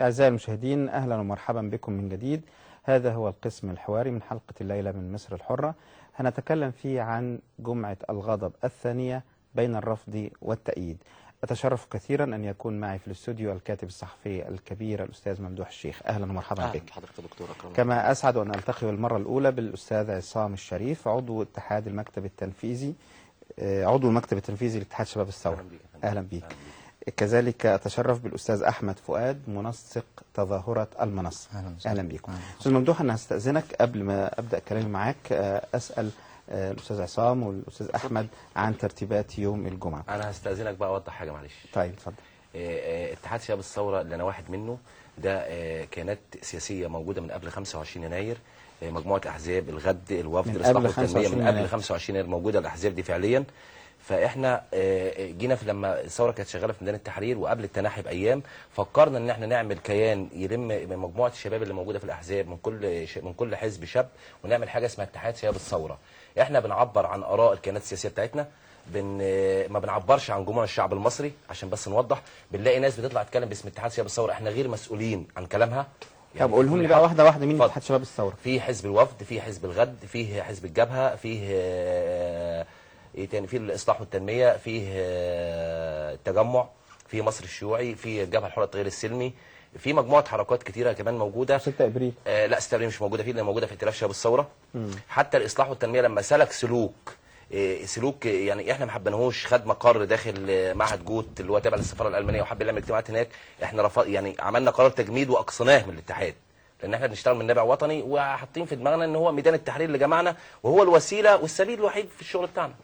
أعزائي المشاهدين أهلا ومرحبا بكم من جديد هذا هو القسم الحواري من حلقة الليلة من مصر الحرة هنتكلم فيه عن جمعة الغضب الثانية بين الرفض والتأييد أتشرف كثيرا أن يكون معي في الاستوديو الكاتب الصحفي الكبير الأستاذ ممدوح الشيخ أهلا ومرحبا اهلا بك بحضرتك يا دكتور اكرم كما أسعد أن ألتقي المرة الأولى بالأستاذ عصام الشريف عضو اتحاد المكتب التنفيذي آه، عضو المكتب التنفيذي لاتحاد شباب الثورة أهلا بيك يا فندم. أهلا بيك أهلا بيك. كذلك أتشرف بالأستاذ أحمد فؤاد منسق تظاهرة المنصة أهلا وسهلا. أهلا بكم أهلا. أستاذ ممدوح أنا هستأذنك قبل ما أبدأ كلامي معاك آه، أسأل آه، الأستاذ عصام والأستاذ أحمد عن ترتيبات يوم الجمعة انا هستاذنك بقى اوضح حاجه معلش طيب اتفضل آه، آه، اتحاد شباب الثوره اللي انا واحد منه ده آه، كيانات سياسيه موجوده من قبل 25 يناير آه، مجموعه احزاب الغد الوفد من الاصلاح قبل والتنميه 25 من قبل يناير. 25 يناير موجوده الاحزاب دي فعليا فاحنا آه، جينا في لما الثوره كانت شغاله في ميدان التحرير وقبل التنحي بايام فكرنا ان احنا نعمل كيان يلم من مجموعه الشباب اللي موجوده في الاحزاب من كل ش- من كل حزب شاب ونعمل حاجه اسمها اتحاد شباب الثوره احنا بنعبر عن اراء الكيانات السياسيه بتاعتنا بن ما بنعبرش عن جموع الشعب المصري عشان بس نوضح بنلاقي ناس بتطلع تتكلم باسم اتحاد شباب الثوره احنا غير مسؤولين عن كلامها طب قولهم لي كل بقى حد- واحدة واحدة مين اتفضل. اتحاد شباب الثورة في حزب الوفد في حزب الغد فيه حزب الجبهه فيه آه، ايه تاني في الاصلاح والتنميه فيه آه، التجمع في مصر الشيوعي في الجبهه الحره التغيير السلمي في مجموعه حركات كتيره كمان موجوده 6 ابريل آه لا ستة مش موجوده فيه لان موجوده في ائتلاف شباب الثوره حتى الاصلاح والتنميه لما سلك سلوك آه، سلوك آه، يعني احنا ما حبيناهوش خد مقر داخل آه، معهد جوت اللي هو تابع للسفاره الالمانيه وحب يعمل اجتماعات هناك احنا رفض يعني عملنا قرار تجميد واقصيناه من الاتحاد لان احنا بنشتغل من نابع وطني وحاطين في دماغنا ان هو ميدان التحرير اللي جمعنا وهو الوسيله والسبيل الوحيد في الشغل بتاعنا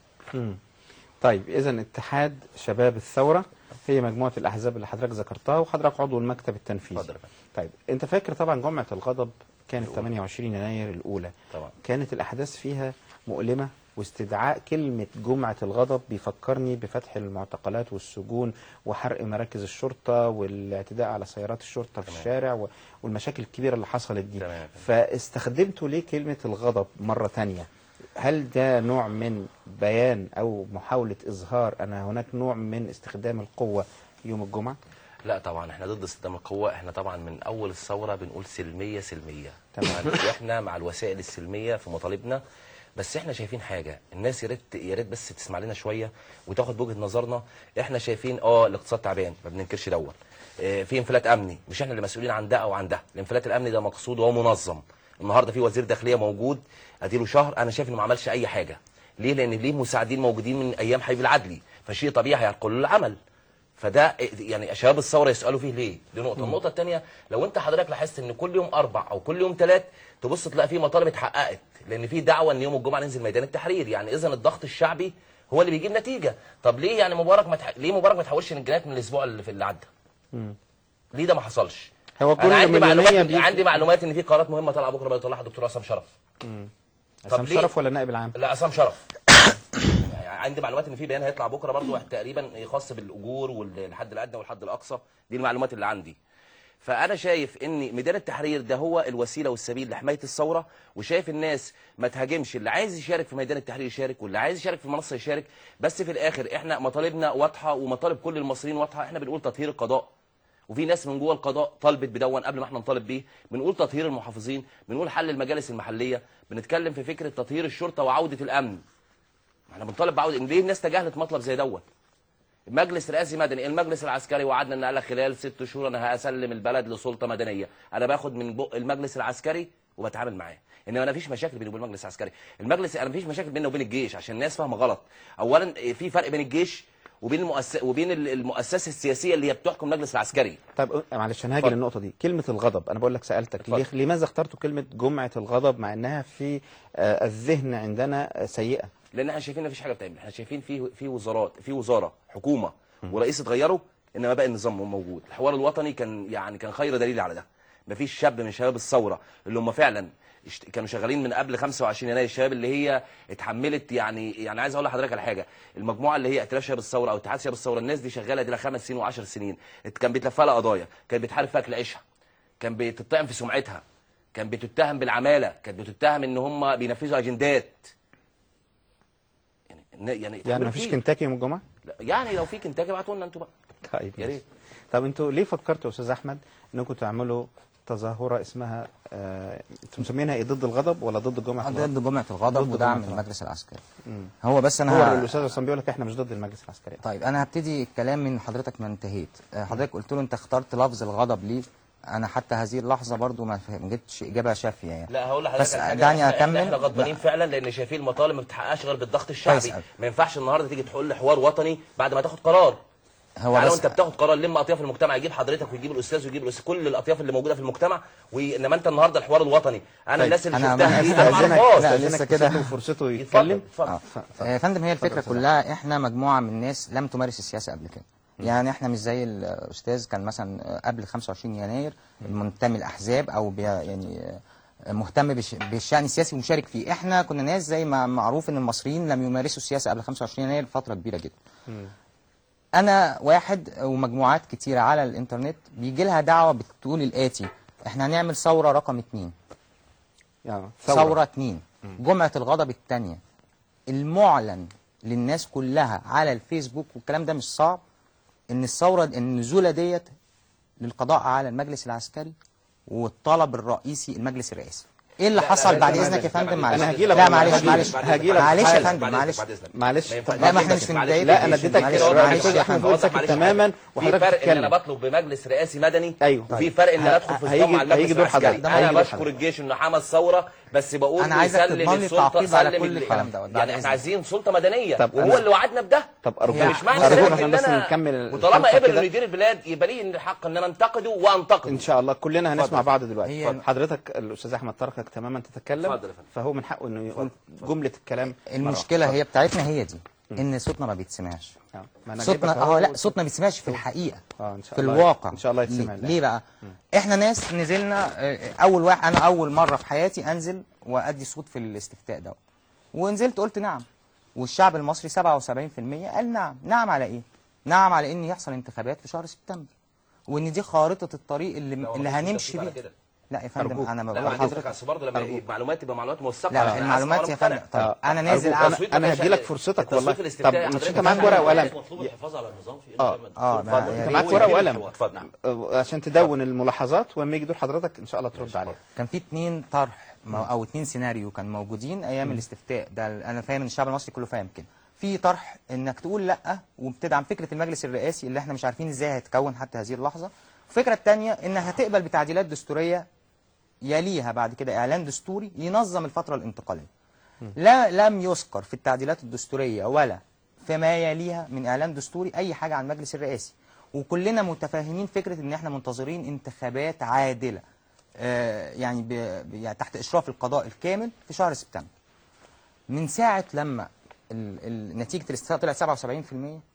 طيب إذا اتحاد شباب الثورة هي مجموعة الأحزاب اللي حضرتك ذكرتها وحضرتك عضو المكتب التنفيذي اتفضل يا فندم. طيب أنت فاكر طبعا جمعة الغضب كانت 28 يناير الأولى طبعا كانت الأحداث فيها مؤلمة واستدعاء كلمة جمعة الغضب بيفكرني بفتح المعتقلات والسجون وحرق مراكز الشرطة والاعتداء على سيارات الشرطة في تمام. الشارع و- والمشاكل الكبيرة اللي حصلت دي تمام. فاستخدمتوا ليه كلمة الغضب مرة تانية هل ده نوع من بيان أو محاولة إظهار أن هناك نوع من استخدام القوة يوم الجمعة؟ لا طبعا احنا ضد استخدام القوه احنا طبعا من اول الثوره بنقول سلميه سلميه تمام. واحنا مع الوسائل السلميه في مطالبنا بس احنا شايفين حاجه الناس يا ريت يا ريت بس تسمع لنا شويه وتاخد بوجهه نظرنا احنا شايفين اه الاقتصاد تعبان ما بننكرش دوت اه في انفلات امني مش احنا اللي مسؤولين عن ده او عن ده الانفلات الامني ده مقصود وهو منظم النهارده في وزير داخليه موجود اديله شهر انا شايف انه ما عملش اي حاجه ليه لان ليه مساعدين موجودين من ايام حبيب العدلي فشيء طبيعي هينقلوا له العمل فده يعني شباب الثوره يسالوا فيه ليه؟ دي نقطه، النقطه الثانيه لو انت حضرتك لاحظت ان كل يوم اربع او كل يوم ثلاث تبص تلاقي في مطالب اتحققت لان في دعوه ان يوم الجمعه ننزل ميدان التحرير، يعني اذا الضغط الشعبي هو اللي بيجيب نتيجه، طب ليه يعني مبارك ما تح... ليه مبارك ما تحولش الجنات من الاسبوع اللي في اللي عدى؟ ليه ده ما حصلش؟ هو كل انا عندي مليونية معلومات بيجي- عندي معلومات ان في قرارات مهمه طالعه بكره بيطلعها الدكتور عصام شرف عصام ليه؟ شرف ولا النائب العام؟ لا عصام شرف يعني عندي معلومات ان في بيان هيطلع بكره برضو تقريبا خاص بالاجور والحد الادنى والحد الاقصى دي المعلومات اللي عندي فانا شايف ان ميدان التحرير ده هو الوسيله والسبيل لحمايه الثوره وشايف الناس ما تهاجمش اللي عايز يشارك في ميدان التحرير يشارك واللي عايز يشارك في المنصه يشارك بس في الاخر احنا مطالبنا واضحه ومطالب كل المصريين واضحه احنا بنقول تطهير القضاء وفي ناس من جوه القضاء طالبت بدون قبل ما احنا نطالب بيه بنقول تطهير المحافظين بنقول حل المجالس المحليه بنتكلم في فكره تطهير الشرطه وعوده الامن ما احنا بنطالب بعوده ليه الناس تجاهلت مطلب زي دوت المجلس الرئاسي مدني المجلس العسكري وعدنا ان قال خلال ست شهور انا هسلم البلد لسلطه مدنيه انا باخد من بق المجلس العسكري وبتعامل معاه انما انا مفيش مشاكل بيني وبين المجلس العسكري المجلس انا مفيش مشاكل بيننا وبين الجيش عشان الناس فاهمه غلط اولا في فرق بين الجيش وبين المؤسس وبين المؤسسه السياسيه اللي هي بتحكم المجلس العسكري طب معلش انا هاجي اتفضل. للنقطة دي كلمة الغضب أنا بقول لك سألتك اتفضل. ليه لماذا اخترتوا كلمة جمعة الغضب مع أنها في آه، الذهن عندنا آه، سيئة؟ لان احنا شايفين مفيش حاجه بتعمل احنا شايفين في في وزارات في وزاره حكومه ورئيس اتغيروا انما باقي النظام موجود الحوار الوطني كان يعني كان خير دليل على ده مفيش شاب من شباب الثوره اللي هم فعلا اشت- كانوا شغالين من قبل 25 يناير الشباب اللي هي اتحملت يعني يعني عايز اقول لحضرتك على حاجه المجموعه اللي هي ائتلاف شباب الثوره او اتحاد شباب الثوره الناس دي شغاله دي لها خمس سنين و10 سنين ات- كان بيتلفها لها قضايا كانت بتحارب في اكل عيشها كان بتتهم في سمعتها كان بتتهم بالعماله كانت بتتهم ان هم بينفذوا اجندات يعني يعني يعني ما فيش كتير. كنتاكي يوم الجمعة؟ لا، يعني لو في كنتاكي ابعتوا لنا انتوا بقى طيب يا ماشي. ريت طب انتوا ليه فكرتوا يا استاذ احمد انكم تعملوا تظاهره اسمها آه، انتوا مسمينها ايه ضد الغضب ولا ضد جمعه الغضب؟ ضد جمعه الغضب ضد ودعم جمعة الغضب. المجلس العسكري مم. هو بس انا هو ه- الاستاذ عصام بيقول لك احنا مش ضد المجلس العسكري طيب انا هبتدي الكلام من حضرتك ما انتهيت آه، حضرتك قلت له انت اخترت لفظ الغضب ليه انا حتى هذه اللحظه برضو ما فهم- ما جبتش اجابه شافيه يعني لا هقول لحضرتك بس على حاجة. دعني احنا- أكمل. احنا غضبانين لا. فعلا لان شايفين المطالب ما بتتحققش غير بالضغط كويس الشعبي أوي. ما ينفعش النهارده تيجي تقول لي حوار وطني بعد ما تاخد قرار هو يعني بس وانت بتاخد قرار لم اطياف المجتمع يجيب حضرتك ويجيب الاستاذ ويجيب الأستاذ كل الاطياف اللي موجوده في المجتمع وانما انت النهارده الحوار الوطني انا طيب، الناس اللي أنا- شفتها أنا دي انا ما استاذنك اعرفهاش لا، استاذنك لسه كده. تسيبه فرصته اتفضل يتكلم اتفضل آه، ف- ف- آه، يا فندم هي الفكره اتفضل. كلها احنا مجموعه من الناس لم تمارس السياسه قبل كده يعني احنا مش زي الاستاذ كان مثلا آه، قبل 25 يناير منتمي الاحزاب او بي يعني آه، مهتم بش- بالشان السياسي ومشارك فيه احنا كنا ناس زي ما معروف ان المصريين لم يمارسوا السياسه قبل 25 يناير فتره كبيره جدا انا واحد ومجموعات كتيره على الانترنت بيجي لها دعوه بتقول الاتي احنا هنعمل ثوره رقم اتنين يعني ثورة اتنين جمعة الغضب التانية المعلن للناس كلها على الفيسبوك والكلام ده مش صعب ان الثورة النزولة ديت للقضاء على المجلس العسكري والطلب الرئيسي المجلس الرئاسي ايه اللي لا، لا، حصل لا، بعد لا، اذنك لا، يا فندم لا، معلش أنا هجيلك لا والله، معلش هجيلك، معلش هجيلك معلش يا حالا. فندم معلش معلش ما ينفعش. لا، ما احنا معلش، مش من معلش. بداية لا انا معلش، اديتك معلش، الراجل معلش كده يا احمد فندم. بيقول ساكت معلش، تماما في وحضرتك فرق ان انا تتكلم بطلب بمجلس رئاسي مدني أيوه. وفي فرق ان انا ادخل في هيجي- صدام مع المجلس هيجي دور العسكري حضرتك. هيجي انا دور بشكر حضرتك. الجيش انه حمى الثوره بس بقول أنا عايزك يسلم تضمن لي السلطه تعقيب على سلم كل ال- الكلام دوت، بعد يعني احنا إذنك. عايزين سلطه مدنيه طب وهو أنا- اللي وعدنا بده طب ارجوك مش معنى ارجوك ذلك عشان ان بس انا نكمل وطالما الحلقة قبل كده. انه يدير البلاد يبقى لي الحق ان انا انتقده وانتقده ان شاء الله كلنا هنسمع بعض دلوقتي هي- اتفضل. حضرتك الاستاذ احمد تركك تماما تتكلم اتفضل يا فندم. فهو من حقه انه يقول جمله الكلام مرة المشكله واحدة. هي بتاعتنا هي دي ان صوتنا ما بيتسمعش آه. ما أنا صوتنا جايبك أهو. اه لا صوتنا ما بيتسمعش في الحقيقه اه ان شاء في الله الواقع ان شاء الله يتسمع ليه, ليه بقى احنا ناس نزلنا آه، اول واحد انا اول مره في حياتي انزل وادي صوت في الاستفتاء ده ونزلت قلت نعم والشعب المصري 77% قال نعم نعم على ايه نعم على ان يحصل انتخابات في شهر سبتمبر وان دي خارطه الطريق اللي لا، هو اللي مفيش هنمشي تفكير على بيها كده. لا يا فندم أرجوك. انا لا بقول ما عنديش لحضرتك اصل برضه لما المعلومات تبقى معلومات موثقه لا عشان المعلومات أسمع يا وأنا فندم مقتنع. طيب انا نازل أرجوك. أعمل انا انا هدي لك فرصتك التصويت والله الاستفتائي طب مش حضرتك انت معاك بتعمل ورقه وقلم مطلوب الحفاظ على النظام في اه اه ما- انت يا معاك ريت. ورقه وقلم اتفضل آه، عشان تدون الملاحظات ولما يجي دور حضرتك ان شاء الله ترد عليها كان في اتنين طرح مو- او اتنين سيناريو كان موجودين ايام الاستفتاء ده ال- انا فاهم ان الشعب المصري كله فاهم كده في طرح انك تقول لا وبتدعم فكره المجلس الرئاسي اللي احنا مش عارفين ازاي هيتكون حتى هذه اللحظه الفكره الثانيه انها هتقبل بتعديلات دستوريه يليها بعد كده اعلان دستوري ينظم الفتره الانتقاليه لا لم يذكر في التعديلات الدستوريه ولا فيما يليها من اعلان دستوري اي حاجه عن المجلس الرئاسي وكلنا متفاهمين فكره ان احنا منتظرين انتخابات عادله آه، يعني, ب... ب- يعني تحت اشراف القضاء الكامل في شهر سبتمبر من ساعه لما ال... ال... نتيجه الاستفتاء طلعت 77%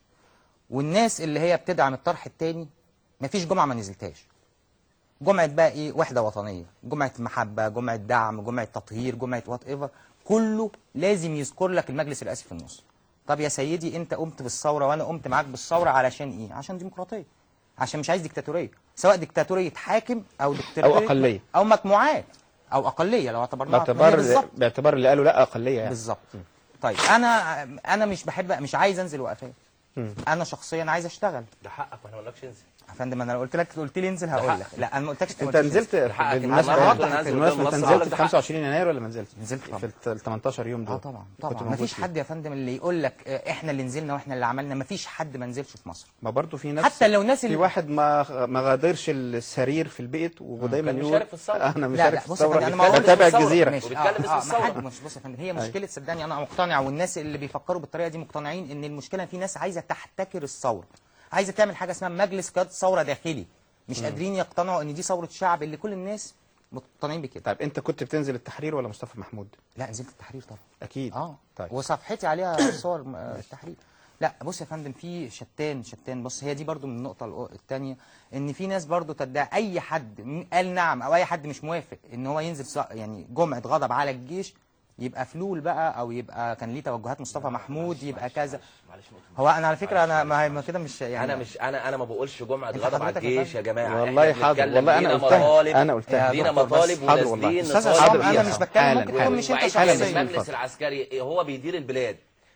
والناس اللي هي بتدعم الطرح الثاني مفيش جمعه ما نزلتهاش جمعه بقى ايه وحده وطنيه جمعه محبه جمعه دعم جمعه تطهير جمعه وات ايفر كله لازم يذكر لك المجلس الرئاسي في النص طب يا سيدي انت قمت بالثوره وانا قمت معاك بالثوره علشان ايه عشان ديمقراطيه عشان مش عايز ديكتاتوريه سواء ديكتاتوريه حاكم او ديكتاتوريه أقلية. او مجموعات او اقليه لو اعتبرناها باعتبار هي بالظبط باعتبار اللي قالوا لا اقليه يعني بالظبط طيب انا انا مش بحب مش عايز انزل وقفات انا شخصيا عايز اشتغل ده حقك ما احنا ما قلناش انزل يا فندم انا لو قلت لك قلت لي انزل هقول لك لا انا ما قلتلكش انت نزلت حقك. بالمناسبه أنا يعني هوضح بالمناسبه انت قدام نزلت المنصة. في 25 يناير ولا ما نزلت؟ نزلت طبعا. في ال 18 يوم دول اه طبعا كنت طبعا موجود مفيش فيه. حد يا فندم اللي يقول لك آه، احنا اللي نزلنا واحنا اللي عملنا مفيش حد ما نزلش في مصر ما برضه في ناس حتى لو ناس في اللي- واحد ما ما غادرش السرير في البيت ودايما كان يقول مشارك في الثورة. انا لا مشارك لا في بص يا الثوره فندم انا ما بيتكلم اقولش بتابع في الثورة. الجزيره ماشي وبيتكلم اه باسم اه ما الثورة. حد مش بص يا فندم هي مشكله صدقني انا مقتنع والناس اللي بيفكروا بالطريقه دي مقتنعين ان المشكله في ناس عايزه تحتكر الثوره عايزه تعمل حاجه اسمها مجلس قياده ثوره داخلي مش قادرين يقتنعوا ان دي ثوره شعب اللي كل الناس مقتنعين بكده طيب انت كنت بتنزل التحرير ولا مصطفى محمود؟ لا نزلت التحرير طبعا اكيد اه طيب وصفحتي عليها صور م- آه، التحرير لا بص يا فندم في شتان شتان بص هي دي برضو من النقطه الثانيه ان في ناس برضو تدعي اي حد م- قال نعم او اي حد مش موافق ان هو ينزل ص- يعني جمعه غضب على الجيش يبقى فلول بقى او يبقى كان ليه توجهات مصطفى محمود يبقى كذا معلش نقطة. هو انا على فكره انا ما ما كده مش يعني انا مش انا انا ما بقولش جمعه أنت غضب على حضرتك يا الجيش يا جماعه والله إحنا حاضر بنتكلم والله انا لينا قلتها مطالب انا قلتها يا لينا دكتور، بس مطالب حاضر والله. ونازلين استاذ نطالب عصام بيها. انا مش بتكلم حالاً، ممكن حالاً. تكون مش انت وعيش حالاً على بس شخصيا من المجلس فضلك. العسكري هو بيدير البلاد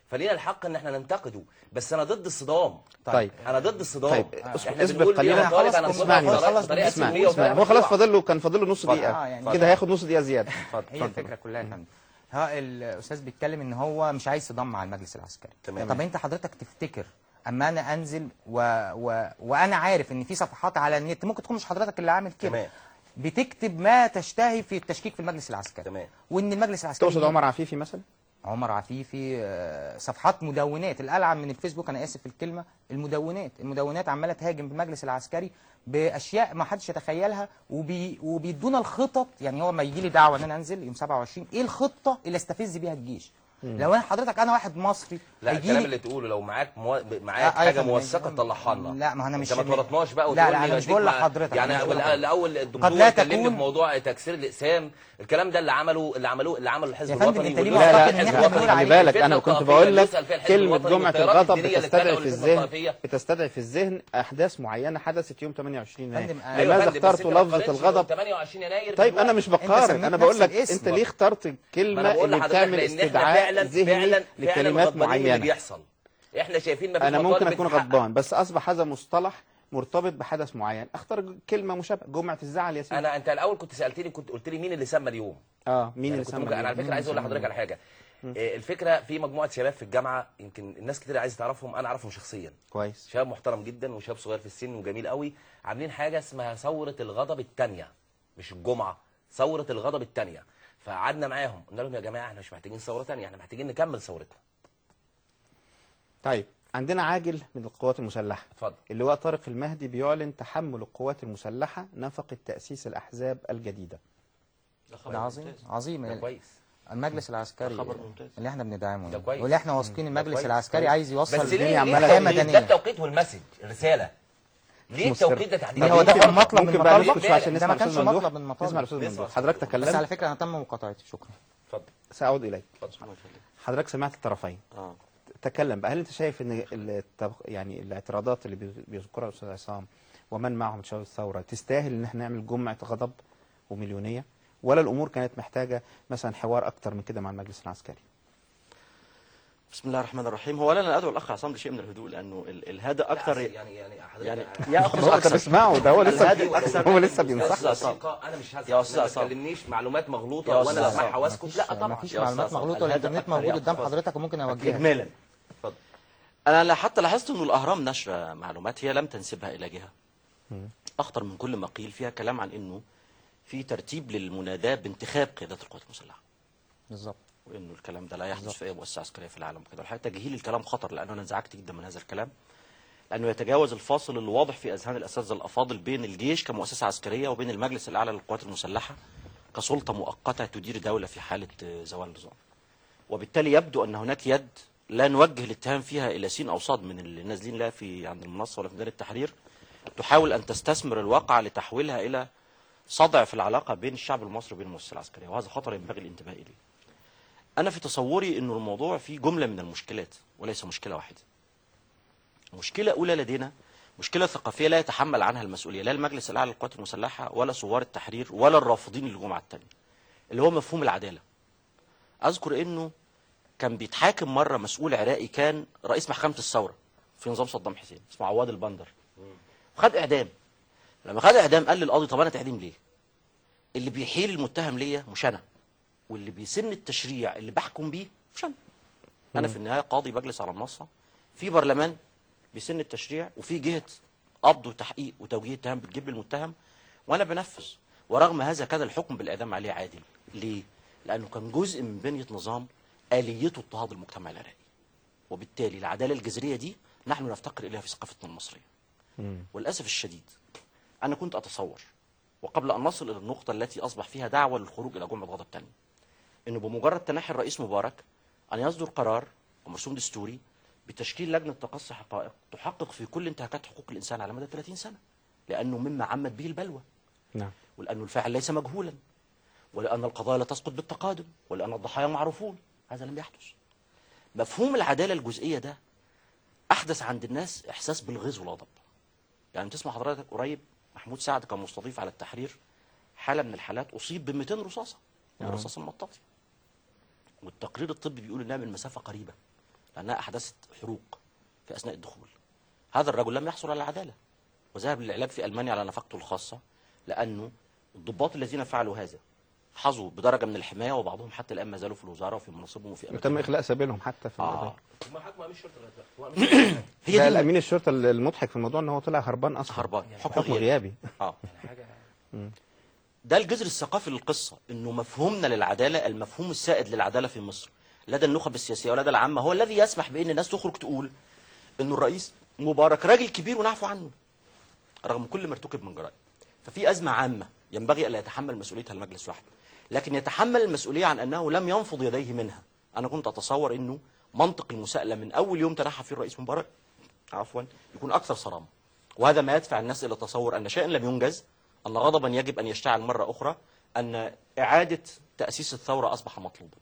فلينا الحق ان احنا ننتقده بس انا ضد الصدام طيب انا ضد الصدام طيب احنا اصبر بنقول قليلا ليه مطالب انا خلاص، صدام خلاص، خلاص، بطريقه اسمع سلميه اسمع وبطريقة هو خلاص مشروعة. فاضل له كان فاضل له نص آه، دقيقه يعني كده هياخد نص دقيقه زياده هي الفكره كلها يا فندم ها الاستاذ بيتكلم ان هو مش عايز صدام مع المجلس العسكري تمام. طب انت حضرتك تفتكر اما انا انزل و... و... وانا عارف ان في صفحات على النت ممكن تكون مش حضرتك اللي عامل كده تمام. بتكتب ما تشتهي في التشكيك في المجلس العسكري تمام. وان المجلس العسكري تقصد عمر عفيفي مثلا عمر عفيفي آه، صفحات مدونات الالعن من الفيسبوك انا اسف في الكلمه المدونات المدونات عماله تهاجم في المجلس العسكري باشياء ما حدش يتخيلها وبي وبيدونا الخطط يعني هو ما يجي لي دعوه ان انا انزل يوم 27 ايه الخطه اللي استفز بيها الجيش لو انا حضرتك انا واحد مصري لا هيجيلي- الكلام اللي تقوله لو معاك مو... معاك آه، حاجه أيوة، موثقه فندم. تطلعها لنا لا، ما أنا مش- انت ما تورطناش بقى لا، وتقول لا، لي أنا مش بديك بقول مع- لحضرتك، يعني أنا مش بقول الأول- لحضرتك. الاول قد الدكتور لا كلمني تكون- في موضوع تكسير الاقسام الكلام ده اللي عمله اللي عملوه اللي عمله الحزب يا فندم، الوطني أنت ليه والوزارة معتقد الحزب إن إحنا الوطني. بنقول خلي عليه بالك الفتنة انا كنت الطائفية بقول اللي لك يسأل فيها الحزب كلمه الوطني جمعه والتيارات الغضب الدينية اللي بتستدعي اتبعوا في الحزب الذهن الطائفية. بتستدعي في الذهن احداث معينه حدثت يوم 28 يناير فندم، أيوة يا لماذا فندم، بس اخترت أنت ما لفظه تقارنش الغضب 28 يناير طيب بالوقت. انا مش أنت بقارن سميت انا بقول نفس لك الاسم انت ليه اخترت ما الكلمه انا بقول اللي لحضرتك بتعمل لان احنا استدعاء فعلا ذهني فعلا فعلا لكلمات غضبانين من اللي معينه بيحصل احنا شايفين ما انا ممكن اكون غضبان بس اصبح هذا مصطلح مرتبط بحدث معين اختار كلمه مشابهه جمعه الزعل يا سيدي انا انت الاول كنت سالتني كنت قلت لي مين اللي سمى اليوم اه مين يعني اللي كنت سمى ممكن انا على اليوم؟ فكره عايز اقول لحضرتك على حاجه آه، الفكره في مجموعه شباب في الجامعه يمكن الناس كتير عايزه تعرفهم انا اعرفهم شخصيا كويس شباب محترم جدا وشاب صغير في السن وجميل قوي عاملين حاجه اسمها ثوره الغضب الثانيه مش الجمعه ثوره الغضب الثانيه فقعدنا معاهم قلنا لهم يا جماعه احنا مش محتاجين ثوره ثانيه احنا محتاجين نكمل ثورتنا طيب عندنا عاجل من القوات المسلحه اتفضل اللواء طارق المهدي بيعلن تحمل القوات المسلحه نفقه تاسيس الاحزاب الجديده ده عظيم عظيم ده كويس المجلس العسكري ده خبر ممتاز. اللي احنا بندعمه ده ده كويس. واللي احنا واثقين ده المجلس كويس. العسكري كويس. عايز يوصل بس ليه الدنيا ليه عمالة حياه التوقيت- ده مدنيه التوقيت والمسج الرساله ليه مستر. التوقيت ده تحديدا ليه هو ده ممكن- كان مطلب من ممكن بقى مطالبك؟ نسكت عشان ده نسمع ما الاستاذ كانش ممدوح مطلب من مطالبك. نسمع الاستاذ نسمع ممدوح أستاذ حضرتك بس تكلمت على فكره انا تم مقاطعتي شكرا اتفضل ساعود اليك اتفضل حضرتك سمعت الطرفين اه تكلم بقى هل انت شايف ان التب... يعني الاعتراضات اللي بي- بيذكرها الاستاذ عصام ومن معهم شباب الثوره تستاهل ان احنا نعمل جمعه غضب ومليونيه ولا الامور كانت محتاجه مثلا حوار اكتر من كده مع المجلس العسكري بسم الله الرحمن الرحيم هو لا انا ادعو الاخ عصام لشيء من الهدوء لانه ال- الهدى اكثر يعني يعني حضرتك يعني يعني ياخذ هو طب اكثر اسمعوا ده هو لسه الهادي أكثر هو لسه من- بينصح أستاذ عصام. انا مش هزعل يا أستاذ ما عصام. تكلمنيش معلومات مغلوطه يا وانا أستاذ اسمعها عصام. واسكت لا طبعا مفيش يا معلومات أستاذ مغلوطه الهدى والانترنت أكثر موجود يا قدام أستاذ. حضرتك وممكن اوجهها اجمالا اتفضل انا لاحظت لاحظت انه الاهرام نشر معلومات هي لم تنسبها الى جهه اخطر من كل ما قيل فيها كلام عن انه في ترتيب للمناداه بانتخاب قيادات القوات المسلحه بالظبط وانه الكلام ده لا يحدث في اي مؤسسه عسكريه في العالم كده الحقيقه تجهيل الكلام خطر لانه انا انزعجت جدا من هذا الكلام لانه يتجاوز الفاصل الواضح في اذهان الاساتذه الافاضل بين الجيش كمؤسسه عسكريه وبين المجلس الاعلى للقوات المسلحه كسلطه مؤقته تدير دوله في حاله آه، زوال النظام وبالتالي يبدو ان هناك يد لا نوجه الاتهام فيها الى سين او صاد من اللي نازلين لا في عند المنصه ولا في ميدان التحرير تحاول ان تستثمر الواقع لتحويلها الى صدع في العلاقه بين الشعب المصري وبين المؤسسه العسكريه وهذا خطر ينبغي الانتباه اليه. انا في تصوري انه الموضوع فيه جمله من المشكلات وليس مشكله واحده. مشكله اولى لدينا مشكله ثقافيه لا يتحمل عنها المسؤوليه لا المجلس الاعلى للقوات المسلحه ولا ثوار التحرير ولا الرافضين للجمعه الثانيه. اللي هو مفهوم العداله. اذكر انه كان بيتحاكم مره مسؤول عراقي كان رئيس محكمه الثوره في نظام صدام حسين اسمه عواد البندر. خد اعدام. لما خد اعدام قال للقاضي طب انا تعديم ليه؟ اللي بيحيل المتهم ليا مش انا واللي بيسن التشريع اللي بحكم بيه مش انا انا في النهايه قاضي بجلس على المنصه في برلمان بيسن التشريع وفي جهه قبض وتحقيق وتوجيه اتهام بتجيب لي المتهم وانا بنفذ ورغم هذا كان الحكم بالاعدام عليه عادل ليه؟ لانه كان جزء من بنيه نظام اليته اضطهاد المجتمع العراقي وبالتالي العداله الجذريه دي نحن نفتقر اليها في ثقافتنا المصريه وللاسف الشديد انا كنت اتصور وقبل ان نصل الى النقطه التي اصبح فيها دعوه للخروج الى جمعه غضب تاني انه بمجرد تنحي الرئيس مبارك ان يصدر قرار ومرسوم دستوري بتشكيل لجنه تقصي حقائق تحقق في كل انتهاكات حقوق الانسان على مدى 30 سنه لانه مما عمت به البلوى نعم ولأن الفاعل ليس مجهولا ولأن القضايا لا تسقط بالتقادم ولأن الضحايا معروفون هذا لم يحدث مفهوم العدالة الجزئية ده أحدث عند الناس إحساس بالغيظ والغضب يعني تسمع حضرتك قريب محمود سعد كان مستضيف على التحرير حالة من الحالات أصيب ب 200 رصاصة من آه. الرصاص المطاطي والتقرير الطبي بيقول إنها من مسافة قريبة لانها احدثت حروق في اثناء الدخول هذا الرجل لم يحصل على العداله وذهب للعلاج في المانيا على نفقته الخاصه لانه الضباط الذين فعلوا هذا حظوا بدرجه من الحمايه وبعضهم حتى الان ما زالوا في الوزاره وفي مناصبهم وفي وتم اماكنهم اخلاء سبيلهم حتى في آه. الموضوع ما حكم امين الشرطه لغاية دلوقتي. هو أمين الشرطة. هي ده دي الامين الشرطه المضحك في الموضوع ان هو طلع هربان اصلا هربان حكم حكم غيابي غيابي اه حاجه ده الجذر الثقافي للقصه انه مفهومنا للعداله المفهوم السائد للعداله في مصر لدى النخب السياسيه ولدى العامه هو الذي يسمح بان الناس تخرج تقول انه الرئيس مبارك راجل كبير ونعفو عنه رغم كل ما ارتكب من جرائم ففي ازمه عامه ينبغي الا يتحمل مسؤوليتها المجلس وحده لكن يتحمل المسؤوليه عن انه لم ينفض يديه منها انا كنت اتصور انه منطق المساءله من اول يوم تنحى فيه الرئيس مبارك عفوا يكون اكثر صرامه وهذا ما يدفع الناس الى تصور ان شيئا لم ينجز ان غضبا يجب ان يشتعل مره اخرى ان اعاده تاسيس الثوره اصبح مطلوبا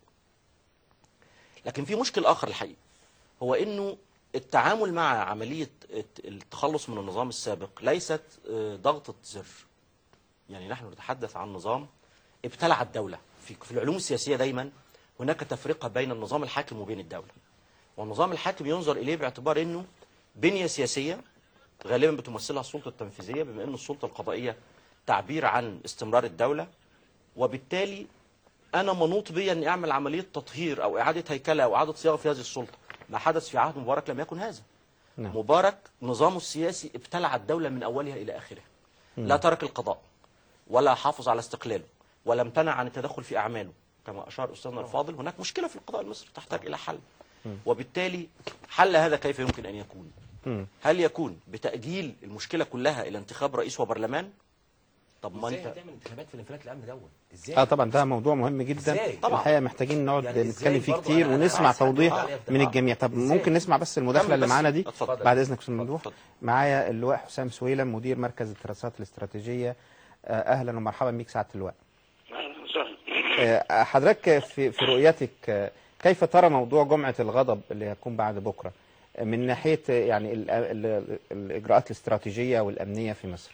لكن في مشكل اخر الحقيقه هو انه التعامل مع عمليه التخلص من النظام السابق ليست آه، ضغطه زر يعني نحن نتحدث عن نظام ابتلع الدوله في في العلوم السياسيه دايما هناك تفرقه بين النظام الحاكم وبين الدوله والنظام الحاكم ينظر اليه باعتبار انه بنيه سياسيه غالبا بتمثلها السلطه التنفيذيه بما ان السلطه القضائيه تعبير عن استمرار الدوله وبالتالي انا منوط بي اني اعمل عمليه تطهير او اعاده هيكله او اعاده صياغه في هذه السلطه ما حدث في عهد مبارك لم يكن هذا نعم. مبارك نظامه السياسي ابتلع الدوله من اولها الى اخرها لا ترك القضاء ولا حافظ على استقلاله ولا امتنع عن التدخل في اعماله كما اشار استاذنا الفاضل هناك مشكله في القضاء المصري تحتاج الى حل وبالتالي حل هذا كيف يمكن ان يكون مم. هل يكون بتاجيل المشكله كلها الى انتخاب رئيس وبرلمان طب ما ازاي انت هتعمل انتخابات في الانفلات الامن دوت ازاي اه طبعا ده موضوع مهم جدا إزاي؟ طبعا. الحقيقه محتاجين نقعد يعني إزاي نتكلم فيه برضه؟ كتير أنا- أنا ونسمع عايز أسأل توضيح عليه من آه. الجميع طب إزاي؟ ممكن نسمع بس المداخله كمل اللي بس. معانا دي اتفضل. بعد اذنك استاذ اتفضل. ممدوح اتفضل. معايا اللواء حسام سويلم مدير مركز الدراسات الاستراتيجيه آه، اهلا ومرحبا بك سعاده اللواء اهلا وسهلا آه، حضرتك في في رؤيتك آه، كيف ترى موضوع جمعه الغضب اللي هتكون بعد بكره آه، من ناحيه آه، يعني ال- ال- الاجراءات الاستراتيجيه والامنيه في مصر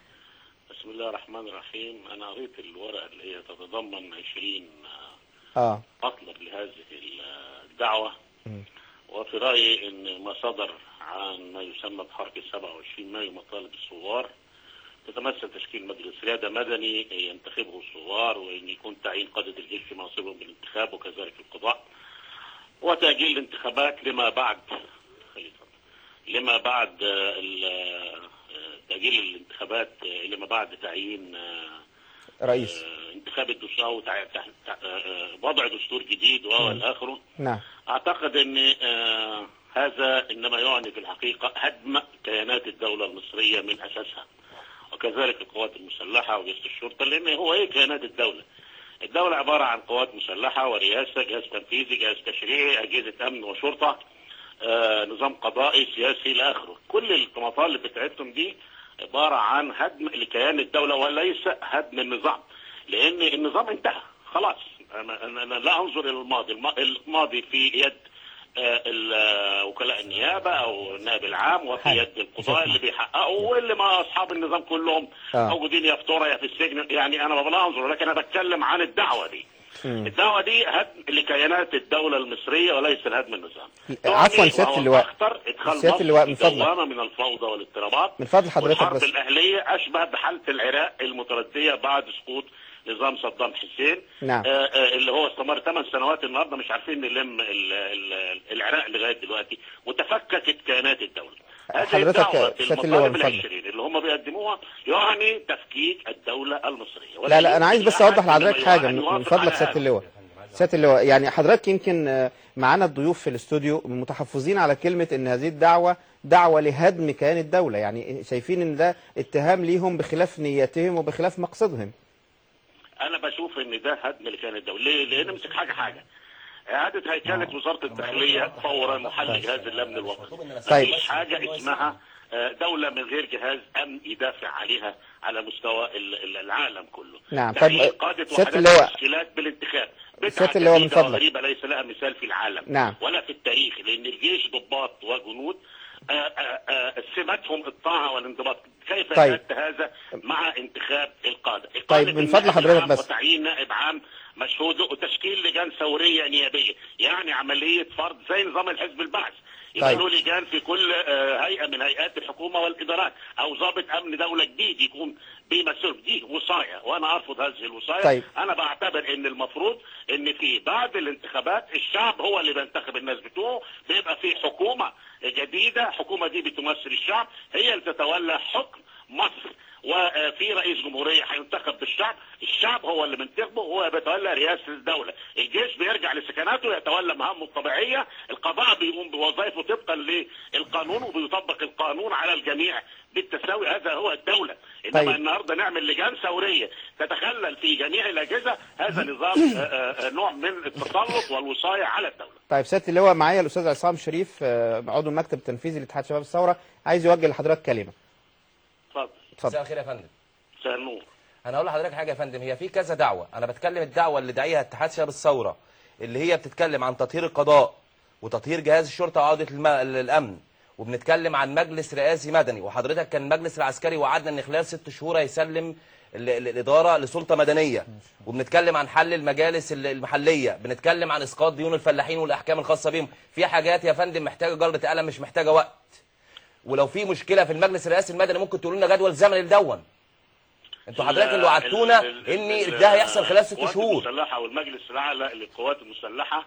بسم الله الرحمن الرحيم انا قريت الورقه اللي هي تتضمن 20 اه مطلب لهذه الدعوه وفي رايي ان ما صدر عن ما يسمى بحركه 27 مايو مطالب الثوار تتمثل تشكيل مجلس رياده مدني ينتخبه الثوار وان يكون تعيين قاده الجيش في مناصبهم بالانتخاب وكذلك القضاء وتاجيل الانتخابات لما بعد خليفه لما بعد آه، ال- آه، تاجيل الانتخابات آه، لما بعد تعيين آه، رئيس آه، انتخاب الدستور او تع- تع- تع- آه، وضع دستور جديد والى اخره نعم اعتقد ان آه، هذا انما يعني في الحقيقه هدم كيانات الدوله المصريه من اساسها وكذلك القوات المسلحه وجهاز الشرطه لان هو ايه كيانات الدوله؟ الدوله عباره عن قوات مسلحه ورئاسه جهاز تنفيذي جهاز تشريعي اجهزه امن وشرطه آه، نظام قضائي سياسي الى اخره كل المطالب بتاعتهم دي عباره عن هدم لكيان الدوله وليس هدم النظام لان النظام انتهى خلاص انا أنا- أنا لا انظر الى الماضي الم- الماضي في يد آه، ال- آه، وكلاء النيابه او النائب العام وفي حلو. يد القضاء اللي بيحققوا واللي ما اصحاب النظام كلهم آه. موجودين يا في طرة يا في السجن يعني انا ما لا انظر لكن انا بتكلم عن الدعوه دي الدعوه دي هدم لكيانات الدوله المصريه وليس الهدم النظام عفواً دعني سيادة وهو اللواء. أخطر ادخال سيادة مصر اللواء، في من فضلك. دوامه من الفوضى والاضطرابات من فضل حضرتك والحرب بس. الاهليه اشبه بحاله العراق المترديه بعد سقوط نظام صدام حسين نعم. آه آه اللي هو استمر 8 سنوات النهارده مش عارفين نلم ال- ال- العراق لغايه دلوقتي وتفككت كيانات الدوله هذه حضرتك الدعوة في سيادة اللواء، المطالب من فضلك. العشرين اللي هم بيقدموها يعني تفكيك الدولة المصرية لا لا انا عايز بس اوضح أحد لحضرتك لما حاجه يوافق من من على فضلك هذا. سياده اللواء سياده اللواء يعني حضرتك يمكن آه، معانا الضيوف في الاستوديو متحفظين على كلمه ان هذه الدعوه دعوه لهدم كيان الدوله يعني شايفين ان ده اتهام ليهم بخلاف نيتهم وبخلاف مقصدهم انا بشوف ان ده هدم لكيان الدولة ليه؟ لان امسك حاجة حاجة إعادة هيكلة وزارة الداخلية فورا وحل جهاز الأمن الوطني. طيب. مفيش حاجة اسمها آه، دولة من غير جهاز أمن يدافع عليها على مستوى ال- ال- العالم كله. نعم. تعيين طيب، قادة سيادة وحدات اللواء. التشكيلات بالانتخاب. بدعة سيادة اللواء، من جديدة فضلك. وغريبة ليس لها مثال في العالم نعم. ولا في التاريخ لأن الجيش ضباط وجنود آه، آه، آه، سمتهم الطاعة والانضباط كيف طيب. يتأتى هذا مع انتخاب القادة طيب، إقالة من فضل النائب حضرتك العام بس. وتعيين نائب عام مشهود له وتشكيل لجان ثوريه نيابيه يعني عمليه فرض زي نظام الحزب البعث يبقى طيب. له لجان في كل آه، هيئه من هيئات الحكومه والادارات او ضابط امن دوله جديد يكون بيمثل دي وصايه وانا ارفض هذه الوصايه طيب. انا بعتبر ان المفروض ان في بعد الانتخابات الشعب هو اللي بينتخب الناس بتوعه بيبقى في حكومه جديده الحكومه دي بتمثل الشعب هي اللي تتولى حكم مصر وفي رئيس جمهوريه هينتخب بالشعب الشعب هو اللي منتخبه هو بيتولى رئاسه الدوله الجيش بيرجع لسكناته يتولى مهامه الطبيعيه القضاء بيقوم بوظائفه طبقا للقانون وبيطبق القانون على الجميع بالتساوي هذا هو الدوله انما طيب. النهارده نعمل لجان ثوريه تتخلل في جميع الاجهزه هذا نظام آه، آه، نوع من التسلط والوصايه على الدوله طيب سياده اللواء معايا الاستاذ عصام شريف آه، عضو المكتب التنفيذي لاتحاد شباب الثوره عايز يوجه لحضرتك كلمه اتفضل اتفضل مساء الخير يا فندم مساء النور انا اقول لحضرتك حاجه يا فندم هي في كذا دعوه انا بتكلم الدعوه اللي داعيها اتحاد شباب الثوره اللي هي بتتكلم عن تطهير القضاء وتطهير جهاز الشرطه وعوده الم... الامن وبنتكلم عن مجلس رئاسي مدني وحضرتك كان المجلس العسكري وعدنا ان خلال ست شهور هيسلم ال- ال- الاداره لسلطه مدنيه وبنتكلم عن حل المجالس ال- المحليه بنتكلم عن اسقاط ديون الفلاحين والاحكام الخاصه بيهم في حاجات يا فندم محتاجه جلده قلم مش محتاجه وقت ولو في مشكله في المجلس الرئاسي المدني ممكن تقولوا لنا جدول زمني لدون انتوا حضرتك اللي وعدتونا ال- ال- ان ال- ده هيحصل خلال ست القوات شهور المسلحه والمجلس الاعلى للقوات المسلحه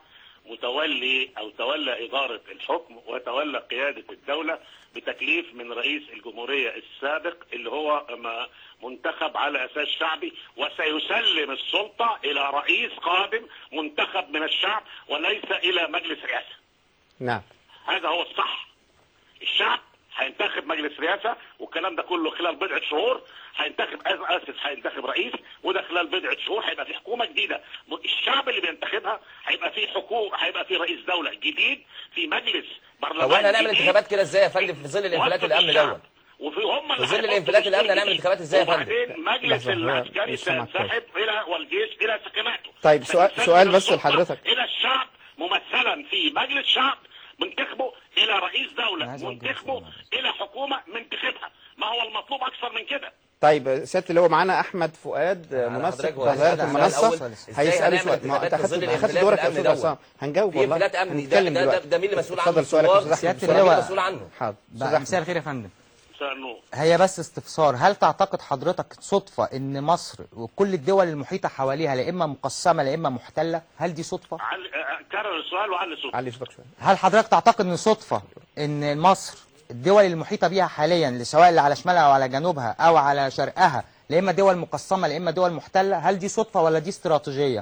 متولي او تولى اداره الحكم وتولى قياده الدوله بتكليف من رئيس الجمهوريه السابق اللي هو م- منتخب على اساس شعبي وسيسلم السلطه الى رئيس قادم منتخب من الشعب وليس الى مجلس رئاسه نعم هذا هو الصح الشعب هينتخب مجلس رئاسه والكلام ده كله خلال بضعه شهور هينتخب أز- اسف هينتخب رئيس وده خلال بضعه شهور هيبقى في حكومه جديده الشعب اللي بينتخبها هيبقى في حكومه هيبقى في رئيس دوله جديد في مجلس برلمان هو احنا هنعمل جديد. انتخابات كده ازاي يا فندم في ظل الانفلات موافق الامن الشعب. دون وفي هم اللي في ظل هيحطوا الانفلات دستور الأمن هنعمل جديد. انتخابات إزاي يا فندم؟ وبعدين مجلس لحظة، هو العسكري مش سامع كويس. سينسحب الى والجيش الى سكناته طيب، سؤال- فيسلم سؤال بس السلطة لحضرتك. الى الشعب ممثلا في مجلس شعب منتخبه الى رئيس أنا دوله عايز أوجه منتخبه سؤال. الى حكومه منتخبها ما هو المطلوب اكثر من كده طيب سياده اللواء معانا احمد فؤاد آه، على منسق حضرتك هو ظاهره هيسأل المنصه الأول إزاي هيسأله هنعمل سؤال ما انتخابات انت في ظل اخدت اخدت الانفلات دورك يا الأمني استاذ دون؟ عصام هنجاوب في والله انفلات امني ده هنتكلم ده, ده, دلوقتي ده مين اللي مسؤول عنه اتفضل سؤالك يا الثوار؟ استاذ احمد سيادة سؤالك. اللواء. مين مسؤول عنه حاضر بقى استاذ مساء احمد الخير يا فندم مساء النور هي بس استفسار هل تعتقد حضرتك صدفة ان مصر وكل الدول المحيطة حواليها لا اما مقسمة لا اما محتلة هل دي صدفة عل... آه، كرر السؤال وعلي صوتك علي صوتك شويه هل حضرتك تعتقد ان صدفة ان مصر الدول المحيطة بيها حاليا سواء اللي على شمالها او على جنوبها او على شرقها لا اما دول مقسمة لا اما دول محتلة هل دي صدفة ولا دي استراتيجية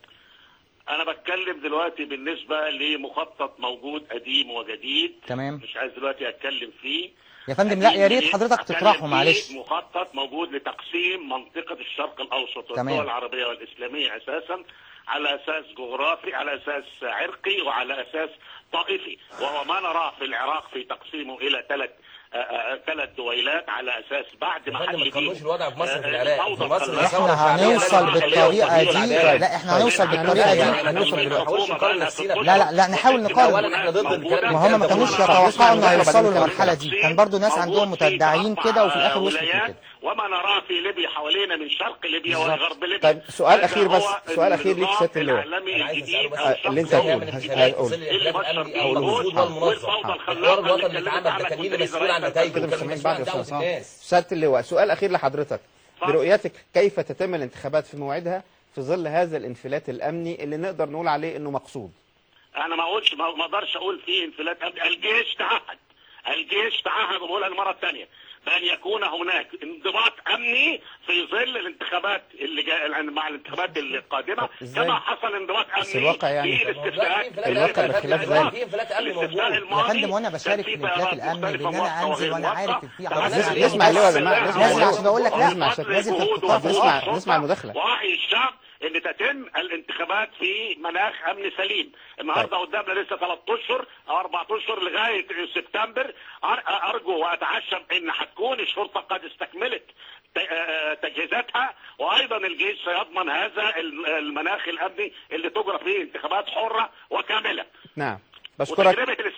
انا بتكلم دلوقتي بالنسبه لمخطط موجود قديم وجديد تمام. مش عايز دلوقتي اتكلم فيه يا فندم لا يا ريت قديم حضرتك أتكلم تطرحه فيه معلش مخطط موجود لتقسيم منطقه الشرق الاوسط تمام. والدول العربيه والاسلاميه اساسا على اساس جغرافي على اساس عرقي وعلى اساس طائفي وهو ما نراه في العراق في تقسيمه الى ثلاث ثلاث دويلات على اساس بعد ما يا فندم ما حل تقارنوش بيه، الوضع في مصر آه، في العراق. الفوضى في مصر الخلاقة. الثورة احنا الشعبية هنوصل لازم بالطريقة تغيير دي العدالة. لا احنا هنوصل بالطريقة دي هنوصل بالحوش نقارن سينا لا لا لا نحاول نقارن أولا احنا ضد الكلام ما هم ما كانوش يتوقعوا ان هيوصلوا للمرحلة دي تقسيم كان برضو ناس عندهم موجود في متدعين أربع كده وفي الاخر وصلوا ولايات كده وما نراه في ليبيا حوالينا من شرق ليبيا وغرب ليبيا طيب، سؤال هذا أخير بس، هو سؤال أخير ليك النظام سيادة اللواء. العالمي أنا عايز الجديد أسأله بس أو اللي أنت الشرق هتقوله. الأوسط هتقوله. في ظل اللي الانفلات بشر الامني او فيه الوجود الوجود والمنظم والفوضى الحوار الخلاقة الوطني اللي اللي اتعمل ده اتعملت كان مين اللي واللي مسؤول عن رئيس نتائجه كده وكان مش سامعين مسؤول بعض عن يا دعوه استاذ عصام الناس سياده اللواء سؤال اخير لحضرتك اتفضل. برؤيتك كيف تتم الانتخابات في موعدها في ظل هذا الانفلات الامني اللي نقدر نقول عليه انه مقصود انا ما اقولش ما ما اقدرش اقول فيه انفلات امني الجيش تعهد الجيش تعهد وبقولها المره الثانيه بان يكون هناك انضباط امني في ظل الانتخابات اللي جاي مع الانتخابات القادمه إزاي؟ كما حصل انضباط بس امني الواقع يعني- في الاستفتاءات الواقع بالخلاف ذلك. في انفلات امني الاستفتاء موجود الماضي يا فندم وانا بشارك في كان الانفلات بيانات الامني مختلفة بان انا موثقة انزل وغير وانا عارف موثقة. ان في تعالى عمليات نسمع- نسمع اللواء يا جماعة، نسمع لازم اللواء. عشان بقول لك لا نسمع عشان- لازم جهود تتفق نسمع- السلطة نسمع المداخلة. وعي الشعب ان تتم الانتخابات في مناخ امن سليم النهارده قدامنا لسه ثلاث اشهر او اربع اشهر لغايه سبتمبر أر- ارجو واتعشم ان هتكون الشرطه قد استكملت ت- آه، تجهيزاتها وايضا الجيش سيضمن هذا الم- المناخ الامني اللي تجرى فيه انتخابات حره وكامله نعم بشكرك وتجربه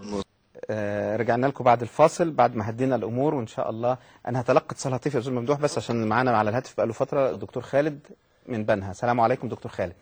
آه، رجعنا لكم بعد الفاصل بعد ما هدينا الامور وان شاء الله انا هتلقى اتصال هاتفي يا استاذ ممدوح بس عشان معانا على الهاتف بقاله فتره الدكتور خالد من بنها السلام عليكم دكتور خالد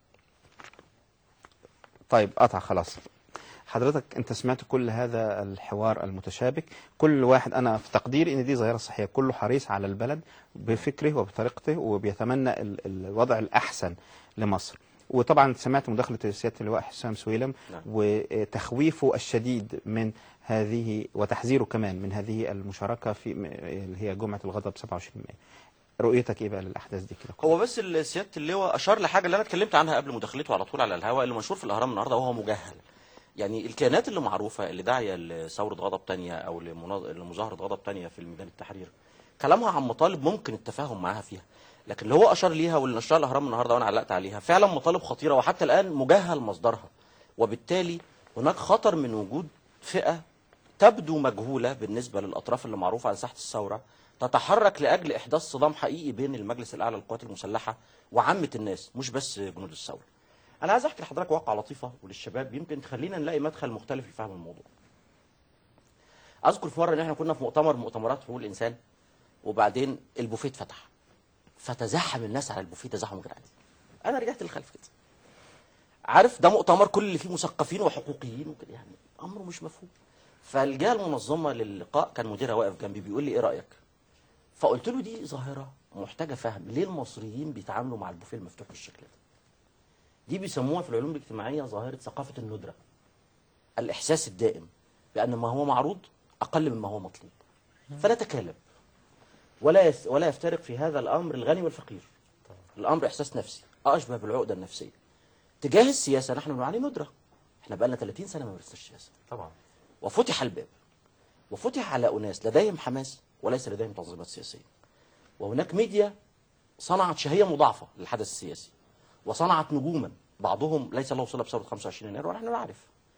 طيب قطع خلاص حضرتك انت سمعت كل هذا الحوار المتشابك كل واحد انا في تقديري ان دي ظاهره صحيه كله حريص على البلد بفكره وبطريقته وبيتمنى ال- الوضع الاحسن لمصر وطبعا سمعت مداخله سياده اللواء حسام سويلم نعم. وتخويفه الشديد من هذه وتحذيره كمان من هذه المشاركه في م- اللي هي جمعه الغضب 27 مايو رؤيتك ايه بقى للاحداث دي كده هو بس ال- سياده اللواء اشار لحاجه اللي انا اتكلمت عنها قبل مداخلته على طول على الهواء اللي مشهور في الاهرام النهارده وهو مجهل يعني الكيانات اللي معروفه اللي داعيه لثوره غضب تانية او لمنا- لمظاهره غضب تانية في الميدان التحرير كلامها عن مطالب ممكن التفاهم معاها فيها لكن اللي هو اشار ليها واللي نشرها الاهرام النهارده وانا علقت عليها فعلا مطالب خطيره وحتى الان مجهل مصدرها وبالتالي هناك خطر من وجود فئه تبدو مجهوله بالنسبه للاطراف اللي معروفه على ساحه الثوره تتحرك لاجل احداث صدام حقيقي بين المجلس الاعلى للقوات المسلحه وعامه الناس مش بس جنود الثوره. انا عايز احكي لحضرتك واقعه لطيفه وللشباب يمكن تخلينا نلاقي مدخل مختلف لفهم الموضوع. اذكر في مره ان احنا كنا في مؤتمر من مؤتمرات حقوق الانسان وبعدين البوفيه اتفتح فتزحم الناس على البوفيه تزاحم غير عادي. انا رجعت للخلف كده. عارف ده مؤتمر كل اللي فيه مثقفين وحقوقيين وكده يعني امره مش مفهوم. فالجهه المنظمه للقاء كان مديرها واقف جنبي بيقول لي ايه رايك؟ فقلت له دي ظاهره محتاجه فهم ليه المصريين بيتعاملوا مع البوفيه المفتوح بالشكل ده؟ دي بيسموها في العلوم الاجتماعيه ظاهره ثقافه الندره. الاحساس الدائم بان ما هو معروض اقل مما هو مطلوب. فنتكلم ولا يس ولا يفترق في هذا الامر الغني والفقير. الامر احساس نفسي اشبه بالعقده النفسيه. تجاه السياسه نحن نعاني ندره. احنا بقى لنا 30 سنه ما مارسناش سياسه. طبعا وفتح الباب وفتح على أناس لديهم حماس وليس لديهم تنظيمات سياسية وهناك ميديا صنعت شهية مضاعفة للحدث السياسي وصنعت نجوما بعضهم ليس له صلة بثورة 25 يناير ونحن نعرف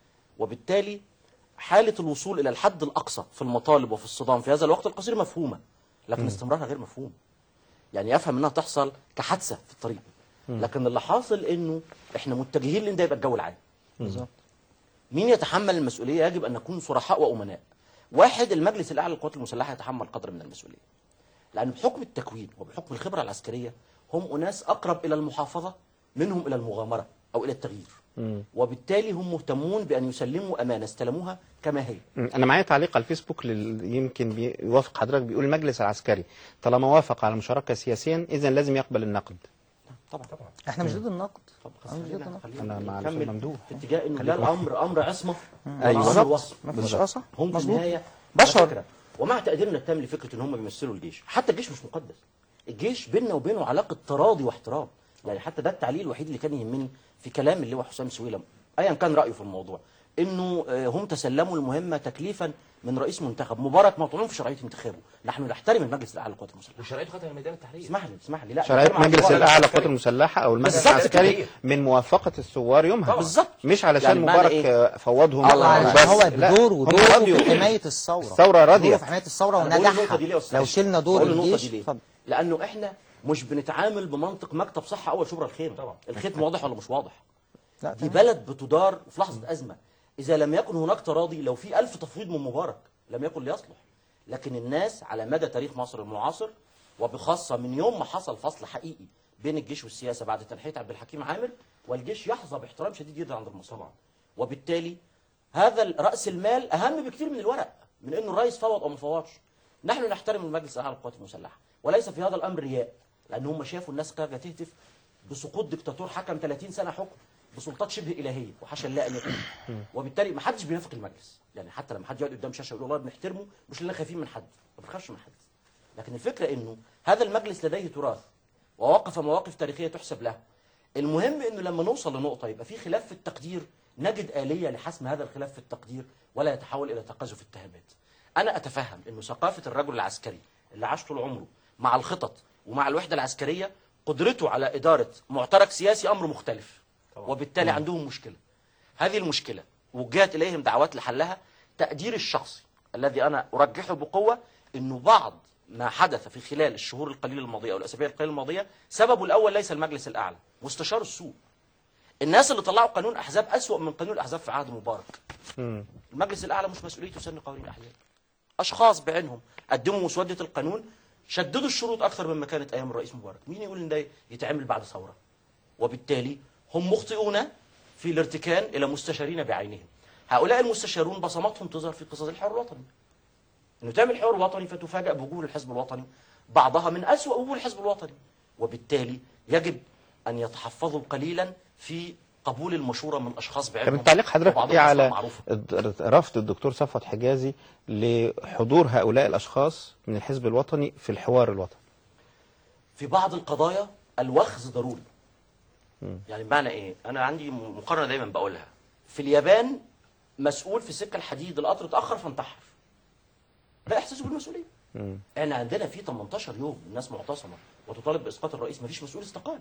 وبالتالي حالة الوصول إلى الحد الأقصى في المطالب وفي الصدام في هذا الوقت القصير مفهومة لكن استمرارها غير مفهوم يعني يفهم انها تحصل كحادثه في الطريق لكن اللي حاصل انه احنا متجهين لان ده يبقى الجو العام بالظبط مين يتحمل المسؤوليه يجب ان نكون صرحاء وامناء واحد المجلس الاعلى للقوات المسلحه يتحمل قدر من المسؤوليه لان بحكم التكوين وبحكم الخبره العسكريه هم اناس اقرب الى المحافظه منهم الى المغامره او الى التغيير وبالتالي هم مهتمون بان يسلموا امانه استلموها كما هي انا معايا تعليق على الفيسبوك لل... يمكن بيوافق حضرتك بيقول المجلس العسكري طالما وافق على المشاركه سياسيا اذا لازم يقبل النقد طبعا طبعا احنا مش ضد النقد طب أنا مش ضد خلينا النقد خلينا أنا مع نكمل الأستاذ ممدوح. في اتجاه انه ده الامر امر عصمه أيوة. وأمر وصف. ما فيش اه صح هم في مظبوط النهايه بشر. على فكرة، ومع تقديرنا التام لفكره ان هم بيمثلوا الجيش حتى الجيش مش مقدس الجيش بيننا وبينه علاقه تراضي واحترام يعني حتى ده التعليل الوحيد اللي كان يهمني في كلام اللي هو حسام سويلم ايا كان رايه في الموضوع انه آه، هم تسلموا المهمه تكليفا من رئيس منتخب مبارك مطعون في شرعيه انتخابه نحن نحترم المجلس الاعلى للقوات المسلحه وشرعيته خدها من ميدان التحرير اسمح لي اسمح لي لا شرعيه بتكلم عن مجلس القوات الاعلى العسكرية. للقوات المسلحه او المجلس بالظبط العسكري كده. من موافقه الثوار يومها بالظبط. مش علشان يعني معنى مبارك إيه؟ آه، فوضهم الله علشان وبس. هو لا، دور هم ودوره رضيوا. في حمايه الثوره الثورة راضية. دوره في حمايه الثوره أنا بقول النقطة ونجاحها دي ليه يا أستاذ؟ لو شلنا دور بقول النقطة دي الجيش ليه؟ اتفضل لانه احنا مش بنتعامل بمنطق مكتب صحه اول شبرا الخير طبعا. الختم واضح ولا مش واضح لا دي تمام. بلد بتدار في لحظه ازمه اذا لم يكن هناك تراضي لو في ألف تفويض من مبارك لم يكن ليصلح لكن الناس على مدى تاريخ مصر المعاصر وبخاصه من يوم ما حصل فصل حقيقي بين الجيش والسياسه بعد تنحيه عبد الحكيم عامر والجيش يحظى باحترام شديد جدا عند المصريين وبالتالي هذا ال- راس المال اهم بكثير من الورق من انه الرئيس فوض او ما فوضش نحن نحترم المجلس الاعلى للقوات المسلحه وليس في هذا الامر رياء لان هم شافوا الناس خارجه تهتف بسقوط دكتاتور حكم 30 سنه حكم بسلطات شبه الهيه وحاشا الله ان يكون وبالتالي ما حدش بينافق المجلس يعني حتى لما حد يقعد قدام شاشه يقول والله بنحترمه مش لنا خايفين من حد ما بنخافش من حد لكن الفكره انه هذا المجلس لديه تراث ووقف مواقف تاريخيه تحسب له المهم انه لما نوصل لنقطه يبقى في خلاف في التقدير نجد اليه لحسم هذا الخلاف في التقدير ولا يتحول الى تقاذف اتهامات انا اتفهم انه ثقافه الرجل العسكري اللي عاش طول عمره مع الخطط ومع الوحده العسكريه قدرته على اداره معترك سياسي امر مختلف وبالتالي عندهم مشكله هذه المشكله وجهت اليهم دعوات لحلها تقدير الشخصي الذي انا ارجحه بقوه انه بعض ما حدث في خلال الشهور القليله الماضيه او الاسابيع القليله الماضيه سببه الاول ليس المجلس الاعلى مستشار السوق الناس اللي طلعوا قانون احزاب اسوا من قانون الاحزاب في عهد مبارك مم. المجلس الاعلى مش مسؤوليته سن قوانين الاحزاب اشخاص بعينهم قدموا مسوده القانون شددوا الشروط اكثر مما كانت ايام الرئيس مبارك مين يقول ان ده يتعمل بعد ثوره وبالتالي هم مخطئون في الارتكان الى مستشارين بعينهم هؤلاء المستشارون بصماتهم تظهر في قصص الحوار الوطني انه تعمل حوار وطني فتفاجأ بوجوه الحزب الوطني بعضها من أسوأ وجوه الحزب الوطني وبالتالي يجب أن يتحفظوا قليلا في قبول المشورة من أشخاص طب بعينهم تعليق حضرتك وبعضهم ايه أسماء على معروفة. الد- رفض الدكتور صفوت حجازي لحضور هؤلاء الاشخاص من الحزب الوطني في الحوار الوطني في بعض القضايا الوخز ضروري يعني بمعنى ايه انا عندي م- مقارنه دايما بقولها في اليابان مسؤول في سكه الحديد القطر اتاخر فانتحر ده احساسه بالمسؤوليه احنا عندنا في 18 يوم الناس معتصمه وتطالب باسقاط الرئيس مفيش مسؤول استقال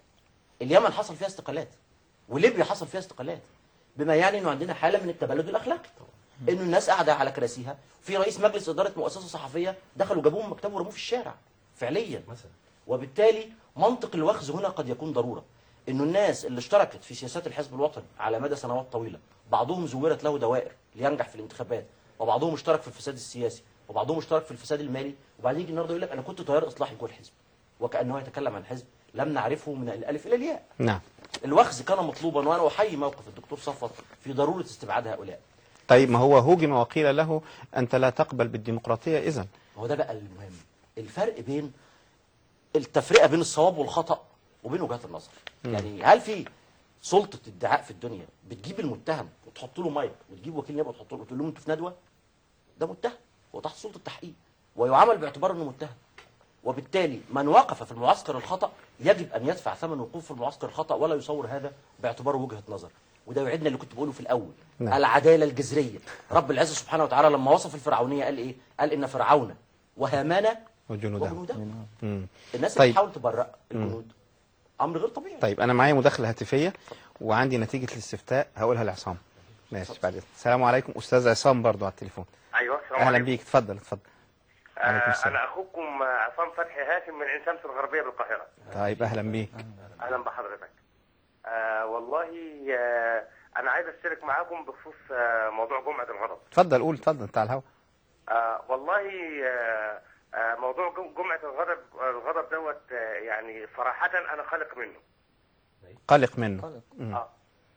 اليمن حصل فيها استقالات وليبيا حصل فيها استقالات بما يعني انه عندنا حاله من التبلد الاخلاقي انه الناس قاعده على كراسيها في رئيس مجلس اداره مؤسسه صحفيه دخلوا جابوه من مكتبه ورموه في الشارع فعليا مثلا وبالتالي منطق الوخز هنا قد يكون ضروره انه الناس اللي اشتركت في سياسات الحزب الوطني على مدى سنوات طويله بعضهم زورت له دوائر لينجح في الانتخابات وبعضهم اشترك في الفساد السياسي وبعضهم اشترك في الفساد المالي وبعدين يجي النهارده يقول لك انا كنت تيار اصلاحي جوه الحزب وكانه يتكلم عن حزب لم نعرفه من الالف الى الياء نعم الوخز كان مطلوبا وانا احيي موقف الدكتور صفوت في ضروره استبعاد هؤلاء طيب ما هو هوجم وقيل له أنت لا تقبل بالديمقراطية إذا هو ده بقى المهم الفرق بين التفرقه بين الصواب والخطا وبين وجهات النظر يعني هل في سلطه ادعاء في الدنيا بتجيب المتهم وتحط له مايك وتجيب وكيل نيابه وتحط له وتقول لهم انتوا في ندوه ده متهم هو تحت سلطه التحقيق ويعامل باعتبار انه متهم وبالتالي من وقف في المعسكر الخطا يجب ان يدفع ثمن وقوف في المعسكر الخطا ولا يصور هذا باعتباره وجهه نظر وده يعيدنا اللي كنت بقوله في الاول نعم. العداله الجذريه رب العزه سبحانه وتعالى لما وصف الفرعونيه قال ايه قال ان فرعون وهامان وجنودهم وجنودهم مم. الناس طيب. اللي بتحاول تبرأ الجنود امر غير طبيعي طيب أنا معايا مداخلة هاتفية وعندي نتيجة الاستفتاء هقولها لعصام ماشي بعد السلام عليكم أستاذ عصام برضو على التليفون ايوه السلام أهلا عليكم. بيك اتفضل اتفضل عليكم آه السلام. انا اخوكم آه، عصام فتحي هاشم من عين شمس الغربيه بالقاهره طيب أهلا بيك اهلا بحضرتك آه والله آه انا عايز اشترك معاكم بخصوص آه موضوع جمعه الغضب اتفضل قول اتفضل انت على الهوا آه والله آه آه موضوع جم- جمعه الغضب الغضب دوت آه يعني صراحه انا خالق منه قلق منه مم. آه.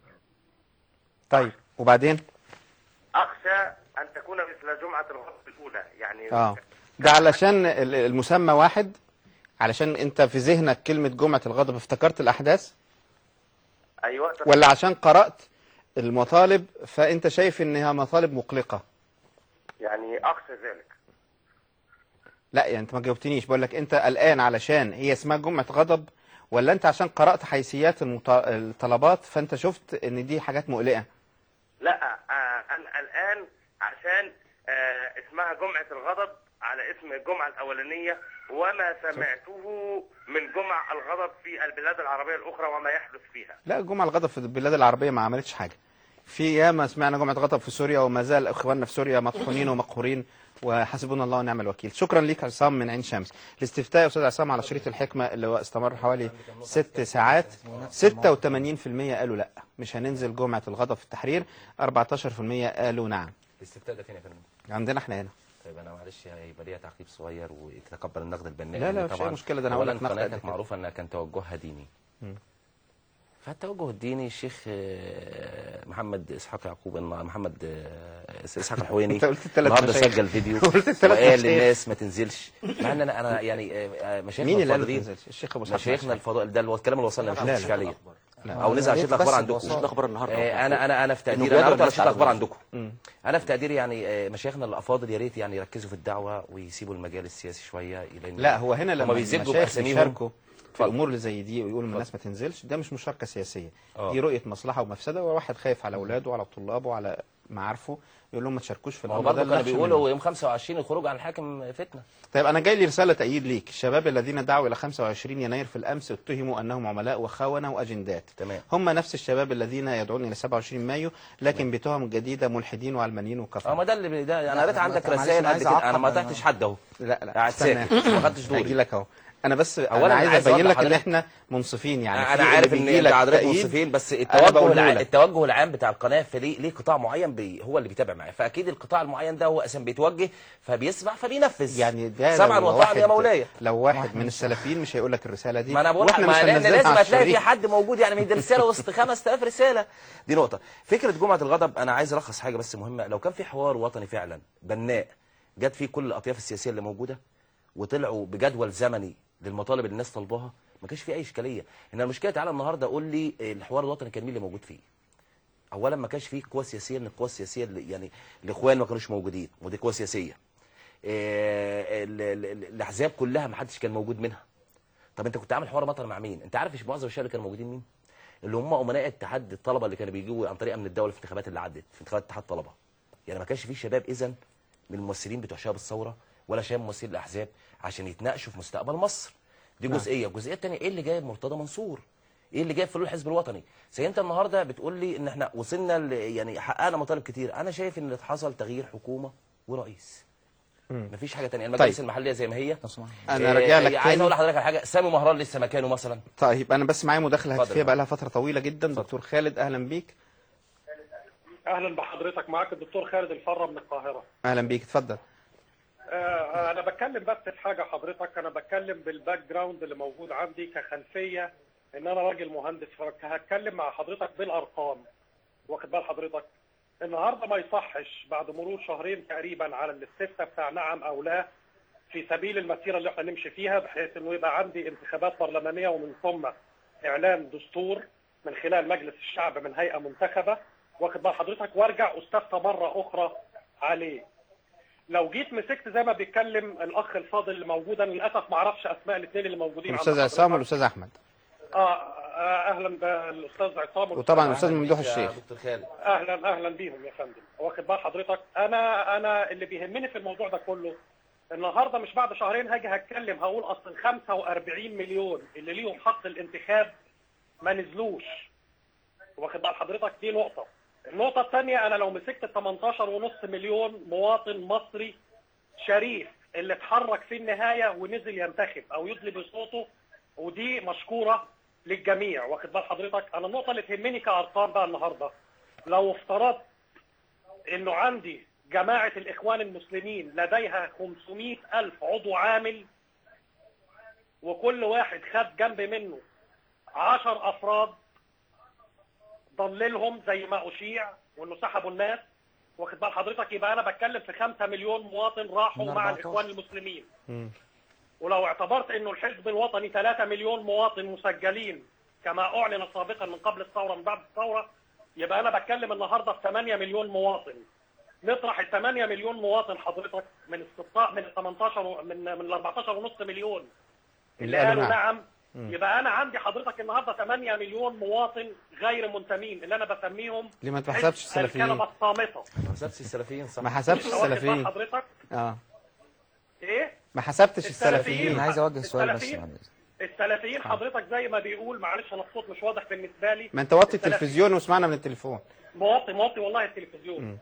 طيب وبعدين اخشى ان تكون مثل جمعه الغضب الاولى يعني اه ده علشان ال- المسمى واحد علشان انت في ذهنك كلمة جمعة الغضب افتكرت الأحداث ايوه ولا عشان قرأت المطالب فأنت شايف إنها مطالب مقلقة يعني اخشى ذلك لا يعني انت ما جاوبتنيش بقول لك انت قلقان علشان هي اسمها جمعة غضب ولا انت عشان قرأت حيثيات المط... الطلبات فانت شفت ان دي حاجات مقلقة لا آه انا الان عشان آه اسمها جمعه الغضب على اسم الجمعه الاولانيه وما سمعته من جمع الغضب في البلاد العربيه الاخرى وما يحدث فيها لا جمعة الغضب في البلاد العربية ما عملتش حاجة في ياما سمعنا جمعة غضب في سوريا وما زال اخواننا في سوريا مطحونين ومقهورين وحسبنا الله ونعم الوكيل شكرا ليك عصام من عين شمس الاستفتاء يا استاذ عصام على شريط الحكمة اللي هو استمر حوالي ست ساعات 86% قالوا لا مش هننزل جمعة الغضب في التحرير 14% قالوا نعم الاستفتاء ده فين يا فندم؟ عندنا احنا هنا طيب انا معلش هيبقى ليا تعقيب صغير وتتقبل النقد البناء لا، لا، لأن مفيش طبعاً أي مشكلة، ده أنا هقول أولاً لك نقد القناة قد كانت كده. معروفه انها كان توجهها ديني مم. فالتوجه الديني الشيخ آه، محمد اسحاق يعقوب محمد آه، اسحاق الحويني أنت قلت الثلاث النهارده مشايخ. سجل فيديو قلت الثلاث وقال مشايخ. للناس ما تنزلش مع ان انا انا يعني آه، آه، مشايخنا مين اللي قال ما الفاضلين تنزلش الشيخ ابو اسحاق مشايخنا الفضائل ده اللي هو الكلام اللي وصلنا مش لا، لا. مش فعليا لا. او نزل على شيت بس الاخبار عندكم ببساطة. شفنا اخبار النهارده آه، انا انا انا في إنه تقديري انا جدول قلت على الناس شيت الاخبار على عندكم انا في تقديري يعني آه، مشايخنا الافاضل يا ريت يعني يركزوا في الدعوه ويسيبوا المجال السياسي شويه لان لا هو هنا لما هما بيزدوا المشايخ باساميهم يشاركوا في اتفضل. الامور اللي زي دي ويقولوا ان الناس ما تنزلش ده مش مشاركه سياسيه آه. دي رؤيه مصلحه ومفسده وواحد خايف على اولاده وعلى طلابه وعلى معارفه يقول لهم ما تشاركوش في ما هو الامر ده برضه كانوا اللي بيقولوا منه. يوم 25 الخروج عن الحاكم فتنه طيب انا جاي لي رساله تأييد ليك الشباب الذين دعوا الى 25 يناير في الامس اتهموا انهم عملاء وخونه واجندات تمام. هم نفس الشباب الذين يدعون الى 27 مايو لكن بتهم جديده ملحدين وعلمانيين اه وكفار ما ده اللي ده انا لا، قريت لا، عندك معلش، رسائل أنا قد عايز كده انا أعقب ما أنا- تحتش حد اهو لا لا قاعد استنى. ساكت ما خدتش هاجي دوري لك اهو انا بس أولاً انا عايز عايز أوضح ابين لك ان لحضرتك- احنا منصفين يعني انا في عارف اللي ان بيجي انت لك حضرتك تأييد، منصفين بس أنا التوجه بقوله الع... لك. التوجه العام بتاع القناه في ليه, ليه قطاع معين بي... هو اللي بيتابع معاه فاكيد القطاع المعين ده هو اساسا بيتوجه فبيسمع فبينفذ يعني ده سمعا لو وطاعا يا واحد- مولاي لو واحد من السلفيين مش هيقول لك الرساله دي ما انا بقول لك واحنا ما مش لان هننزلها لازم على هتلاقي في الشريط. حد موجود يعني ما هي دي رساله وسط 5000 رساله دي نقطه فكره جمعه الغضب انا عايز الخص حاجه بس مهمه لو كان في حوار وطني فعلا بناء جت فيه كل الاطياف السياسيه اللي موجوده وطلعوا بجدول زمني للمطالب اللي الناس طالباها ما كانش في اي اشكاليه ان المشكله تعالى النهارده قول لي الحوار الوطني كان مين اللي موجود فيه اولا ما كانش فيه قوى سياسيه من القوى السياسيه اللي يعني الاخوان ما كانوش موجودين ودي قوى سياسيه إيه، ال- ال- ال- الاحزاب كلها ما حدش كان موجود منها طب انت كنت عامل حوار وطني مع مين انت عارف معظم الشباب اللي كانوا موجودين مين اللي هم امناء اتحاد الطلبه اللي كانوا بيجوا عن طريق امن الدوله في الانتخابات اللي عدت في انتخابات اتحاد الطلبه يعني ما كانش فيه شباب اذا من الممثلين بتوع شباب الثوره ولا شباب ممثلين الاحزاب عشان يتناقشوا في مستقبل مصر دي جزئيه الجزئيه الثانيه ايه اللي جايب مرتضى منصور ايه اللي جايب فلول الحزب الوطني زي انت النهارده بتقول لي ان احنا وصلنا ل- يعني حققنا مطالب كتير انا شايف ان حصل تغيير حكومه ورئيس مفيش حاجه تانية المجالس طيب. المحليه زي ما هي انا إيه، راجع لك عايز تاني اقول لحضرتك على حاجه سامي مهران لسه مكانه مثلا طيب انا بس معايا مداخله اتفضل هاتفيه يا بقى لها فتره طويله جدا دكتور خالد اهلا بيك اهلا بحضرتك معاك الدكتور خالد الفره من القاهره اهلا بيك اتفضل آه، انا بتكلم بس في حاجه حضرتك انا بتكلم بالباك جراوند اللي موجود عندي كخلفيه ان انا راجل مهندس فهتكلم مع حضرتك بالارقام واخد بال حضرتك النهارده ما يصحش بعد مرور شهرين تقريبا على الاستفتاء بتاع نعم او لا في سبيل المسيره اللي احنا نمشي فيها بحيث انه يبقى عندي انتخابات برلمانيه ومن ثم اعلان دستور من خلال مجلس الشعب من هيئه منتخبه واخد بال حضرتك وارجع استفتى مره اخرى عليه لو جيت مسكت زي ما بيتكلم الاخ الفاضل اللي موجود انا للاسف ما اعرفش اسماء الاثنين اللي موجودين عند الاستاذ حضرتك. عصام والاستاذ احمد اه آه، اهلا بالاستاذ عصام وطبعا والأستاذ الاستاذ ممدوح يا الشيخ دكتور خالد اهلا اهلا بيهم يا فندم واخد بال حضرتك انا انا اللي بيهمني في الموضوع ده كله النهارده مش بعد شهرين هاجي هتكلم هقول اصل ال 45 مليون اللي ليهم حق الانتخاب ما نزلوش واخد بال حضرتك دي نقطه النقطه الثانيه انا لو مسكت ال 18 ونص مليون مواطن مصري شريف اللي اتحرك في النهايه ونزل ينتخب او يدلي بصوته ودي مشكوره للجميع واخد بال حضرتك انا النقطه اللي تهمني كارقام بقى النهارده لو افترضت انه عندي جماعه الاخوان المسلمين لديها 500 الف عضو عامل وكل واحد خد جنب منه 10 افراد ضللهم زي ما اشيع وانه سحبوا الناس واخد بال حضرتك يبقى انا بتكلم في 5 مليون مواطن راحوا من مع 14. الاخوان المسلمين ولو اعتبرت انه الحزب الوطني 3 مليون مواطن مسجلين كما اعلن سابقا من قبل الثوره من بعد الثوره يبقى انا بتكلم النهارده في 8 مليون مواطن نطرح ال 8 مليون مواطن حضرتك من ال 16 من ال 18 و- من من ال 14 ونص مليون اللي قالوا نعم يبقى انا عندي حضرتك النهارده 8 مليون مواطن غير منتمين اللي انا بسميهم ليه ما حزب تحسبش السلفيين الكنبه الصامته ما حسبش السلفيين صح ما حسبش واخد بال السلفيين حضرتك اه ايه ما حسبتش السلفيين. السلفيين انا عايز اوجه سؤال بس السلفيين. معلش. السلفيين حضرتك زي ما بيقول معلش انا الصوت مش واضح بالنسبه لي ما انت وطي السلفيين. التلفزيون واسمعنا من التليفون موطي موطي والله التلفزيون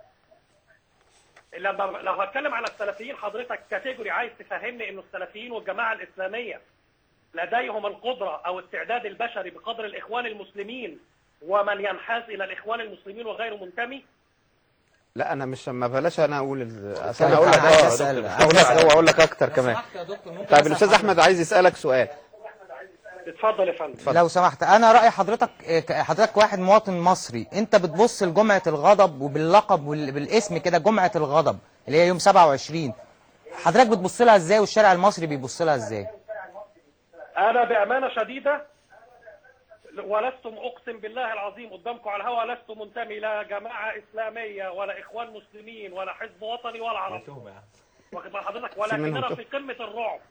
لما لو هتكلم على السلفيين حضرتك كاتيجوري عايز تفهمني انه السلفيين والجماعه الاسلاميه لديهم القدره او استعداد البشري بقدر الاخوان المسلمين ومن ينحاز الى الاخوان المسلمين وغير منتمي لا انا مش ما بلاش انا اقول ال- أصل طيب، انا اقول لك أنا عايز آه، أسأل. اقول لك هو اقول لك اكتر كمان طيب الاستاذ احمد عايز يسالك سؤال اتفضل يا فندم لو سمحت انا راي حضرتك إيه، ك- حضرتك واحد مواطن مصري انت بتبص لجمعه الغضب وباللقب وبالاسم كده جمعه الغضب اللي هي يوم 27 حضرتك بتبص لها ازاي والشارع المصري بيبص لها ازاي انا بامانه شديده ولستم اقسم بالله العظيم قدامكم على الهوا لست منتمي لا جماعه اسلاميه ولا اخوان مسلمين ولا حزب وطني ولا عرب واخد بال حضرتك منهم ولكننا تهمة. في قمه الرعب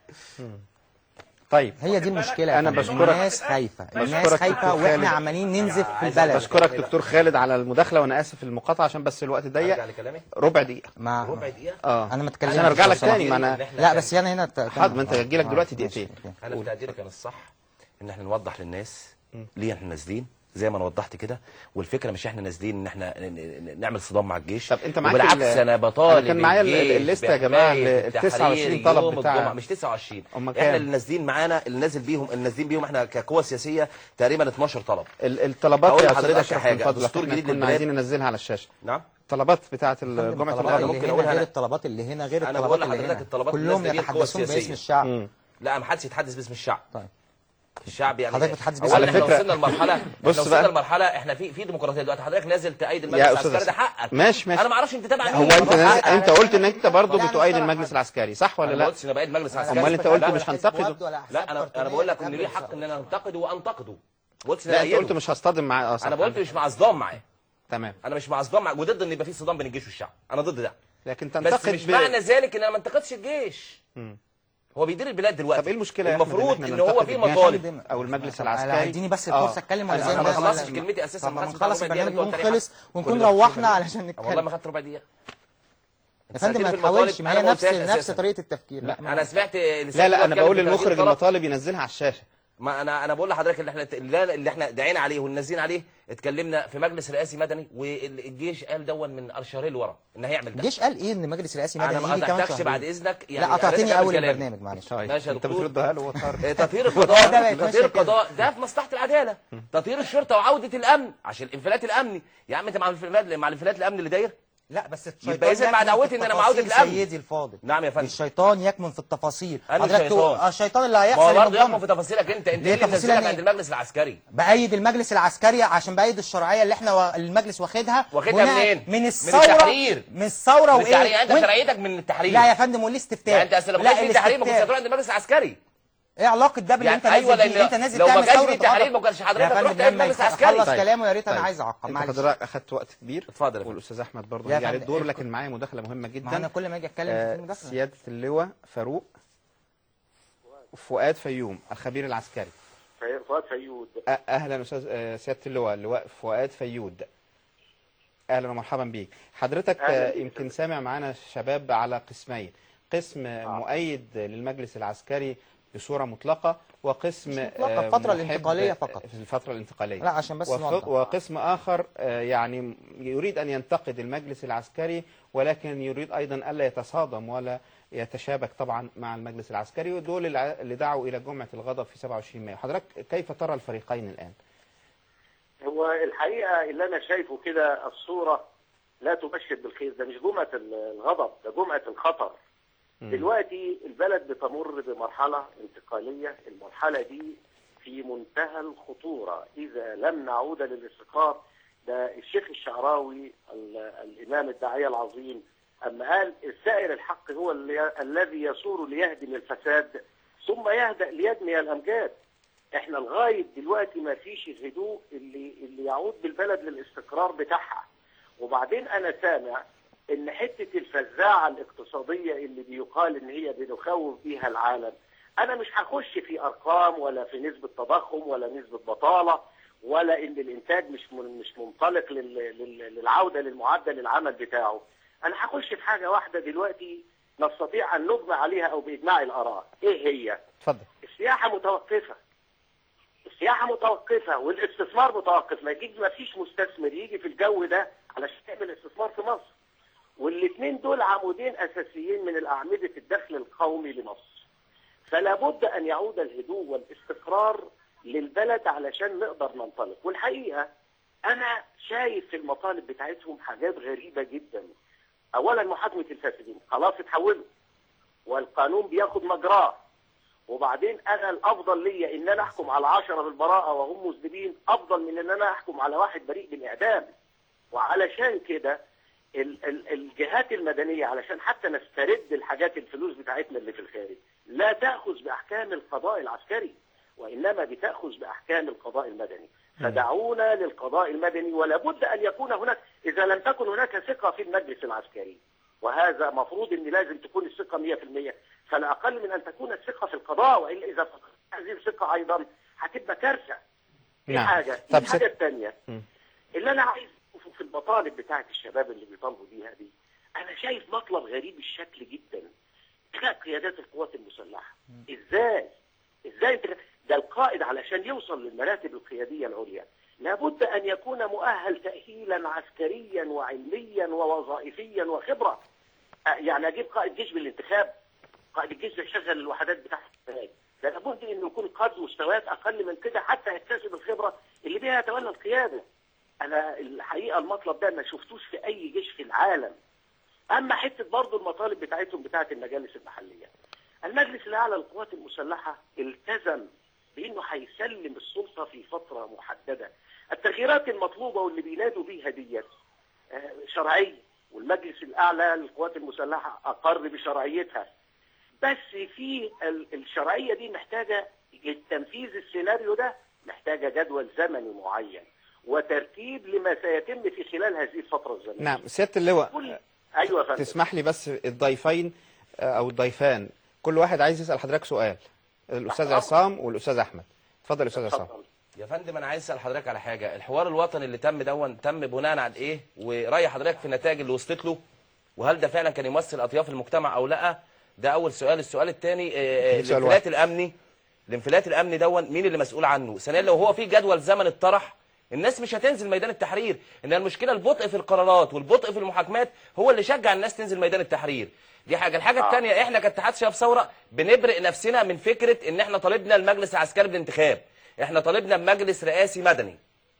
طيب هي دي المشكله أنا يا فندم. بشكرك. الناس خايفه الناس بشكرك خايفه دكتور خالد. واحنا عمالين ننزف في البلد بشكرك دكتور خالد على المداخله وانا اسف المقاطعه عشان بس الوقت ضيق ارجع لكلامي ربع دقيقه مع ربع دقيقه اه انا ما اتكلمتش عشان ارجع لو لك سمحت. تاني ما انا لا بس انا هنا ت- حاضر، ما أنت آه، هتجيلك آه، دلوقتي ماشي، دقيقتين. أوكي. انا في تقديري كان الصح ان احنا نوضح للناس ليه احنا نازلين زي ما انا وضحت كده والفكره مش احنا نازلين ان احنا ن- ن- نعمل صدام مع الجيش طب أنت معاك وبالعكس ال- انا بطالب أنا كان معايا ال- الجيش الليستة يا جماعة، بحماية ال 29 التحرير طلب يوم بتاع- الجمعة مش 29 أما احنا كام؟ اللي نازلين معانا اللي نازل بيهم اللي نازلين بيهم احنا كقوة سياسية تقريبا 12 طلب ال- الطلبات أقول يا لحضرتك استاذ اشرف حاجة، من فضلك دستور احنا جديد كنا للبلاد. عايزين ننزلها على الشاشه نعم الطلبات بتاعه ال- فندم، جمعه الطلبات الغضب اللي ممكن هنا أقولها غير أنا. الطلبات اللي هنا غير أنا الطلبات بقول اللي لحضرتك هنا الطلبات كلهم الناس دي قوة يتحدثون باسم سياسية. الشعب لا ما حدش يتحدث باسم الشعب طيب الشعب يعني حضرتك بتحدث أولاً باسم احنا على فكرة- وصلنا لمرحله بص احنا وصلنا بقى. لمرحله احنا في في ديمقراطيه دلوقتي حضرتك نازل تأيد يا المجلس أستاذ العسكري ده أسامة. حقك ماشي ماشي انا ما اعرفش انت تابع هو مين. انت حقك. انت قلت ان انت برضه لا، بتؤيد أنا المجلس العسكري صح ولا انا ما لا قلتش ان بأيد المجلس العسكري امال انت قلت لا، مش هنتقده لا انا انا بقول لك ان ليه حق ان انا انتقده وانتقده ما قلتش ان لا انا انت قلت أيده. مش هصطدم معاه اه صح انا قلت مش مع صدام معاه تمام انا مش مع صدام معاه وضد ان يبقى في صدام بين الجيش والشعب انا ضد ده لكن بس تنتقد مش ب- معنى ذلك ان انا ما انتقدش الجيش هو بيدير البلاد دلوقتي طب ايه المشكله يا أحمد المفروض إحنا ان هو ننتقد في الجيش مطالب او المجلس طب العسكري اديني بس آه. الفرصه اتكلم ولا أنا زي انا ما ما أنا- خلصتش كلمتي اساسا طب ما ما خدتش نخلص ربع دقيقة، البرنامج أنت قلت ونكون لي خلص حق. ونكون كل ده روحنا كله. علشان والله نتكلم ما خدت ربع دقيقه يا فندم ما سألتني في تحاولش المطالب، ما أنا هي ما نفس قلتهاش نفس أساساً. طريقه التفكير لا انا سمعت لا لا انا بقول للمخرج المطالب ينزلها على الشاشه ما انا انا بقول لحضرتك اللي احنا اللي اللي احنا داعين عليه والنازلين عليه اتكلمنا في مجلس رئاسي مدني والجيش قال دون من ارشاريل ورا ان هيعمل ده الجيش قال ايه ان مجلس رئاسي مدني انا ما يجي كمان قطعتكش بعد شهرين اذنك يعني لا قطعتني قريت اول كلامي. البرنامج معلش طيب ماشي يا انت دكتور. بتردها له وطار آه، تطهير ده القضاء بقت ماشية تطهير كده. القضاء ده في مصلحه العداله تطهير الشرطه وعوده الامن عشان الانفلات الامني يا عم انت مع الانفلات مع الانفلات الامن اللي داير لا بس يبقى إذن مع يكمن في دعوتي إن أنا مع عودة التفاصيل الأمن. سيدي الفاضل نعم يا فندم. الشيطان يكمن في التفاصيل أنا حضرتك الشيطان. تقول- آه، الشيطان اللي ما هيحصل هو برضه يوم يحكم الجمعة. في تفاصيلك انت انت ليه ايه اللي تفاصيلها منزلك إيه؟ عند المجلس العسكري بأيد المجلس العسكري عشان بأيد الشرعية اللي احنا و... المجلس واخدها واخدها بناء- منين؟ من من الثورة التحرير. من الثورة من التحرير وإيه يعني انت وإنت- شرعيتك من التحرير لا يا فندم وليه استفتاء يعني انت اصل لو ما لا، كانش في التحرير ما كنتش الاستفتاء. هتروح عند المجلس العسكري ايه علاقة ده باللي يعني انت نازل أيوة، فيه؟ لأن انت نازل لو ما تعمل كانش في ثورة التحرير غضب. ما كانش يا حضرتك فندم رحت عند لما المجلس يخ- العسكري خلص طيب. كلامه يا ريت انا طيب. عايز اعقب انت معلش حضرتك اخدت وقت كبير اتفضل يا فندم. والاستاذ احمد برضه يا هيجي عليه فندم، الدور إيه- لكن معايا مداخله مهمه جدا ما انا كل ما اجي اتكلم آه، في مداخلة سياده اللواء فاروق فؤاد فيوم الخبير العسكري فؤاد فيود أ- اهلا استاذ آه، سياده اللواء اللواء فؤاد فيود اهلا ومرحبا بيك حضرتك أهلا آه، بيك. يمكن سامع معانا شباب على قسمين قسم مؤيد للمجلس العسكري بصوره مطلقه وقسم مش مطلقة، آه، الفترة محب- الانتقالية فقط. في الفتره الانتقاليه لا عشان بس وف- نوضح وقسم آخر آه، يعني يريد أن ينتقد المجلس العسكري ولكن يريد أيضا ألا يتصادم ولا يتشابك طبعا مع المجلس العسكري ودول الع- اللي دعوا إلى جمعة الغضب في 27 مايو حضرتك كيف ترى الفريقين الآن؟ هو الحقيقه اللي انا شايفه كده الصوره لا تبشر بالخير ده مش جمعه الغضب ده جمعه الخطر دلوقتي البلد بتمر بمرحله انتقاليه المرحله دي في منتهى الخطوره اذا لم نعود للاستقرار ده الشيخ الشعراوي ال- الامام الداعيه العظيم اما قال السائر الحق هو اللي الذي يصور ليهدم الفساد ثم يهدأ ليدمي الامجاد احنا لغايه دلوقتي ما فيش الهدوء اللي اللي يعود بالبلد للاستقرار بتاعها وبعدين انا سامع ان حته الفزاعه الاقتصاديه اللي بيقال ان هي بنخوف بيها العالم انا مش هخش في ارقام ولا في نسبه تضخم ولا نسبه بطاله ولا ان الانتاج مش من- مش منطلق لل- لل- للعوده للمعدل العمل بتاعه انا هخش في حاجه واحده دلوقتي نستطيع ان نجمع عليها او باجماع الاراء ايه هي اتفضل السياحه متوقفه السياحه متوقفه والاستثمار متوقف ما يجي ما فيش مستثمر يجي في الجو ده علشان يعمل استثمار في مصر والاثنين دول عمودين اساسيين من الاعمده الدخل القومي لمصر فلا بد ان يعود الهدوء والاستقرار للبلد علشان نقدر ننطلق والحقيقه انا شايف في المطالب بتاعتهم حاجات غريبه جدا اولا محاكمه الفاسدين خلاص اتحولوا والقانون بياخد مجراه وبعدين انا الافضل ليا ان انا احكم على عشرة بالبراءه وهم مذنبين افضل من ان انا احكم على واحد بريء بالاعدام وعلشان كده ال- ال- الجهات المدنيه علشان حتى نسترد الحاجات الفلوس بتاعتنا اللي في الخارج لا تاخذ باحكام القضاء العسكري وانما بتاخذ باحكام القضاء المدني فدعونا للقضاء المدني ولا بد ان يكون هناك اذا لم تكن هناك ثقه في المجلس العسكري وهذا مفروض ان لازم تكون الثقه 100% فلا اقل من ان تكون الثقه في القضاء والا اذا فقدت هذه الثقه ايضا هتبقى كارثه دي نعم. حاجه طب الحاجه ست- الثانيه مم. اللي انا عايز اشوفه في المطالب بتاعت الشباب اللي بيطالبوا بيها دي انا شايف مطلب غريب الشكل جدا الغاء قيادات القوات المسلحه ازاي ازاي انت ده القائد علشان يوصل للمراتب القياديه العليا لابد ان يكون مؤهل تاهيلا عسكريا وعلميا ووظائفيا وخبره أه، يعني اجيب قائد جيش بالانتخاب قائد الجيش يشغل الوحدات بتاعته ازاي ده لابد انه يكون قاد مستويات اقل من كده حتى يكتسب الخبره اللي بيها يتولى القياده انا الحقيقه المطلب ده ما شفتوش في اي جيش في العالم اما حته برضه المطالب بتاعتهم بتاعت المجالس المحليه المجلس الاعلى للقوات المسلحه التزم بانه هيسلم السلطه في فتره محدده التغييرات المطلوبه واللي بينادوا بيها ديت آه، شرعيه والمجلس الاعلى للقوات المسلحه اقر بشرعيتها بس في ال- الشرعيه دي محتاجه التنفيذ السيناريو ده محتاجه جدول زمني معين وترتيب لما سيتم في خلال هذه الفتره الزمنيه نعم سيادة اللواء كل ايوه يا فندم تسمح لي بس الضيفين آه، أو الضيفان كل واحد عايز يسأل حضرتك سؤال الأستاذ أمرك. عصام والأستاذ أحمد اتفضل يا أستاذ عصام اتفضل. يا فندم انا عايز اسال حضرتك على حاجه الحوار الوطني اللي تم دون تم بناء على ايه وراي حضرتك في النتائج اللي وصلت له وهل ده فعلا كان يمثل اطياف المجتمع او لا ده اول سؤال السؤال الثاني سؤال الانفلات الامني الانفلات الامني دون مين اللي مسؤول عنه ثانيا لو هو في جدول زمن اتطرح الناس مش هتنزل ميدان التحرير ان المشكله البطء في القرارات والبطء في المحاكمات هو اللي شجع الناس تنزل ميدان التحرير دي حاجه الحاجه الثانيه احنا كاتحاد شباب ثوره بنبرئ نفسنا من فكره ان احنا طالبنا المجلس العسكري بالانتخاب احنا طالبنا بمجلس رئاسي مدني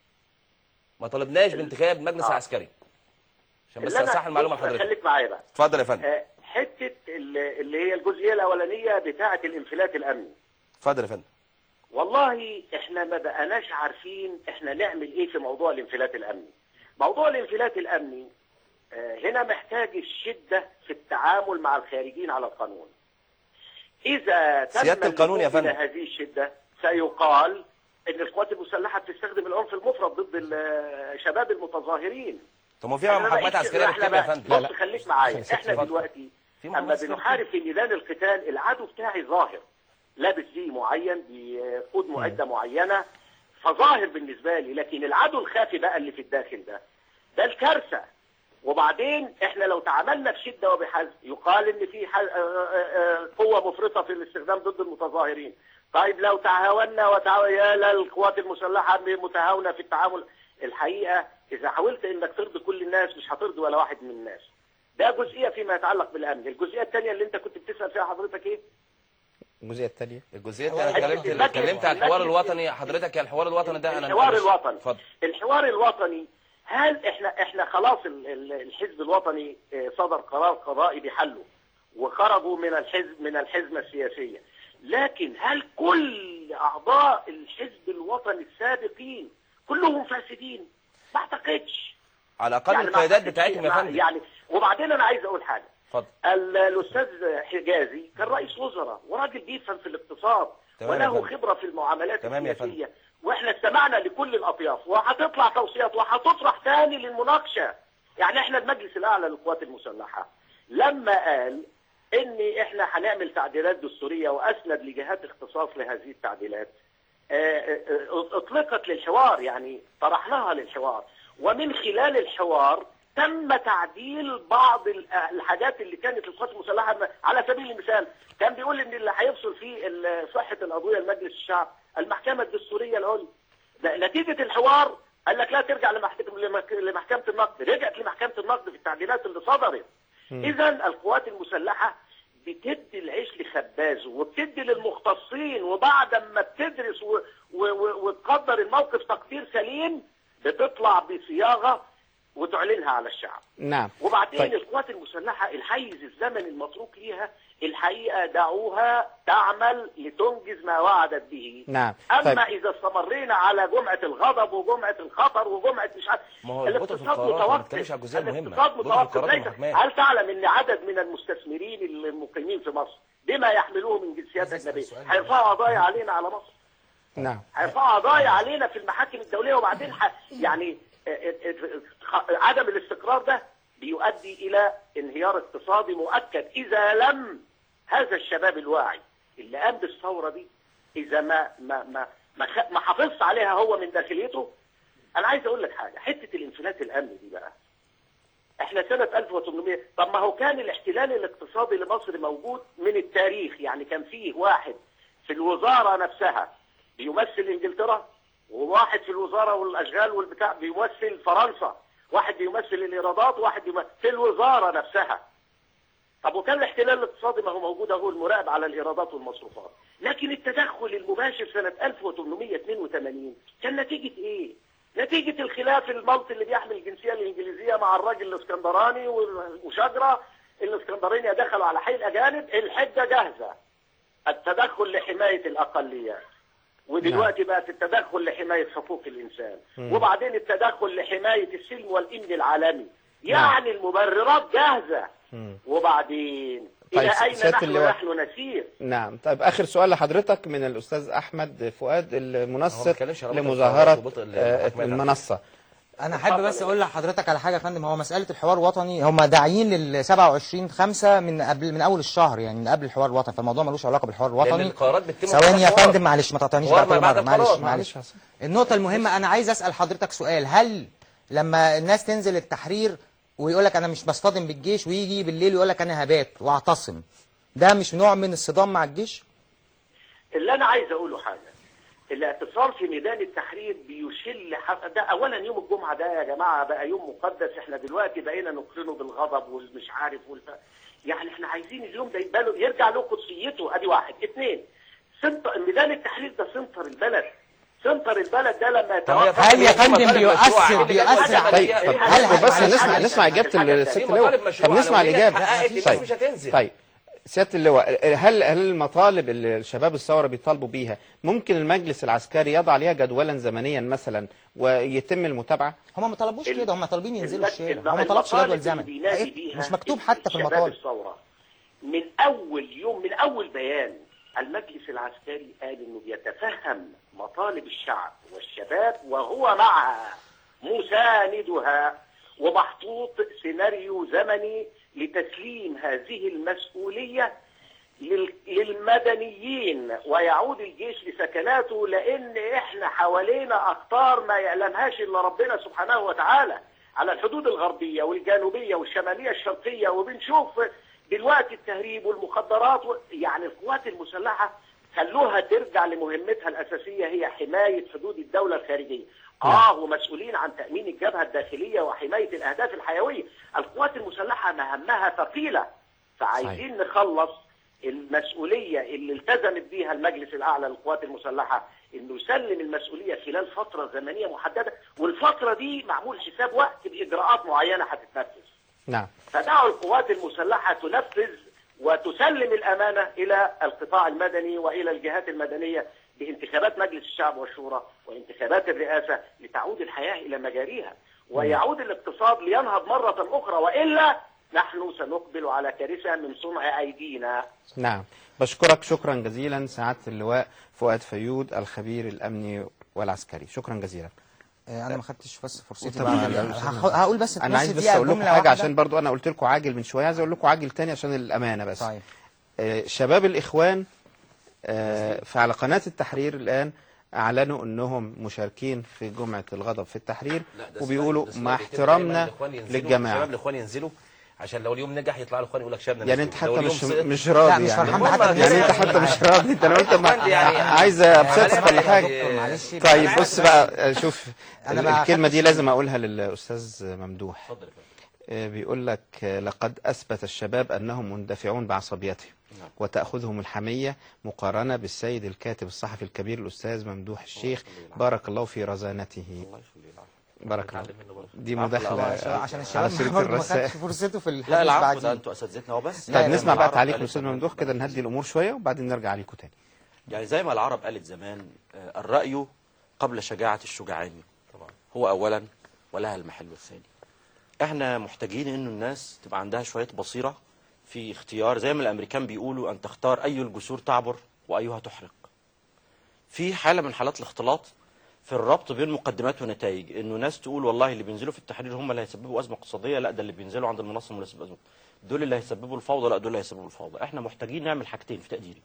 ما طالبناش بانتخاب مجلس آه. عسكري عشان بس اللي أنا- اصح المعلومه بص، لحضرتك خليك معايا بقى اتفضل يا فندم آه، حته ال- اللي هي الجزئيه الاولانيه بتاعه الانفلات الامني اتفضل يا فندم والله احنا ما بقناش عارفين احنا نعمل ايه في موضوع الانفلات الامني موضوع الانفلات الامني آه، هنا محتاج الشده في التعامل مع الخارجين على القانون اذا تم سيادة القانون يا اللجوء إلى فندم. هذه الشده سيقال ان القوات المسلحه بتستخدم العنف المفرط ضد ال- شباب المتظاهرين طب ما في محاكمات عسكريه احنا بالكامل يا بقى- فندم بص خليك معايا احنا اتفضل. دلوقتي في اما محاكمات عسكرية بنحارب في ميدان القتال العدو بتاعي ظاهر لابس زي معين بيقود معده معينه فظاهر بالنسبه لي لكن العدو الخافي بقى اللي في الداخل ده ده الكارثه وبعدين احنا لو تعاملنا بشده وبحزم يقال ان في ح- آه، آه، آه، قوه مفرطه في الاستخدام ضد المتظاهرين طيب لو تعاوننا وتعاون القوات المسلحه متهاونه في التعامل الحقيقه اذا حاولت انك ترضي كل الناس مش هترضي ولا واحد من الناس ده جزئيه فيما يتعلق بالامن الجزئيه الثانيه اللي انت كنت بتسال فيها حضرتك ايه الجزئيه الثانيه الجزئيه الثانيه انا حتة اتكلمت المجلس- اتكلمت عن الحوار المجلس- الوطني حضرتك يا الحوار الوطني ده انا الحوار معلش. الوطني اتفضل الحوار الوطني هل احنا احنا خلاص ال- ال- الحزب الوطني اه، صدر قرار قضائي بحله وخرجوا من الحزب من الحزمه السياسيه لكن هل كل اعضاء الحزب الوطني السابقين كلهم فاسدين؟ ما اعتقدش على الاقل يعني ما القيادات أعتقدش- بتاعتهم يا مع- فندم يعني وبعدين انا عايز اقول حاجه اتفضل ال- الاستاذ حجازي كان رئيس وزراء وراجل بيفهم في الاقتصاد تمام يا وله فندم. خبره في المعاملات تمام يا السياسيه واحنا استمعنا لكل الاطياف وهتطلع توصيات وهتطرح تاني للمناقشه يعني احنا المجلس الاعلى للقوات المسلحه لما قال ان احنا هنعمل تعديلات دستوريه واسند لجهات اختصاص لهذه التعديلات آه، آه، اطلقت للحوار يعني طرحناها للحوار ومن خلال الحوار تم تعديل بعض ال- الحاجات اللي كانت القوات المسلحه م- على سبيل المثال كان بيقول ان اللي هيفصل في ال- صحه القضيه لمجلس الشعب المحكمه الدستوريه العليا ده نتيجه الحوار قال لك لا ترجع لمحكمه لمك- لمحكمه النقد رجعت لمحكمه النقد في التعديلات اللي صدرت اذا القوات المسلحه بتدي العيش لخبازه وبتدي للمختصين وبعد ما بتدرس و- و- و- وتقدر الموقف تقدير سليم بتطلع بصياغه وتعلنها على الشعب نعم وبعدين طيب. طيب. القوات المسلحه الحيز الزمني المتروك ليها الحقيقه دعوها تعمل لتنجز ما وعدت به نعم. اما طيب. اذا استمرينا على جمعه الغضب وجمعه الخطر وجمعه مش عارف ما هو البطء في القرارات، ما بنتكلمش على الجزئية المهمة. الاقتصاد البطء في متوقف القرارات ليس والمحاكمات. هل تعلم ان عدد من المستثمرين المقيمين في مصر بما يحملوه من جنسيات اجنبيه هيرفعوا قضايا علينا على مصر نعم هيرفعوا قضايا علينا في المحاكم الدوليه وبعدين ح... يعني اه- اه- اه- خ- عدم الاستقرار ده بيؤدي الى انهيار اقتصادي مؤكد اذا لم هذا الشباب الواعي اللي قام بالثوره دي اذا ما ما ما ما, خ... ما حافظش عليها هو من داخليته انا عايز اقول لك حاجه حته الانفلات الامني دي بقى احنا سنة 1800 طب ما هو كان الاحتلال الاقتصادي لمصر موجود من التاريخ يعني كان فيه واحد في الوزارة نفسها بيمثل انجلترا وواحد في الوزارة والاشغال والبتاع بيمثل فرنسا واحد بيمثل الايرادات وواحد بيمثل في الوزارة نفسها طب وكان الاحتلال الاقتصادي ما هو موجود اهو المراقب على الايرادات والمصروفات لكن التدخل المباشر سنة 1882 كان نتيجة ايه نتيجة الخلاف الملط اللي بيحمل الجنسية الإنجليزية مع الراجل الاسكندراني وشجرة الاسكندرانية دخلوا على حي الأجانب الحجة جاهزة التدخل لحماية الأقليات ودلوقتي بقت التدخل لحماية حقوق الإنسان وبعدين التدخل لحماية السلم والأمن العالمي يعني المبررات جاهزة وبعدين طيب، إلى أين سيادة نحن اللواء. نحن نسير نعم طيب اخر سؤال لحضرتك من الاستاذ احمد فؤاد هو ما المنسق بيتكلمش على بطء لمظاهره القرارات وبطء آه، المحاكمات. المنصه انا حابب بس اقول لحضرتك على حاجه يا فندم هو مساله الحوار الوطني هم داعيين لل 27 5 من قبل من اول الشهر يعني من قبل الحوار الوطني فالموضوع ملوش علاقه بالحوار لان الوطني القرارات بتتم ثواني يا بعد الحوار. فندم معلش ما تقطعنيش حوار بقى ما كل بعد مره معلش القرار. معلش معلش. النقطه المهمه انا عايز اسال حضرتك سؤال هل لما الناس تنزل التحرير ويقول لك انا مش بصطدم بالجيش ويجي بالليل يقول لك انا هبات واعتصم ده مش نوع من الصدام مع الجيش اللي انا عايز اقوله حاجه الاعتصام في ميدان التحرير بيشل حق... ده اولا يوم الجمعه ده يا جماعه بقى يوم مقدس احنا دلوقتي بقينا نقرنه بالغضب والمش عارف والف... يعني احنا عايزين اليوم ده يبقى له يرجع له قدسيته ادي واحد اثنين سنتر ميدان التحرير ده سنتر البلد سنتر البلد ده لما طب يا يتوقف هل يا فندم فندم مطالب مشروعة. بيؤثر بيؤثر على طيب طب هل اصبر بس هل- نسمع هل- نسمع اجابه هل- الست في اللواء مطالب طب مشروعة نسمع لو هي الاجابه اتحققت الناس طيب مش هتنزل. طيب سياده اللواء هل هل المطالب اللي الشباب الثوره بيطالبوا بيها ممكن المجلس العسكري يضع عليها جدولا زمنيا مثلا ويتم المتابعه؟ هم ما طلبوش كده هم طالبين ينزلوا الم- الشارع الم- هم ما طلبش المطالب جدول اللي زمني بينادي إيه؟ بيها مش مكتوب حتى في شباب المطالب الثورة من اول يوم من اول بيان المجلس العسكري قال انه بيتفهم مطالب الشعب والشباب وهو معها مساندها ومحطوط سيناريو زمني لتسليم هذه المسؤوليه لل- للمدنيين ويعود الجيش لسكناته لان احنا حوالينا اخطار ما يعلمهاش الا ربنا سبحانه وتعالى على الحدود الغربيه والجنوبيه والشماليه الشرقيه وبنشوف دلوقتي التهريب والمخدرات و... يعني القوات المسلحه خلوها ترجع لمهمتها الاساسيه هي حمايه حدود الدوله الخارجيه. اه ومسؤولين عن تامين الجبهه الداخليه وحمايه الاهداف الحيويه. القوات المسلحه مهمها ثقيله فعايزين نخلص المسؤوليه اللي التزمت بيها المجلس الاعلى للقوات المسلحه انه يسلم المسؤوليه خلال فتره زمنيه محدده والفتره دي معمول حساب وقت باجراءات معينه هتتنفذ. نعم فدعوا القوات المسلحة تنفذ وتسلم الأمانة إلى القطاع المدني وإلى الجهات المدنية بانتخابات مجلس الشعب والشورى وانتخابات الرئاسة لتعود الحياة إلى مجاريها ويعود الاقتصاد لينهض مرة أخرى وإلا نحن سنقبل على كارثة من صنع أيدينا نعم بشكرك شكرا جزيلا سعاده اللواء فؤاد فيود الخبير الامني والعسكري شكرا جزيلا آه، انا ما خدتش بس فرصتي طبعاً بقى لا، هخ- هقول بس في انا نص عايز بس دقيقة اقول لكم جملة حاجه واحدة. عشان برضو انا قلت لكم عاجل من شويه عايز اقول لكم عاجل تاني عشان الامانه بس طيب آه، شباب الإخوان آه، فعلى قناة التحرير الآن أعلنوا أنهم مشاركين في جمعة الغضب في التحرير لا، ده وبيقولوا سؤال- ده مع سؤال بيتم دايماً احترامنا الإخوان ينزلوا- للجماعة شباب الاخوان ينزلوا عشان لو اليوم نجح يطلع الاخوان يقول لك شبابنا يعني نزلوا. انت لو حتى اليوم مش سقط- مش راضي لا، مش يعني فرحان بحد يعني انت حتى مش راضي انت انا قلت ما- يعني- عايز ابسطك ولا حاجه دكتور، معلش طيب أنا بص بقى شوف أنا ما الكلمه دي خدتش- لازم اقولها للاستاذ ممدوح اتفضل يا فندم. آه، بيقول لك آه، لقد أثبت الشباب أنهم مندفعون بعصبيتهم نعم. وتأخذهم الحمية مقارنة بالسيد الكاتب الصحفي الكبير الأستاذ ممدوح الشيخ يخليه يلعب. بارك الله في رزانته الله يخليه يلعب. بارك الله نتعلم منه برضه. دي العفو، مداخلة لا، عشان عشان على الشباب سيرة برضه ما الرسائل. خدش فرصته في الحديث لا العفو ده بعدين انتوا اساتذتنا وبس لا، طيب لا، نسمع العرب بقى تعليق قالت الأستاذ زمان- ممدوح كده نهدي الأمور شوية وبعدين نرجع عليكم تاني يعني زي ما العرب قالت زمان آه، الرأي قبل شجاعة الشجعان طبعا هو أولا ولها المحل الثاني احنا محتاجين انه الناس تبقى عندها شوية بصيرة في اختيار زي ما الامريكان بيقولوا ان تختار اي الجسور تعبر وايها تحرق في حالة من حالات الاختلاط في الربط بين مقدمات ونتائج انه ناس تقول والله اللي بينزلوا في التحرير هم اللي هيسببوا ازمه اقتصاديه لا ده اللي بينزلوا عند المنصه هم اللي هيسببوا ازمه دول اللي هيسببوا الفوضى لا دول اللي هيسببوا الفوضى احنا محتاجين نعمل حاجتين في تقديري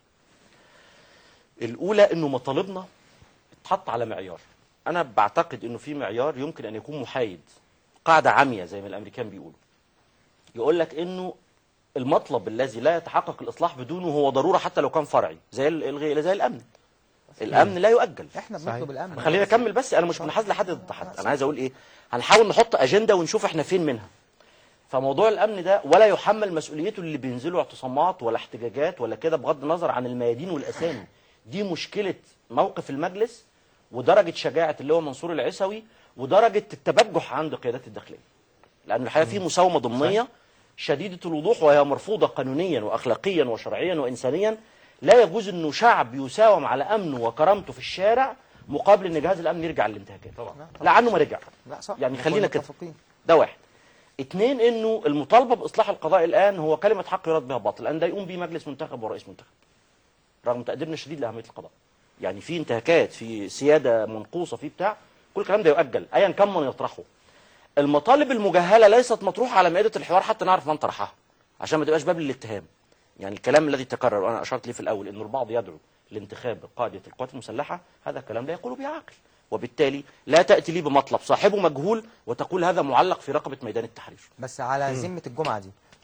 الاولى انه مطالبنا تتحط على معيار انا بعتقد انه في معيار يمكن ان يكون محايد قاعده عاميه زي ما الامريكان بيقولوا يقول لك انه المطلب الذي لا يتحقق الاصلاح بدونه هو ضروره حتى لو كان فرعي زي الغي زي الامن الامن لا يؤجل احنا صحيح. بنطلب الامن خليني اكمل بس انا مش منحاز لحد ضد حد انا عايز اقول ايه هنحاول نحط اجنده ونشوف احنا فين منها فموضوع الامن ده ولا يحمل مسؤوليته اللي بينزلوا اعتصامات ولا احتجاجات ولا كده بغض النظر عن الميادين والاسامي دي مشكله موقف المجلس ودرجه شجاعه اللي هو منصور العسوي ودرجه التبجح عند قيادات الداخليه لان الحقيقه في مساومه ضمنيه شديده الوضوح وهي مرفوضه قانونيا واخلاقيا وشرعيا وانسانيا لا يجوز انه شعب يساوم على امنه وكرامته في الشارع مقابل ان جهاز الامن يرجع للانتهاكات طبعا لا عنه ما رجع لا صح يعني نكون خلينا كده متفقين. ده واحد اتنين انه المطالبه باصلاح القضاء الان هو كلمه حق يراد بها باطل لان ده يقوم به مجلس منتخب ورئيس منتخب رغم تقديرنا الشديد لاهميه القضاء يعني في انتهاكات في سياده منقوصه في بتاع كل الكلام ده يؤجل ايا كان من يطرحه المطالب المجهله ليست مطروحه على مائده الحوار حتى نعرف من طرحها عشان ما تبقاش باب للاتهام يعني الكلام الذي تكرر وانا اشرت ليه في الاول انه البعض يدعو لانتخاب قاده القوات المسلحه هذا كلام لا يقول به عاقل وبالتالي لا تاتي لي بمطلب صاحبه مجهول وتقول هذا معلق في رقبه ميدان التحرير بس على ذمه الجمعه دي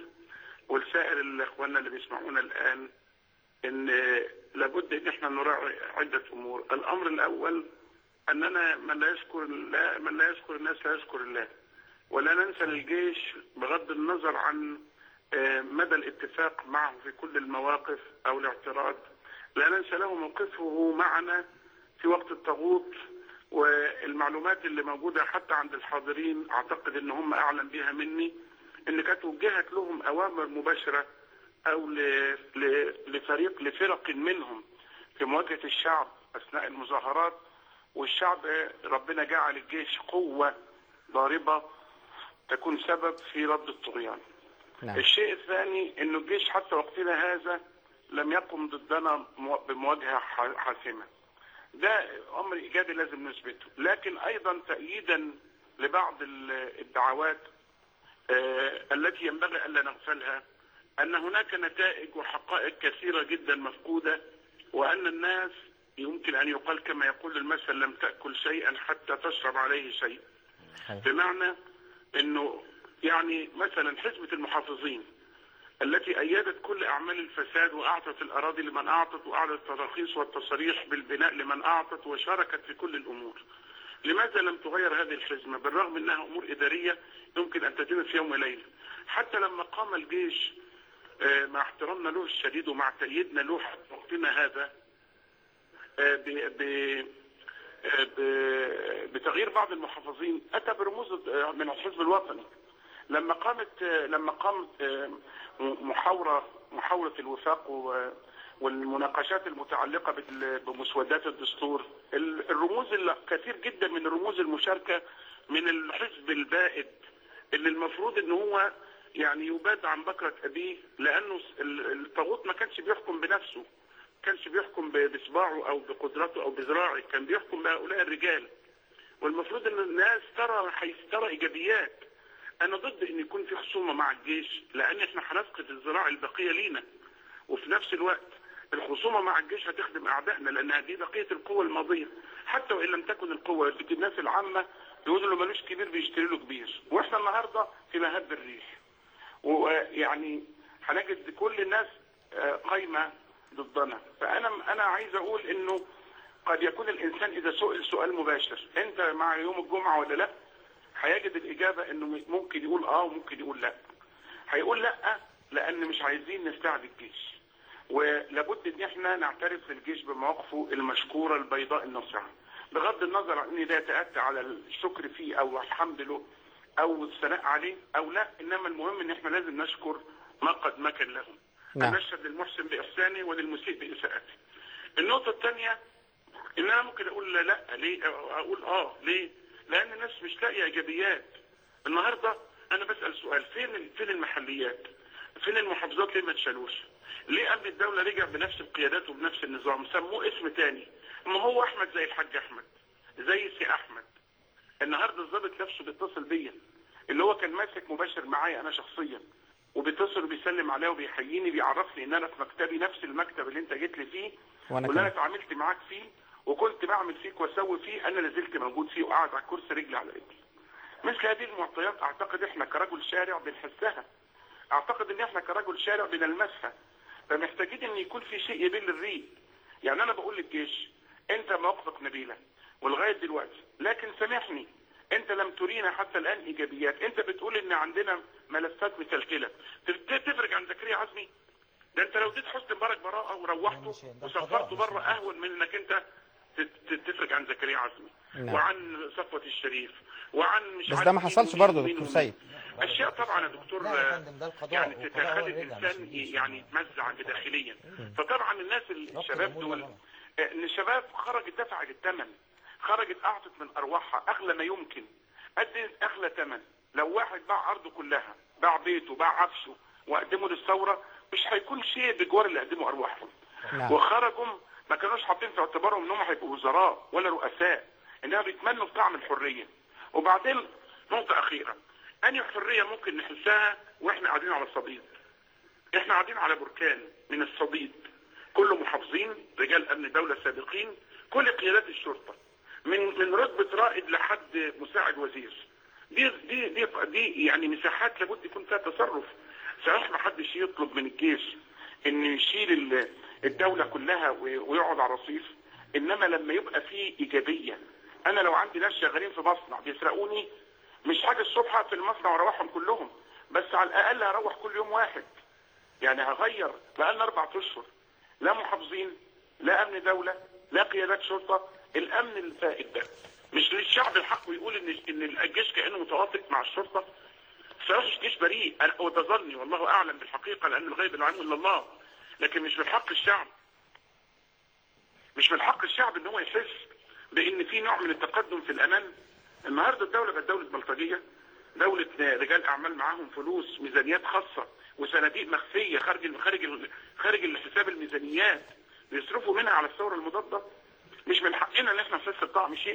ولسائر الاخوان اللي بيسمعونا الان ان لابد ان احنا نراعي عده امور، الامر الاول اننا من لا يشكر الله من لا يشكر الناس لا يشكر الله. ولا ننسى للجيش بغض النظر عن آه، مدى الاتفاق معه في كل المواقف او الاعتراض لا ننسى له موقفه معنا في وقت الطاغوت والمعلومات اللي موجوده حتى عند الحاضرين اعتقد ان هم اعلم بها مني ان كانت وجهت لهم اوامر مباشره او ل- ل- لفريق لفرق منهم في مواجهه الشعب اثناء المظاهرات والشعب ربنا جعل الجيش قوه ضاربه تكون سبب في رد الطغيان. نعم الشيء الثاني انه الجيش حتى وقتنا هذا لم يقم ضدنا مو- بمواجهه ح- حاسمه. ده امر ايجابي لازم نثبته، لكن ايضا تأييدا لبعض ال- الدعوات آه، التي ينبغي الا نغفلها ان هناك نتائج وحقائق كثيره جدا مفقوده وان الناس يمكن ان يقال كما يقول المثل لم تاكل شيئا حتى تشرب عليه شيء. بمعنى انه يعني مثلا حزبة المحافظين التي ايدت كل اعمال الفساد واعطت الاراضي لمن اعطت واعطت التراخيص والتصاريح بالبناء لمن اعطت وشاركت في كل الامور. لماذا لم تغير هذه الحزمه بالرغم انها امور اداريه يمكن ان تتم في يوم وليله. حتى لما قام الجيش آه، مع احترامنا له الشديد ومع تأييدنا له حتى وقتنا هذا آه، ب- ب- آه، ب- بتغيير بعض المحافظين اتى برموز آه، من الحزب الوطني لما قامت آه، لما قامت آه، م- محاوره محاوره الوفاق و- والمناقشات المتعلقه بال- بمسودات الدستور ال- الرموز اللي كثير جدا من الرموز المشاركه من الحزب البائد اللي المفروض ان هو يعني يباد عن بكرة ابيه لانه ال- الطاغوت ما كانش بيحكم بنفسه كانش بيحكم ب- بصباعه او بقدرته او بذراعه كان بيحكم بهؤلاء الرجال والمفروض ان الناس ترى حيث ترى ايجابيات انا ضد ان يكون في خصومه مع الجيش لان احنا هنفقد الذراع البقيه لينا وفي نفس الوقت الخصومه مع الجيش هتخدم اعدائنا لانها دي بقيه القوه الماضيه حتى وان لم تكن القوه لكن الناس العامه يقولوا له ملوش كبير بيشتري له كبير واحنا النهارده في مهب الريح ويعني هنجد كل الناس آه، قايمه ضدنا فانا انا عايز اقول انه قد يكون الانسان اذا سئل سؤال مباشر انت مع يوم الجمعه ولا لا هيجد الاجابه انه ممكن يقول اه وممكن يقول لا هيقول لا لان مش عايزين نستعد الجيش ولابد ان احنا نعترف للجيش بمواقفه المشكوره البيضاء الناصعه بغض النظر عن ان ده يتاتى على الشكر فيه او الحمد له او الثناء عليه او لا انما المهم ان احنا لازم نشكر ما قد مكن لهم نعم. أن نشهد للمحسن باحسانه وللمسيء باساءته النقطه الثانيه ان انا ممكن اقول لا, لا ليه اقول اه ليه لان الناس مش لاقيه ايجابيات النهارده انا بسال سؤال فين فين المحليات فين المحافظات ليه ما اتشالوش ليه امن الدوله رجع بنفس القيادات وبنفس النظام سموه اسم تاني ما هو احمد زي الحاج احمد زي سي احمد النهارده الضابط نفسه بيتصل بيا اللي هو كان ماسك مباشر معايا انا شخصيا وبيتصل وبيسلم عليا وبيحييني بيعرفني ان انا في مكتبي نفس المكتب اللي انت جيت لي فيه وأنا واللي انا كمان. اتعاملت معاك فيه وكنت بعمل فيك واسوي فيه انا لازلت موجود فيه وقاعد على الكرسي رجلي على رجلي مثل هذه المعطيات اعتقد احنا كرجل شارع بنحسها اعتقد ان احنا كرجل شارع بنلمسها فمحتاجين ان يكون في شيء يبل الريق يعني انا بقول للجيش انت مواقفك نبيله ولغايه دلوقتي لكن سامحني انت لم ترينا حتى الان ايجابيات انت بتقول ان عندنا ملفات متلتله تف- تفرج عن زكريا عزمي ده انت لو اديت حسني مبارك براءه وروحته وسفرته بره اهون من انك انت تت- تت- تفرج عن زكريا عزمي نعم. وعن صفوة الشريف وعن مش بس عارف ده ما مين حصلش ومين برضه يا ومين دكتور ومين. سيد اشياء طبعا يا دكتور لا يا فندم، ده القضاء، يعني والقضاء هو تخلي اللي يرجع، مش الانسان الجيش. يعني يتمزع داخليا فطبعا الناس الشباب الأمور دول والله. آه، ان الشباب خرجت دفعت الثمن خرجت اعطت من ارواحها اغلى ما يمكن ادت اغلى ثمن لو واحد باع ارضه كلها باع بيته باع عفشه وقدمه للثوره مش هيكون شيء بجوار اللي قدموا ارواحهم نعم. وخرجوا ما كانوش حاطين في اعتبارهم انهم هيبقوا وزراء ولا رؤساء انما بيتمنوا طعم الحريه وبعدين نقطه اخيره انهي حريه ممكن نحسها واحنا قاعدين على الصديد احنا قاعدين على بركان من الصديد كله محافظين رجال امن دوله سابقين كل قيادات الشرطه من من رتبه رائد لحد مساعد وزير دي دي دي, دي يعني مساحات لابد يكون فيها تصرف صحيح ما حدش يطلب من الجيش انه يشيل ال- الدوله كلها وي- ويقعد على رصيف انما لما يبقى في ايجابيه انا لو عندي ناس شغالين في مصنع بيسرقوني مش حاجه الصبح في المصنع واروحهم كلهم بس على الاقل هروح كل يوم واحد يعني هغير بقالنا اربع اشهر لا محافظين لا امن دوله لا قيادات شرطه الامن الفائد ده مش للشعب الحق ويقول ان ان الجيش كانه متوافق مع الشرطه صلاح الجيش بريء أنا- وتظني والله اعلم بالحقيقه لان الغيب لا يعلم الا الله لكن مش من حق الشعب مش من حق الشعب ان هو يحس بان في نوع من التقدم في الامان النهارده الدوله بقت دوله بلطجيه دوله رجال اعمال معاهم فلوس ميزانيات خاصه وصناديق مخفيه خارج ال- خارج ال- خارج الحساب الميزانيات بيصرفوا منها على الثوره المضاده مش من حقنا ان احنا نحس بطعم شيء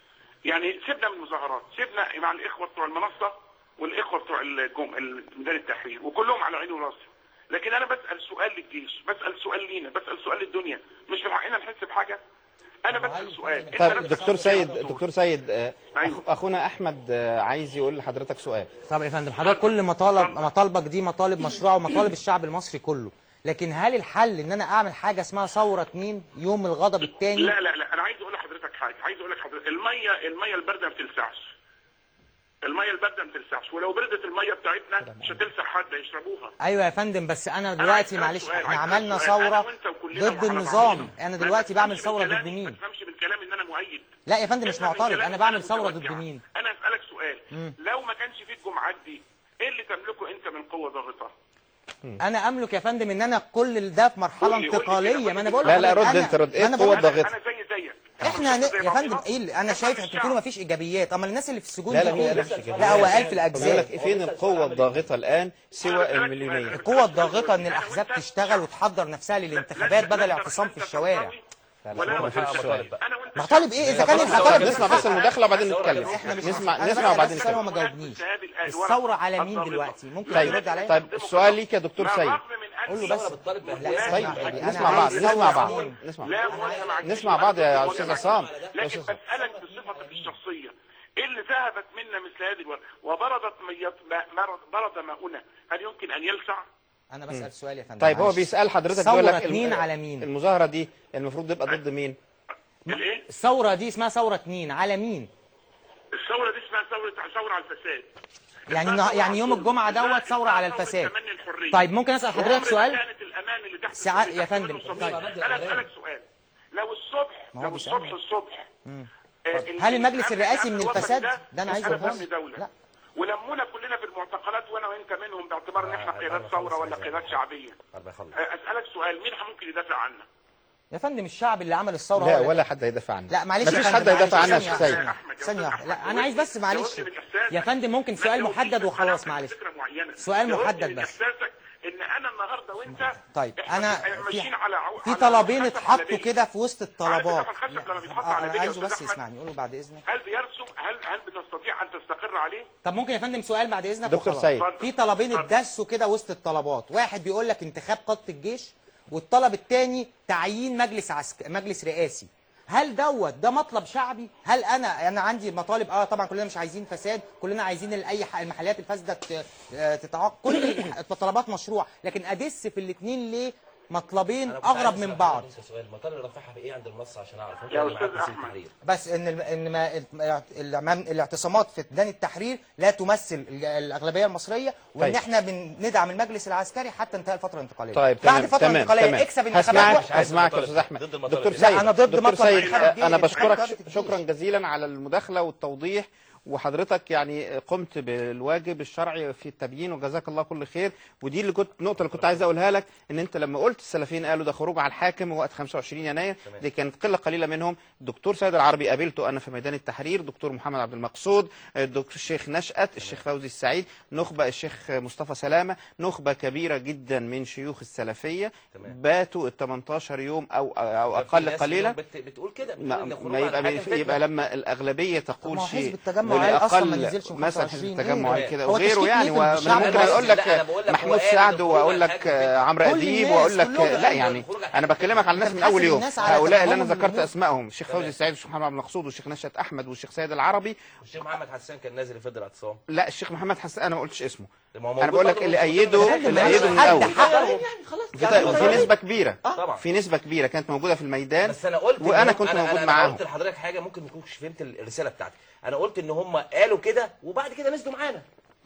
يعني سيبنا من المظاهرات سيبنا مع الاخوه بتوع المنصه والاخوه بتوع الجم... ميدان التحرير وكلهم على عيني وراسي لكن انا بسال سؤال للجيش بسال سؤال لينا بسال سؤال للدنيا مش من حقنا نحس بحاجه انا بسال سؤال أنت طيب نفسك دكتور بتسأل سيد دكتور. دكتور سيد آه، أيوة. أخ- اخونا احمد آه، عايز يقول لحضرتك سؤال طب يا فندم حضرتك كل مطالب مطالبك دي مطالب مشروعه ومطالب الشعب المصري كله لكن هل الحل ان انا اعمل حاجه اسمها ثوره اتنين يوم الغضب الثاني لا لا لا انا عايز اقول لحضرتك حاجه عايز اقول لك حضرتك الميه الميه البارده ما بتلسعش الميه البارده ما بتلسعش ولو بردت الميه بتاعتنا مش هتلسع حد يشربوها ايوه يا فندم بس انا أنا دلوقتي عايز معلش أسأل سؤال، احنا عايز عملنا أسأل سؤال. أنا ثوره وأنت وكلنا ضد وعلى النظام بعضنا. انا ما دلوقتي تفهمش بعمل من ثوره ضد كلامي- مين ما تفهمش من كلامي ان انا مؤيد لا يا فندم مش افهم من معترض كلامي انا إن بعمل ثوره ضد متوجع. مين انا اسالك سؤال لو ما كانش في الجمعات دي ايه اللي تملكه انت من قوه ضاغطه انا املك يا فندم ان انا كل ده في مرحله قول لي- قول لي انتقاليه كده، ما انا قول بقول لي. لا لا لحضرتك رد أنا- انت رد ايه أنا القوه بقول- انا الضاغطه انا زي زيك احنا زي هن... يا بعضنا. فندم ايه اللي- انا شايف انتوا بتقولوا مفيش ايجابيات اما الناس اللي في السجون لا دي لا ما مين؟ قالش كده لا هو قال في بيقول الاجزاء لك فين القوه الضاغطه الان سوى المليونيه القوة الضاغطة ان الاحزاب تشتغل وتحضر نفسها للانتخابات بدل الاعتصام في الشوارع ولا ما فيش سؤال. انا وانت مطالب ايه اذا كان طب المطالب نسمع بس المداخله وبعدين نتكلم احنا مش نسمع أنا نسمع بسأل وبعدين بس سؤال نتكلم وما جاوبنيش الثورة على مين دلوقتي ممكن طيب ترد عليا طيب السؤال ليك يا دكتور سيد قول له بس بتطالب لا بأهداف. طيب اسمع أنا نسمع عايز بعض ثورة نسمع بعض مين؟ نسمع لا وانا معاك نسمع بعض يا استاذ عصام يا لكن استاذ عصام. بسألك بصفتك الشخصية إيه اللي ذهبت منا مثل هذه الورقة وبردت ميت ما- مرض- برد ماؤنا هل يمكن أن يلسع؟ انا بسأل سؤال يا فندم طيب هو معلش. بيسال حضرتك ثورة بيقول لك مين الم- على مين؟ المظاهره دي المفروض تبقى ضد مين الإيه؟ الثورة دي اسمها ثورة مين على مين الثورة دي اسمها ثورة ثورة على الفساد يعني اسمها ثورة يعني على يوم الظلم. الجمعة دوت اسمها ثورة على ثورة الفساد تمني الحرية. طيب ممكن اسأل حضرتك وعمر ما سؤال كانت الأمان اللي تحت ساعات- اللي يا تحت فندم، منه طيب. صميم. أنا أسألك سؤال لو الصبح ما هو لو بيسألني. الصبح الصبح آه، ال- هل المجلس الأمن- الرئاسي الأمن من الوطني الفساد؟ ده أنا عايز أنا أفهم. أمن دولة لا. ولمونا كلنا في المعتقلات وانا وانت منهم باعتبار ان احنا قيادات ثوره ولا قيادات شعبيه الله يخلص. آه، اسالك سؤال مين ممكن يدافع عنا؟ يا فندم الشعب اللي عمل الثورة لا هو ولا حد هيدافع عنه لا معلش يا مفيش فندم، حد هيدافع معلش، عنه يا ثانية استاذ واحدة. سيد ثانية واحدة لا أنا عايز بس معلش يا فندم ممكن سؤال لو محدد في وخلاص كلام معلش فكرة معينة. سؤال جاوبني محدد من بس. احساسك ان انا النهارده وانت طيب إحنا انا في ماشيين على عو... في على طلبين خشب على اتحطوا بيل. كده في وسط الطلبات عارف الخشب لما بيتحط آه، على انا بيل يا عايزه أستاذ بس أحمد؟ يسمعني قوله بعد اذنك هل بيرسم هل هل بنستطيع ان تستقر عليه؟ طب ممكن يا فندم سؤال بعد اذنك دكتور وخلاص. سيد. في طلبين اتدسوا كده وسط الطلبات واحد بيقول لك انتخاب قاده الجيش والطلب الثاني تعيين مجلس عسك... مجلس رئاسي هل دوت ده مطلب شعبي هل انا انا عندي مطالب اه طبعا كلنا مش عايزين فساد كلنا عايزين ال- اي ح- المحلات الفاسده ت- آه، تتعاقب كل الطلبات مشروع لكن ادس في الاثنين ليه مطلبين أنا كنت عايز اغرب أسأل من بعض حضرتك سؤال المطالب اللي رافعها بايه عند المنصه عشان اعرف يا ممكن أستاذ معاك وسيله أحمد. تحرير بس ان الم- ان ما الم- الاعتصامات في ميدان التحرير لا تمثل ال- الاغلبيه المصريه وان طيب. احنا بندعم المجلس العسكري حتى انتهاء الفتره الانتقاليه طيب بعد تمام فتره تمام الانتقاليه تمام اكسب انتخابات هسمعك وقت- هسمعك يا ضد استاذ احمد المطالب. دكتور لا، سيد أنا ضد دكتور مطلب سيد الانتخاب آه، دي انا انتخاب بشكرك قادة الجيش. شكرا جزيلا على المداخله والتوضيح وحضرتك يعني قمت بالواجب الشرعي في التبيين وجزاك الله كل خير ودي اللي كنت النقطه اللي كنت عايز اقولها لك ان انت لما قلت السلفيين قالوا ده خروج على الحاكم وقت 25 يناير دي كانت قله قليله منهم الدكتور سيد العربي قابلته انا في ميدان التحرير دكتور محمد عبد المقصود الدكتور الشيخ نشأت الشيخ فوزي السعيد نخبه الشيخ مصطفى سلامه نخبه كبيره جدا من شيوخ السلفيه تمام. باتوا ال 18 يوم او او في اقل ناس قليلا بت- بتقول كده بتقول ما, إن خروج ما على يبقى الحاكم من فتنة. يبقى لما الاغلبيه تقول ما هو شيء حزب التجمع قال أصلاً ما والأقل نزلش من مثلا 25 حزب التجمع إيه؟ قال كده هو وغيره تشكيك يعني مين في وانا الشعب ممكن المصري؟ اقول لا، أنا لك بقول لك محمود هو قال سعد إن واقول خروج لك الحاكم فتنة. عمرو كل اديب الناس واقول لك كلهم لا قالوا يعني خروج الحاكم انا بكلمك على الناس من بتحاسب اول يوم الناس على هؤلاء اللي انا تفاهمهم ذكرت بالأمور. اسمائهم الشيخ فوزي تمام. السعيد والشيخ محمد عبد المقصود والشيخ نشأت احمد والشيخ سيد العربي الشيخ محمد حسان كان نازل يفضل اعتصام لا الشيخ محمد حسن انا ما قلتش اسمه ما هو انا موجود بقول لك برضه اللي في ايده المدرسة. اللي ايده من حد الاول حقه يعني خلاص في طيب وفي نسبه كبيره طبعا في نسبه كبيره كانت موجوده في الميدان بس انا قلت إن وانا هم- كنت أنا موجود أنا معاهم قلت لحضرتك حاجه ممكن ما تكونش فهمت الرساله بتاعتي انا قلت ان هم قالوا كده وبعد كده نزلوا معانا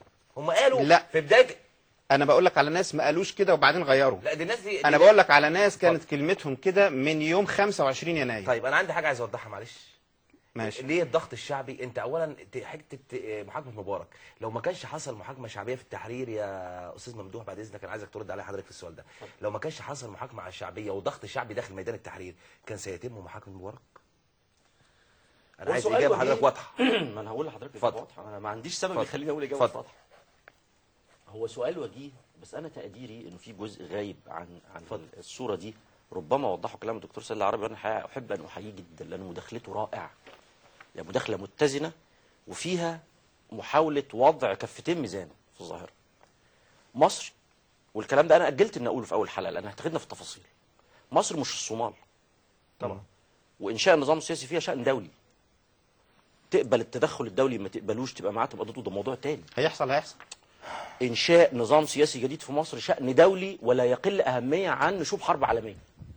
هم قالوا لا. في بدايه انا بقول لك على ناس ما قالوش كده وبعدين غيروا لا دي الناس دي انا دي- بقول لك على ناس كانت كلمتهم كده من يوم 25 يناير طيب انا عندي حاجه عايز اوضحها معلش ماشي. ليه الضغط الشعبي انت اولا ت- حته ت- محاكمه مبارك لو ما كانش حصل محاكمه شعبيه في التحرير يا استاذ ممدوح بعد اذنك انا عايزك ترد علي حضرتك في السؤال ده لو ما كانش حصل محاكمه شعبيه وضغط شعبي داخل ميدان التحرير كان سيتم محاكمه مبارك انا هو عايز سؤال اجابه وجيه. حضرتك واضحه ما انا هقول لحضرتك اتفضل. اجابه واضحه انا ما عنديش سبب اتفضل. يخليني اقول اجابه اتفضل. واضحه هو سؤال وجيه بس انا تقديري انه في جزء غايب عن عن الصوره دي ربما وضحه كلام الدكتور سيد العربي وانا الحقيقة احب ان احييه جدا لانه مداخلته رائعه يعني مداخله متزنه وفيها محاوله وضع كفتين ميزان في الظاهره مصر والكلام ده انا اجلت ان اقوله في اول حلقه لان هتاخدنا في التفاصيل مصر مش الصومال طبعا وانشاء النظام السياسي فيها شان دولي تقبل التدخل الدولي ما تقبلوش تبقى معاه تبقى ضده ده موضوع تاني هيحصل هيحصل انشاء نظام سياسي جديد في مصر شان دولي ولا يقل اهميه عن نشوب حرب عالميه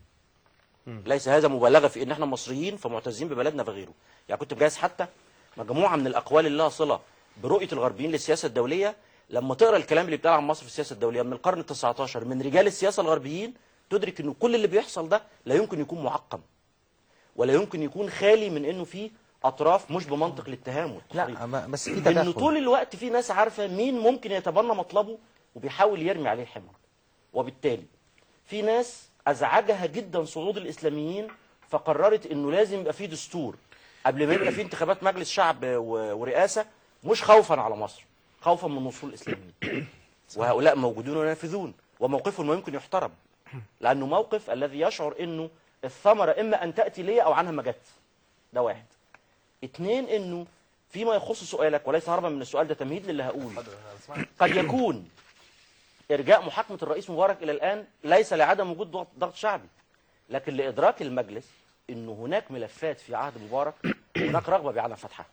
ليس هذا مبالغه في ان احنا مصريين فمعتزين ببلدنا فغيره يعني كنت مجهز حتى مجموعه من الاقوال اللي لها صله برؤيه الغربيين للسياسه الدوليه لما تقرا الكلام اللي بيتقال عن مصر في السياسه الدوليه من القرن ال19 من رجال السياسه الغربيين تدرك انه كل اللي بيحصل ده لا يمكن يكون معقم ولا يمكن يكون خالي من انه في اطراف مش بمنطق الاتهام والتحريض لا ب- بس في انه تدخل طول الوقت في ناس عارفه مين ممكن يتبنى مطلبه وبيحاول يرمي عليه الحمار وبالتالي في ناس ازعجها جدا صعود الاسلاميين فقررت انه لازم يبقى في دستور قبل ما يبقى في انتخابات مجلس شعب و- ورئاسه مش خوفا على مصر خوفا من وصول الاسلاميين وهؤلاء موجودون وينفذون وموقفهم ما يمكن يحترم لانه موقف الذي يشعر انه الثمره اما ان تاتي لي او عنها ما جت ده واحد اتنين انه فيما يخص سؤالك وليس هربا من السؤال ده تمهيد للي هقوله قد يكون ارجاء محاكمه الرئيس مبارك الى الان ليس لعدم وجود ضغط- ضغط شعبي لكن لادراك المجلس انه هناك ملفات في عهد مبارك هناك رغبه بعدم فتحها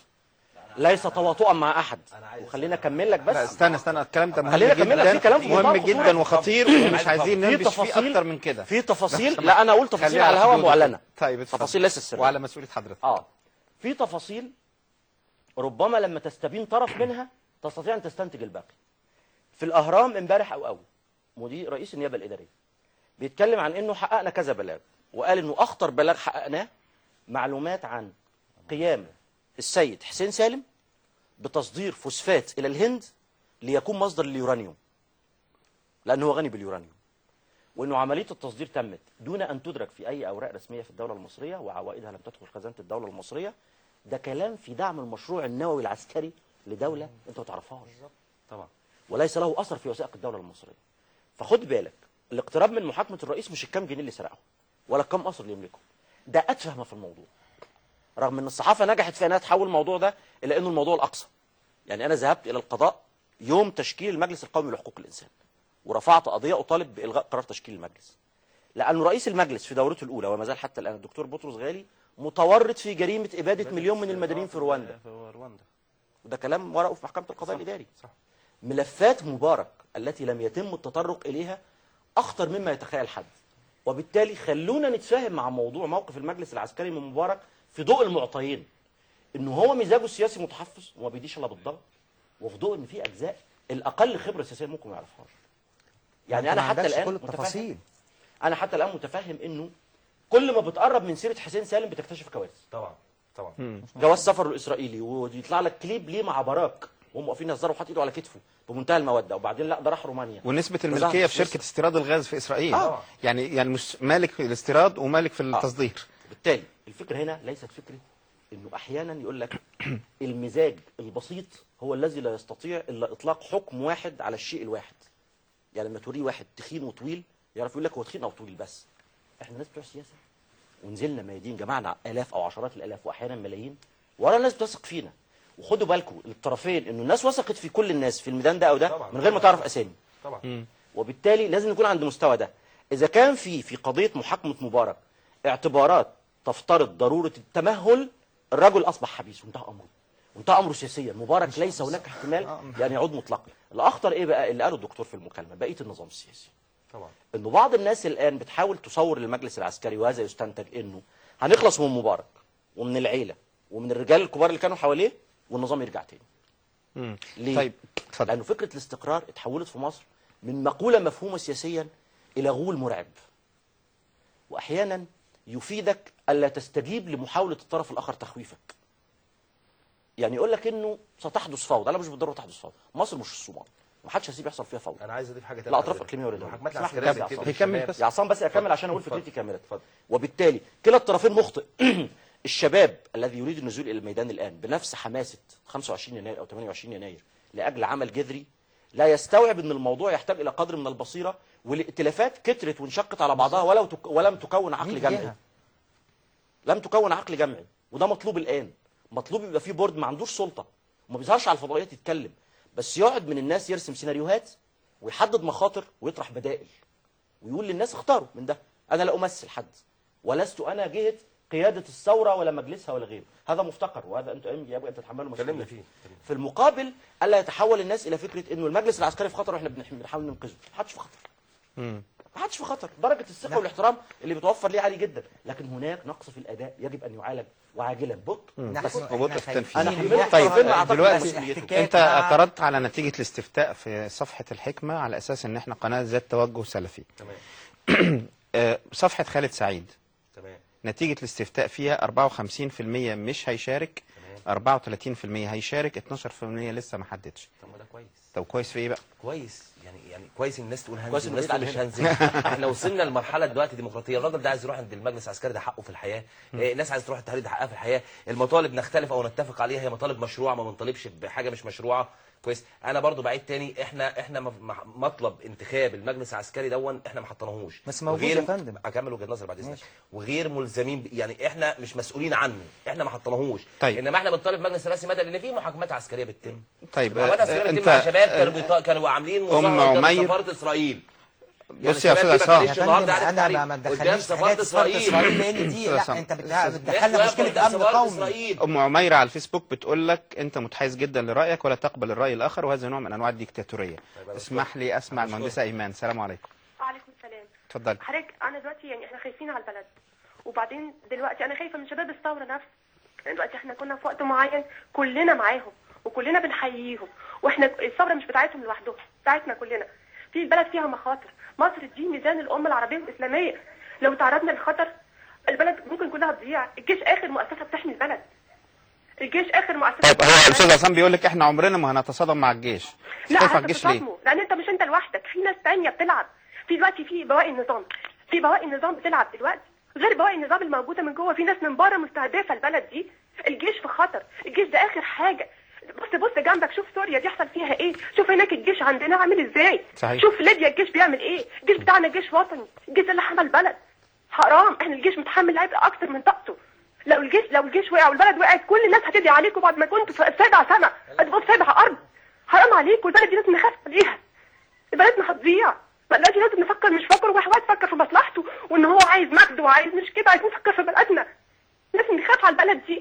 ليس تواطؤا مع احد وخلينا اكمل لك لا بس استنى استنى الكلام ده مهم خليني أكمل لك، جدا في كلام في منتهى مهم الخطورة. جدا وخطير ومش عايزين في ننبش فيه تفاصيل اكتر من كده في تفاصيل لا انا اقول تفاصيل خليها على الهواء حدود معلنه طيب اتفضل. تفاصيل ليست سريه وعلى مسؤوليه حضرتك اه في تفاصيل ربما لما تستبين طرف منها تستطيع ان تستنتج الباقي في الاهرام امبارح او اول مدير رئيس النيابه الاداريه بيتكلم عن انه حققنا كذا بلاغ وقال انه اخطر بلاغ حققناه معلومات عن قيام السيد حسين سالم بتصدير فوسفات الى الهند ليكون مصدر لليورانيوم لانه هو غني باليورانيوم وانه عمليه التصدير تمت دون ان تدرك في اي اوراق رسميه في الدوله المصريه وعوائدها لم تدخل خزانه الدوله المصريه ده كلام في دعم المشروع النووي العسكري لدوله انت ما تعرفهاش طبعا وليس له اثر في وثائق الدوله المصريه فخد بالك الاقتراب من محاكمه الرئيس مش الكام جنيه اللي سرقه ولا الكام قصر اللي يملكه ده اتفه ما في الموضوع رغم ان الصحافه نجحت في انها تحول الموضوع ده الى انه الموضوع الاقصى يعني انا ذهبت الى القضاء يوم تشكيل المجلس القومي لحقوق الانسان ورفعت قضيه اطالب بالغاء قرار تشكيل المجلس لأن رئيس المجلس في دورته الأولى وما زال حتى الآن الدكتور بطرس غالي متورط في جريمة إبادة مليون من المدنيين في رواندا في رواندا وده كلام ورقه في محكمة القضاء صح، الإداري صح. ملفات مبارك التي لم يتم التطرق إليها أخطر مما يتخيل حد وبالتالي خلونا نتفاهم مع موضوع موقف المجلس العسكري من مبارك في ضوء المعطيين انه هو مزاجه السياسي متحفظ وما بيديش الا بالضغط وفي ضوء ان في اجزاء الاقل خبره سياسيه ممكن ما يعرفهاش يعني انا ما حتى عندكش الان كل متفهم التفاصيل انا حتى الان متفهم انه كل ما بتقرب من سيره حسين سالم بتكتشف كوارث طبعا طبعا جواز سفره الاسرائيلي ويطلع لك كليب ليه مع باراك وهم واقفين يهزروا وحاطط ايده على كتفه بمنتهى الموده وبعدين لا ده راح رومانيا ونسبة وظهر الملكية في سويسرا. شركة استيراد الغاز في إسرائيل آه. يعني يعني مش مالك في الاستيراد ومالك في التصدير بالتالي الفكره هنا ليست فكره انه احيانا يقول لك المزاج البسيط هو الذي لا يستطيع الا اطلاق حكم واحد على الشيء الواحد يعني لما توريه واحد تخين وطويل يعرف يقول لك هو تخين او طويل بس احنا ناس بتوع سياسه ونزلنا ميادين جمعنا الاف او عشرات الالاف واحيانا ملايين ولا الناس بتثق فينا وخدوا بالكم الطرفين انه الناس وثقت في كل الناس في الميدان ده او ده طبعاً. من غير ما تعرف اسامي طبعا وبالتالي لازم نكون عند مستوى ده اذا كان في في قضيه محاكمه مبارك اعتبارات تفترض ضروره التمهل الرجل اصبح حبيس وانتهى امره وانتهى امره سياسيا مبارك ليس هناك احتمال يعني يعود مطلقا الاخطر ايه بقى اللي قاله الدكتور في المكالمه بقيه النظام السياسي طبعا انه بعض الناس الان بتحاول تصور للمجلس العسكري وهذا يستنتج انه هنخلص من مبارك ومن العيله ومن الرجال الكبار اللي كانوا حواليه والنظام يرجع تاني مم. ليه؟ طيب اتفضل لأنه فكرة الاستقرار اتحولت في مصر من مقولة مفهومة سياسيا إلى غول مرعب وأحيانا يفيدك الا تستجيب لمحاوله الطرف الاخر تخويفك يعني يقول لك انه ستحدث فوضى انا مش بالضروره تحدث فوضى مصر مش الصومال ومحدش هيسيب يحصل فيها فوضى انا عايز اضيف حاجه لا اطراف اقليميه ولا دوليه المحاكمات اسمح لي العسكريه بس يا بتتم عصام. هيكمل الشباب. بس. يا عصام بس اكمل عشان اقول اتفضل. فكرتي كامله وبالتالي كلا الطرفين مخطئ الشباب الذي يريد النزول الى الميدان الان بنفس حماسه 25 يناير او 28 يناير لاجل عمل جذري لا يستوعب ان الموضوع يحتاج الى قدر من البصيره والائتلافات كترت وانشقت على بعضها ولو تك ولم تكون عقل مين جمعي جهة؟ لم تكون عقل جمعي وده مطلوب الان مطلوب يبقى فيه بورد ما عندوش سلطه وما بيظهرش على الفضائيات يتكلم بس يقعد من الناس يرسم سيناريوهات ويحدد مخاطر ويطرح بدائل ويقول للناس اختاروا من ده انا لا امثل حد ولست انا جهه قياده الثوره ولا مجلسها ولا غيره هذا مفتقر وهذا انتم يجب ان تتحملوا اتكلمنا مسؤوليته فيه في المقابل الا يتحول الناس الى فكره انه المجلس العسكري في خطر واحنا بنح- بنحاول ننقذه ما حدش في خطر مم. ما حدش في خطر درجه الثقه والاحترام اللي بيتوفر ليه عالي جدا لكن هناك نقص في الاداء يجب ان يعالج وعاجلا بطء بس وبطء في التنفيذ. أنا خايفين حملت طيب طرفين أعتقد دلوقتي مسؤوليته. انت اعترضت على نتيجه الاستفتاء في صفحه الحكمه على اساس ان احنا قناه ذات توجه سلفي تمام آه، صفحه خالد سعيد تمام نتيجه الاستفتاء فيها 54% مش هيشارك 34% هيشارك 12% لسه ما حددش طب ما ده كويس طب كويس في ايه بقى كويس يعني يعني كويس الناس تقول كويس هنزل إنه الناس بعيد تقول مش عننا. هنزل احنا وصلنا لمرحله دلوقتي ديمقراطيه الراجل ده عايز يروح عند المجلس العسكري ده حقه في الحياه إيه، الناس عايزه تروح التحرير ده حقها في الحياه المطالب نختلف او نتفق عليها هي مطالب مشروعه ما بنطالبش بحاجه مش مشروعه كويس انا برضو بعيد تاني احنا احنا م- م- مطلب انتخاب المجلس العسكري دون احنا ما حطيناهوش بس موجود وغير- يا فندم. اكمل وجهه نظري بعد اذنك ماشي. وغير ملزمين ب... يعني احنا مش مسؤولين عنه احنا ما حطيناهوش طيب. انما احنا بنطالب مجلس الرئاسي مدى لان في محاكمات عسكريه بتتم طيب محاكمات آه، عسكريه بتتم انت مع شباب كانوا آه، بيط... كانوا عاملين أم مظاهره قدام عمير. سفاره اسرائيل بص يا الشباب استاذ دي ما عصام كانتش يا النهارده فندم قاعدة انا ما تحرير قدام تدخلنيش سفاره حاجات سفاره اسرائيل اسرائيل لان دي لا أستاذ انت بت- عصام. بتدخلنا ناس مشكله واقفة امن سفارة قومي اسرائيل ام عميره على الفيسبوك بتقول لك انت متحيز جدا لرايك ولا تقبل الراي الاخر وهذا نوع من انواع الديكتاتوريه اسمح لي اسمع المهندسه ايمان السلام عليكم وعليكم السلام اتفضلي حضرتك انا دلوقتي يعني احنا خايفين على البلد وبعدين دلوقتي انا خايفه من شباب الثوره نفسه يعني دلوقتي احنا كنا في وقت معين كلنا معاهم وكلنا بنحييهم واحنا الثوره مش بتاعتهم لوحدهم بتاعتنا كلنا في البلد فيها مخاطر مصر دي ميزان الامه العربيه والاسلاميه لو تعرضنا للخطر البلد ممكن كلها تضيع الجيش اخر مؤسسه بتحمي البلد الجيش اخر مؤسسه طيب هو بتحمي البلد. الاستاذ عصام بيقول لك احنا عمرنا ما هنتصادم مع الجيش لا خايف على الجيش ليه هتتصدموا لان انت مش انت لوحدك في ناس تانية بتلعب في دلوقتي في بواقي النظام في بواقي النظام بتلعب دلوقتي غير بواقي النظام الموجوده من جوه في ناس من بره مستهدفه البلد دي الجيش في خطر الجيش ده اخر حاجه بص بص جنبك شوف سوريا دي يحصل فيها ايه شوف هناك الجيش عندنا عامل ازاي صحيح. شوف ليبيا الجيش بيعمل ايه الجيش بتاعنا جيش وطني الجيش ده اللي حمى البلد حرام احنا الجيش متحمل عبء اكتر من طاقته لو الجيش لو الجيش وقع والبلد وقعت كل الناس هتدعي عليكم بعد ما كنتوا في سابع سما هتبقوا في سابع ارض حرام عليكم البلد دي لازم نخاف عليها بلدنا هتضيع دلوقتي لازم نفكر مش فكر واحد واحد يفكر في مصلحته وان هو عايز مجد وعايز مش كده عايزين نفكر في بلدنا لازم نخاف على البلد دي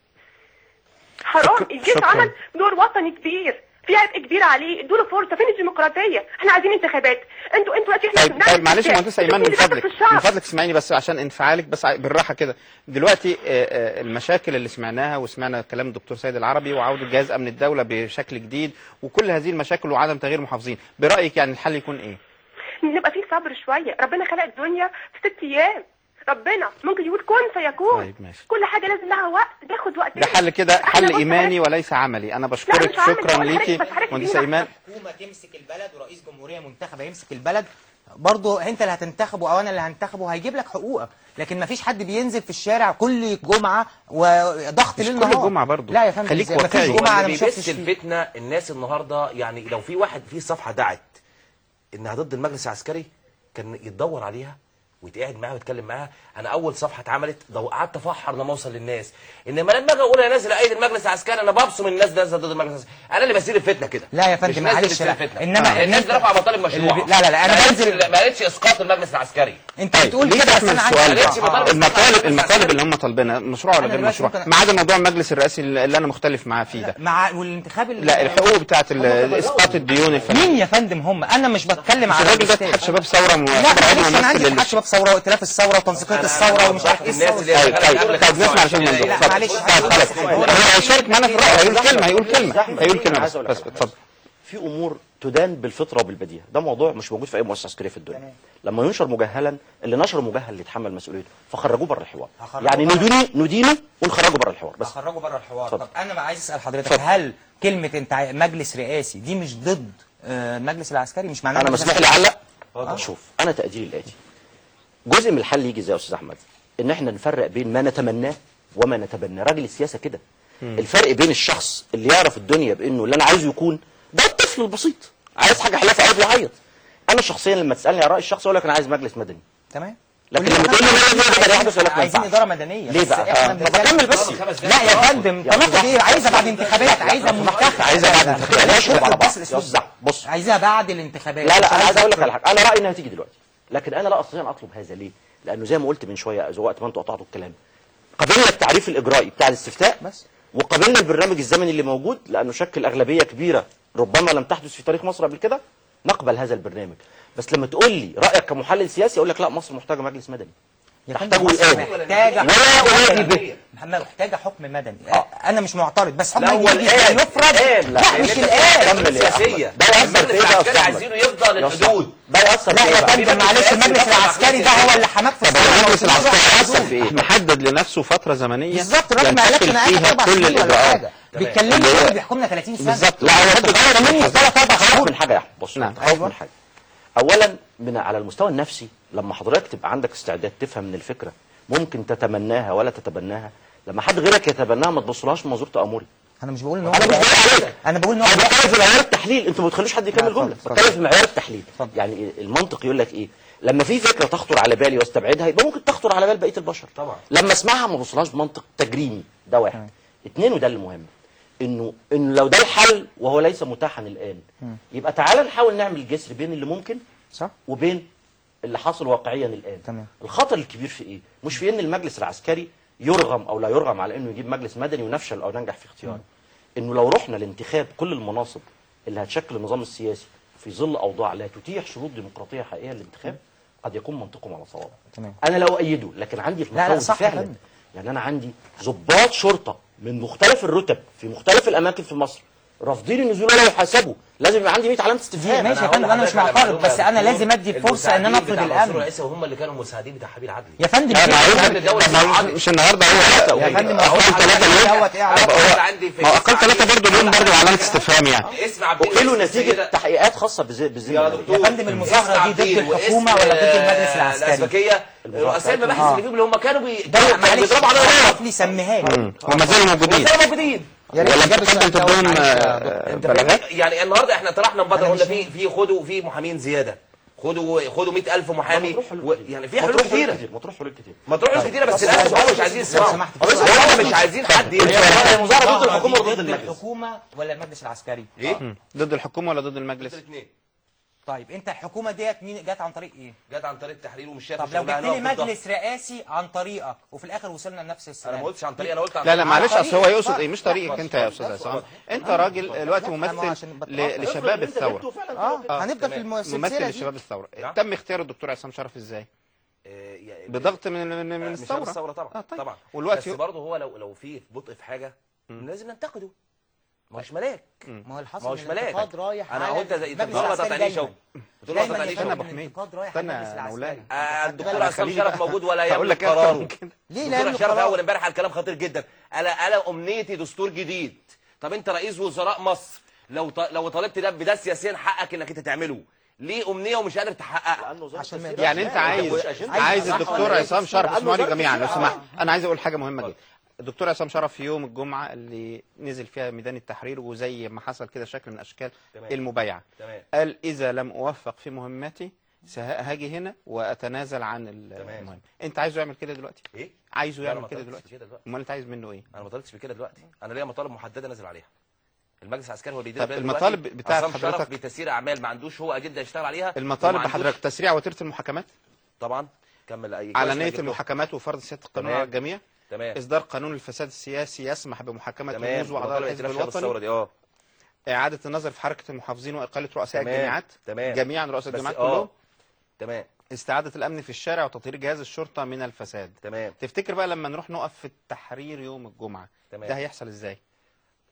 حرام شكرا- الجيش شكرا. عمل دور وطني كبير في عبء كبير عليه ادوا له فرصه فين الديمقراطيه احنا عايزين انتخابات انتوا انتوا دلوقتي احنا طيب بنعمل طيب معلش يا استفتاء. مهندسه ايمان من انتوا فضلك في الشعب. من فضلك اسمعيني بس عشان انفعالك بس ع- بالراحه كده دلوقتي آه، آه، المشاكل اللي سمعناها وسمعنا كلام الدكتور سيد العربي وعوده جهاز امن الدوله بشكل جديد وكل هذه المشاكل وعدم تغيير محافظين برايك يعني الحل يكون ايه نبقى في صبر شويه ربنا خلق الدنيا في ست ايام ربنا ممكن يقول كن فيكون طيب ماشي. كل حاجه لازم لها وقت تاخد وقت ده حل كده احنا حل بص ايماني حضرتك- وليس عملي انا لا، بشكرك مش عملي، شكرا بقول لحضرتك ليكي بس حضرتك مهندسه اديني ايمان حكومه تمسك البلد ورئيس جمهوريه منتخبه يمسك البلد برضه انت اللي هتنتخبه او انا اللي هنتخبه هيجيب لك حقوقك لكن ما فيش حد بينزل في الشارع كل جمعه وضغط مش ليل كل نهار جمعة برضه. لا يا فندم خليك ازاي؟ ما فيش واقعي. جمعه انا واللي ما شفتش بيبث فيه. الفتنه الناس النهارده يعني لو في واحد في صفحه دعت انها ضد المجلس العسكري كان يتدور عليها ويتقعد معاها ويتكلم معاها انا اول صفحه اتعملت ده قعدت افحر لما اوصل للناس انما لما اجي اقول يا ناس ايد المجلس العسكري انا ببصم الناس ده ضد المجلس العسكري انا اللي بسير الفتنه كده لا يا مش فندم الناس اللي معلش بتثير لا الفتنة. انما آه. الناس إن دي رفع مطالب اللي مشروعه بي- لا لا لا انا ما قالتش- بنزل ما قالتش اسقاط المجلس العسكري انت بتقول ليه كده بس تحمل انا عايز السؤال معلش، ده بطالب المطالب بالمجلس المطالب اللي هم طالبينها مشروع ولا أنا غير دلوقتي مشروع ممكن- ما عدا موضوع المجلس الرئاسي اللي انا مختلف معاه فيه ده مع والانتخاب ال- لا الحقوق بتاعت ال- اسقاط الديون الفنيه مين يا فندم هم انا مش بتكلم مش على الراجل ده الاستاذ. اتحاد شباب ثوره لا معتبر عضو معلش انا عندي ممثل اتحاد شباب ثوره وائتلاف الثوره وتنسيقيه الثوره ومش عارف ايه الناس الثوره اللي طيب طيب قبل طيب نسمع عشان لا، الموضوع لا، اتفضل. معلش، طيب هقول خلاص لك. هو هيشارك معانا في الرأي هيقول كلمه هيقول كلمه زحمة. هيقول كلمه عايز بس أقول بس لك. اتفضل في امور تدان بالفطره وبالبديهه ده موضوع مش موجود في اي مؤسسه عسكريه في الدنيا تمام. لما ينشر مجهلا اللي نشر مجهل اللي يتحمل مسؤوليته فخرجوه بره الحوار هخرجوه يعني بره. ندينه ندينه ونخرجه بره الحوار بس اخرجه بره الحوار اتفضل. طب انا بقى عايز اسال حضرتك هل كلمه انت عاي- مجلس رئاسي دي مش ضد آه، المجلس العسكري مش معناها انا مجلس مسموح لي عسكري؟ اعلق شوف انا تقديري الاتي جزء من الحل يجي ازاي يا استاذ احمد ان احنا نفرق بين ما نتمناه وما نتبناه راجل السياسه كده الفرق بين الشخص اللي يعرف الدنيا بانه اللي انا عايزه يكون ده الطفل البسيط عايز حاجه حلوه في قلبه يعيط انا شخصيا لما تسالني عن رايي الشخصي اقول لك انا عايز مجلس مدني تمام لكن كلنا لما تقول لي عايزين- لا لا لا يحدث ولا لا عايزين ما اداره ينفعش. مدنيه ليه بس بقى؟ احنا آه. بنتكلم- كمل بس لا يا فندم تناقض ايه عايزها بعد انتخابات عايزها منتخب عايزها بعد الانتخابات لا، نشرب على بعض بس يا الأسلوب استاذ بص عايزها بعد الانتخابات لا مش لا انا عايز اقول لك أكتر. على حاجه انا رايي انها تيجي دلوقتي لكن انا لا استطيع ان اطلب هذا ليه لانه زي ما قلت من شويه إذا وقت ما انتوا قطعتوا الكلام قبلنا التعريف الاجرائي بتاع الاستفتاء بس. وقبلنا البرنامج الزمني اللي موجود لانه شكل اغلبيه كبيره ربما لم تحدث في تاريخ مصر قبل كده نقبل هذا البرنامج بس لما تقول لي رايك كمحلل سياسي اقول لك لا مصر محتاجه مجلس مدني يا فندم تحتاجه مصر الآن. محتاجه ولا حكم أنادي مدني. به. محمد محتاجه حكم مدني انا مش معترض بس حكم لا، هو مدني الآن. يفرض الآن. لا لأن مش أنت الان كمل يا سياسية. أحمد. ده يأثر في المجلس إيه بقى يا العسكري أستاذ أحمد؟ عايزينه يفضل يا أستاذ الحدود ده يأثر لا في إيه يا بقى؟ فندم معلش المجلس العسكري ده هو اللي حماك في طب هو المجلس الصوره العسكري يأثر في إيه؟ محدد لنفسه فتره زمنيه بالظبط الراجل ما قالكش ينتقل انا قاعد فيها اربع كل سنين ولا الاجراءات حاجه بيتكلموا اللي هو- اللي بيحكمنا 30 سنه بالظبط. لا هو بيتكلموا ثلاث اربع خوف شهور من حاجه يا احمد بص نعم. خوف من حاجه اولا من على المستوى النفسي لما حضرتك تبقى عندك استعداد تفهم من الفكره ممكن تتمناها ولا تتبناها لما حد غيرك يتبناها ما تبصلهاش من منظور تامري انا مش بقول ان هو انا مش بقول عليك انا بقول ان هو انا بتكلم في معيار التحليل انتوا ما بتخلوش حد يكمل لا، اتفضل، جمله اتفضل. بتكلم في معيار التحليل اتفضل. يعني المنطق يقول لك ايه لما في فكره تخطر على بالي واستبعدها يبقى ممكن تخطر على بال بقيه البشر طبعا. لما اسمعها ما بوصلهاش بمنطق تجريمي ده واحد اتنين وده المهم انه انه لو ده الحل وهو ليس متاحا الان يبقى تعالى نحاول نعمل جسر بين اللي ممكن صح وبين اللي حاصل واقعيا الان تمام. الخطر الكبير في ايه مش في ان المجلس العسكري يرغم او لا يرغم على انه يجيب مجلس مدني ونفشل او ننجح في اختياره انه لو رحنا لانتخاب كل المناصب اللي هتشكل النظام السياسي في ظل اوضاع لا تتيح شروط ديمقراطيه حقيقيه للانتخاب قد يكون منطقهم على صواب تمام. انا لا اؤيده لكن عندي لا، المخاوف صح يا فعلا فندم. يعني انا عندي ضباط شرطه من مختلف الرتب في مختلف الاماكن في مصر رافضين النزول ولا يحاسبوا لازم يبقى عندي 100 علامه استفهام ماشي يا فندم انا مش معترض بس انا لازم ادي فرصه ان انا افرض الامن الرئيسي وهم اللي كانوا مساعدين بتاع حبيب عدلي يا فندم لا، ليه؟ معلومة أمن الدولة ما هو صعب. مش النهارده هو يا فندم اقل ثلاثه دوت ايه أنا علاقة؟ بقول عندي في ما هو اقل ثلاثه برضه لهم برضه علامه استفهام يعني اسم عبد وكيلوا العزيز نتيجه السيدة- تحقيقات خاصه بزي بزي يا دكتور يا فندم المظاهرة دي ضد اسم عبدين الحكومة واسم، ولا ضد المجلس آه، العسكري؟ الأسبكية رؤساء المباحث آه. اللي فيهم اللي هم كانوا بي... ده كانوا معلش بيضربوا على عرف الرئيس لي سميها لي وما زالوا موجودين وكانوا موجودين يا ريت ولم إجابة تقدم السؤال دوت، تدون معلش يا آه، دكتور. انت بلاغات فاهم؟ يعني النهارده احنا طرحنا مبادره أنا قلنا مش في في خدوا في محامين زياده خدوا خدوا 100000 محامي مطروح حلول و... كتير. يعني في حلول مطروح كتير كتير مطروح حلول كتير مطروح حلول كتيره بس للاسف هم مش عايزين يسمعوا سمحت. هم مش عايزين حد هي مظاهره ضد دي الحكومه وضد ضد المجلس الحكومه ولا المجلس العسكري ايه؟ ضد الحكومه ولا ضد المجلس الاثنين طيب انت الحكومه ديت مين جت عن طريق ايه جت عن طريق التحرير ومش شايف طب لو شغلها جبت لي هنا وفي الضغط. مجلس رئاسي عن طريقك وفي الاخر وصلنا لنفس السلام انا ما قلتش عن طريق انا قلت عن لا لا طريق- معلش طريق- اصل هو يقصد طريق- ايه مش طريقك لا، انت يا استاذ عصام انت راجل دلوقتي لا، ما هو ممثل عشان بت- ل- آه. لشباب الثوره اه هنفضل في الم- ممثل السلسله دي لشباب الثوره نعم. تم اختيار الدكتور عصام شرف ازاي آه، يعني- بضغط من من, من مش الثوره الثوره طبعا آه، طيب. طبعا والوقت بس يو- برضه هو لو لو في بطء في حاجه لازم ننتقده ما هوش ملاك ما هو الحصل ما هوش من ملاك الانتقاد رايح انا على هو انت زي المجلس النهارده العسكري بتاع تعيش اهو دايما. بتقول له دايما تعيش يا استنى يا اهو ابو فندم حميد الانتقاد رايح على استنى المجلس يا العسكري مولانا آه، الدكتور خليني عصام بقى- شرف موجود ولا هقول يملك لك اكتر قراره من كده ليه لا الدكتور يملك شرف قرار؟ اول امبارح على كلام خطير جدا انا انا امنيتي دستور جديد طب انت رئيس وزراء مصر لو ط... لو طالبت ده بده سياسيا حقك انك انت تعمله ليه امنيه ومش قادر تحققها عشان ما يعني انت عايز عايز الدكتور عصام شرف اسمعوا لي جميعا لو سمحت انا عايز اقول حاجه مهمه جدا الدكتور عصام شرف في يوم الجمعه اللي نزل فيها ميدان التحرير وزي ما حصل كده شكل من اشكال تمام. المبايعه تمام قال اذا لم اوفق في مهمتي سه- هاجي هنا واتنازل عن ال- تمام. المهم انت عايزه يعمل كده دلوقتي ايه عايزه لا، أنا يعمل ما كده طلبتش دلوقتي بكده دلوقتي امال انت عايز منه ايه انا ما طلبتش بكده دلوقتي انا ليا مطالب محدده نازل عليها المجلس العسكري هو بيدير طب البلد المطالب دلوقتي. بتاعت عصام شرف حضرتك- بتسيير اعمال ما عندوش هو اجنده يشتغل عليها المطالب وما عندوش- بحضرتك تسريع وتيره المحاكمات طبعا كمل اي علنيه كويس إنك المحاكمات وفرض سياده القانون تمام. على الجميع تمام اصدار قانون الفساد السياسي يسمح بمحاكمه تمام رموز واعضاء مطالب الحزب ائتلاف شباب الثوره الوطني دي اه اعاده النظر في حركه المحافظين واقاله رؤساء تمام. الجامعات تمام. جميعا رؤساء بس الجامعات آه. كلهم تمام استعاده الامن في الشارع وتطهير جهاز الشرطه من الفساد تمام تفتكر بقى لما نروح نقف في التحرير يوم الجمعه تمام. ده هيحصل ازاي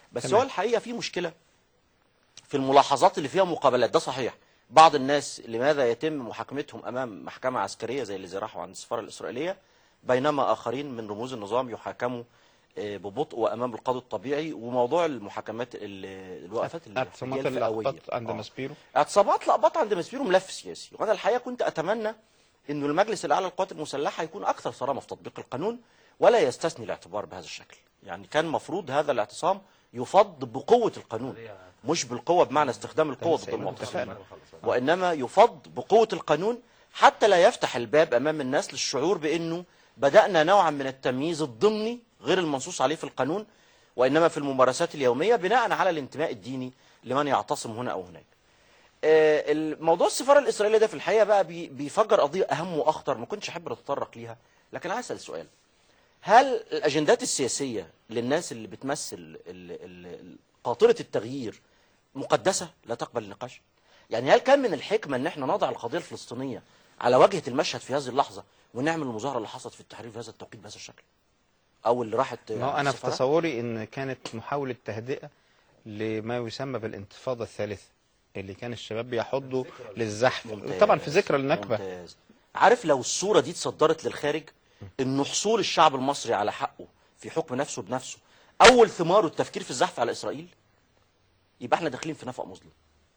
بس تمام. هو الحقيقه في مشكله في الملاحظات اللي فيها مقابلات ده صحيح بعض الناس لماذا يتم محاكمتهم امام محكمه عسكريه زي اللي راحوا عند السفاره الاسرائيليه بينما اخرين من رموز النظام يحاكموا آه، ببطء وامام القاضي الطبيعي وموضوع المحاكمات ال- الوقفات اعتصامات الفئوية. اللقطات عند آه. ماسبيرو اعتصامات لقبات عند مسبيرو ملف سياسي وانا الحقيقه كنت اتمنى انه المجلس الاعلى للقوات المسلحه يكون اكثر صرامه في تطبيق القانون ولا يستثني الاعتبار بهذا الشكل يعني كان مفروض هذا الاعتصام يفض بقوه القانون مش بالقوه بمعنى استخدام القوه ضد المعتصمين وانما يفض بقوه القانون حتى لا يفتح الباب امام الناس للشعور بانه بدانا نوعا من التمييز الضمني غير المنصوص عليه في القانون وانما في الممارسات اليوميه بناء على الانتماء الديني لمن يعتصم هنا او هناك. آه، الموضوع السفاره الاسرائيليه ده في الحقيقه بقى بي- بيفجر قضيه اهم واخطر ما كنتش احب اتطرق ليها لكن عايز اسال سؤال هل الاجندات السياسيه للناس اللي بتمثل ال- ال- ال- قاطره التغيير مقدسه لا تقبل النقاش؟ يعني هل كان من الحكمه ان احنا نضع القضيه الفلسطينيه على واجهه المشهد في هذه اللحظه ونعمل المظاهره اللي حصلت في التحرير في هذا التوقيت بهذا الشكل؟ او اللي راحت ما هو انا في السفارة؟ تصوري ان كانت محاوله تهدئه لما يسمى بالانتفاضه الثالثه اللي كان الشباب بيحضوا للزحف ممتاز. طبعا في ذكرى النكبه ممتاز. عارف لو الصورة دي اتصدرت للخارج ان حصول الشعب المصري على حقه في حكم نفسه بنفسه اول ثماره التفكير في الزحف على اسرائيل يبقى احنا داخلين في نفق مظلم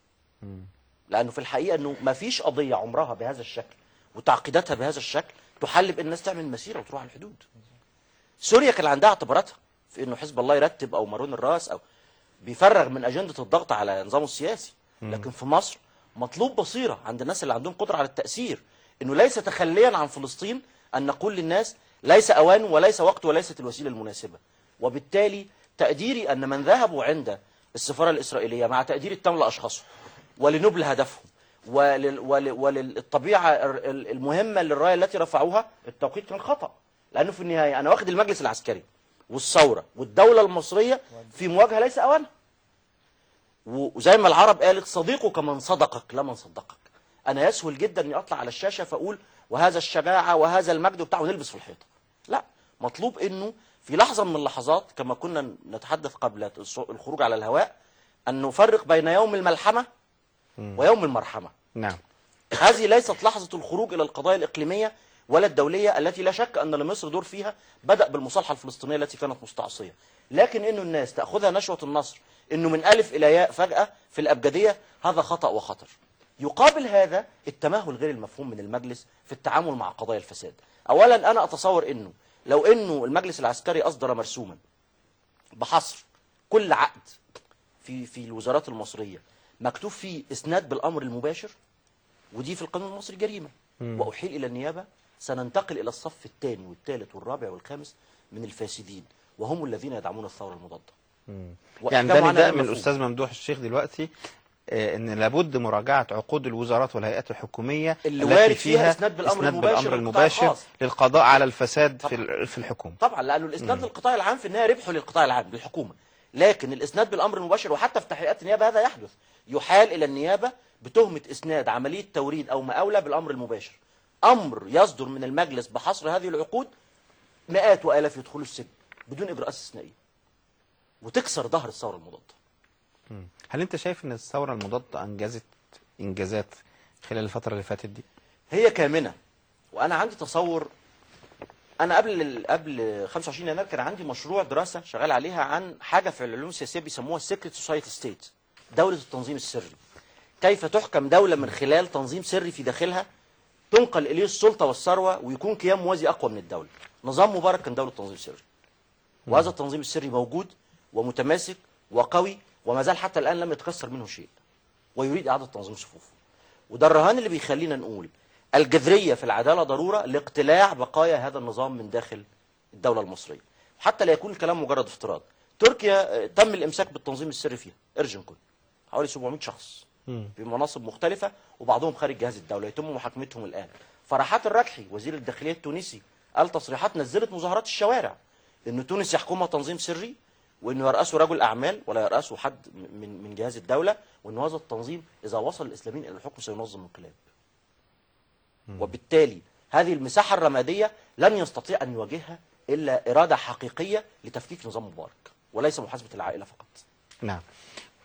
لانه في الحقيقه انه ما فيش قضيه عمرها بهذا الشكل وتعقيداتها بهذا الشكل تحل بان الناس تعمل مسيره وتروح على الحدود سوريا كان عندها اعتباراتها في انه حزب الله يرتب او مارون الراس او بيفرغ من اجنده الضغط على نظامه السياسي لكن في مصر مطلوب بصيره عند الناس اللي عندهم قدره على التاثير انه ليس تخليا عن فلسطين ان نقول للناس ليس اوان وليس وقت وليست الوسيله المناسبه وبالتالي تقديري ان من ذهبوا عند السفاره الاسرائيليه مع تقدير التام لاشخاصهم ولنبل هدفهم ولل ول- وللطبيعه ال- ال- المهمه للرايه التي رفعوها التوقيت كان خطا لانه في النهايه انا واخد المجلس العسكري والثوره والدوله المصريه في مواجهه ليس اوانها و- وزي ما العرب قالت صديقك من صدقك لا من صدقك انا يسهل جدا اني اطلع على الشاشه فاقول وهذا الشجاعه وهذا المجد وبتاع ونلبس في الحيطه لا مطلوب انه في لحظه من اللحظات كما كنا نتحدث قبل الص- الخروج على الهواء ان نفرق بين يوم الملحمه ويوم المرحمه نعم هذه ليست لحظة الخروج إلى القضايا الإقليمية ولا الدولية التي لا شك أن لمصر دور فيها بدأ بالمصالحة الفلسطينية التي كانت مستعصية لكن إنه الناس تأخذها نشوة النصر إنه من ألف إلى ياء فجأة في الأبجدية هذا خطأ وخطر يقابل هذا التمهل غير المفهوم من المجلس في التعامل مع قضايا الفساد أولا أنا أتصور إنه لو إنه المجلس العسكري أصدر مرسوما بحصر كل عقد في في الوزارات المصرية مكتوب فيه إسناد بالأمر المباشر ودي في القانون المصري جريمه واحيل الى النيابه سننتقل الى الصف الثاني والثالث والرابع والخامس من الفاسدين وهم الذين يدعمون الثوره المضاده يعني وإحكام ده عنها نداء غير من مفهوم. الاستاذ ممدوح الشيخ دلوقتي آه، ان لابد مراجعه عقود الوزارات والهيئات الحكوميه اللي التي وارد فيها إسناد بالأمر إسناد المباشر بالامر للقطاع المباشر الخاص. للقضاء على الفساد في ال- في الحكومه طبعا لانه الاسناد للقطاع العام في النهايه ربحه للقطاع العام للحكومه لكن الاسناد بالامر المباشر وحتى في تحقيقات النيابه هذا يحدث يحال الى النيابه بتهمه اسناد عمليه توريد او مقاوله بالامر المباشر امر يصدر من المجلس بحصر هذه العقود مئات والاف يدخلوا السجن بدون اجراءات استثنائيه وتكسر ظهر الثوره المضاده هل انت شايف ان الثوره المضاده انجزت انجازات خلال الفتره اللي فاتت دي هي كامنه وانا عندي تصور انا قبل ال- قبل 25 يناير كان عندي مشروع دراسه شغال عليها عن حاجه في العلوم السياسيه بيسموها السيكريت سوسايتي ستيت دوله التنظيم السري كيف تحكم دوله من خلال تنظيم سري في داخلها تنقل اليه السلطه والثروه ويكون كيان موازي اقوى من الدوله نظام مبارك كان دوله تنظيم سري وهذا التنظيم السري موجود ومتماسك وقوي وما زال حتى الان لم يتكسر منه شيء ويريد اعاده تنظيم صفوفه وده الرهان اللي بيخلينا نقول الجذريه في العداله ضروره لاقتلاع بقايا هذا النظام من داخل الدوله المصريه حتى لا يكون الكلام مجرد افتراض تركيا آه، تم الامساك بالتنظيم السري فيها ارجنكون حوالي 700 شخص بمناصب مختلفه وبعضهم خارج جهاز الدوله يتم محاكمتهم الان فرحات الركحي وزير الداخليه التونسي قال تصريحات نزلت مظاهرات الشوارع ان تونس يحكمها تنظيم سري وانه يرأسه رجل اعمال ولا يرأسه حد من من جهاز الدوله وان هذا التنظيم اذا وصل الاسلاميين الى الحكم سينظم انقلاب وبالتالي هذه المساحه الرماديه لن يستطيع ان يواجهها الا اراده حقيقيه لتفكيك نظام مبارك وليس محاسبه العائله فقط نعم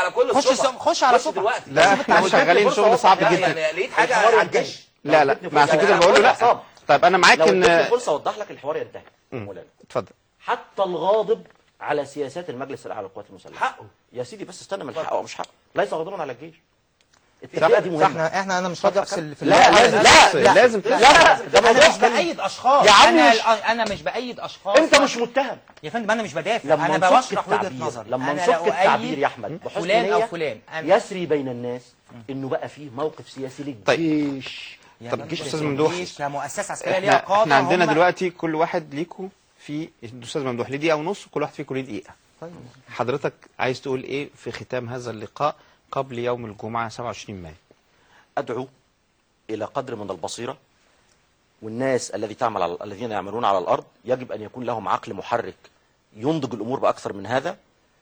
على كل خش الصفح. خش على خش صفحة. دلوقتي لا احنا شغالين شغل صعب لا، جدا يعني لقيت حاجه الحوار على ينتهي. الجيش لا لا ما عشان كده بقول له لا طيب انا معاك لو اديتني ان فرصه اوضح لك الحوار ينتهي مولانا اتفضل حتى الغاضب على سياسات المجلس الاعلى للقوات المسلحه حقه يا سيدي بس استنى من حقه او مش حقه ليس غاضبا على الجيش التفرقه دي صح مهمه احنا احنا انا مش راضي افصل في لا، الموضوع لازم ده. تفصل، لازم لا تفصل. لا ده موضوع انا مش تاني. بايد اشخاص يا عم انا مش- انا مش بايد اشخاص انت مش متهم يا فندم انا مش بدافع لما انا نصك بشرح وجهه التعبير نظر لما انا نصك لا أؤيد التعبير يا احمد بحسن فلان او نية فلان أنا يسري بين الناس انه بقى فيه موقف سياسي طيب. للجيش يا طب فندم، الجيش أستاذ ممدوح. الجيش كمؤسسه عسكريه ليها احنا, قاده احنا عندنا هم- دلوقتي كل واحد ليكوا في الاستاذ ممدوح ليه دقيقه ونص كل واحد فيكم ليه دقيقه طيب. حضرتك عايز تقول ايه في ختام هذا اللقاء قبل يوم الجمعه 27 مايو ادعو الى قدر من البصيره والناس الذي تعمل على الذين يعملون على الارض يجب ان يكون لهم عقل محرك ينضج الامور باكثر من هذا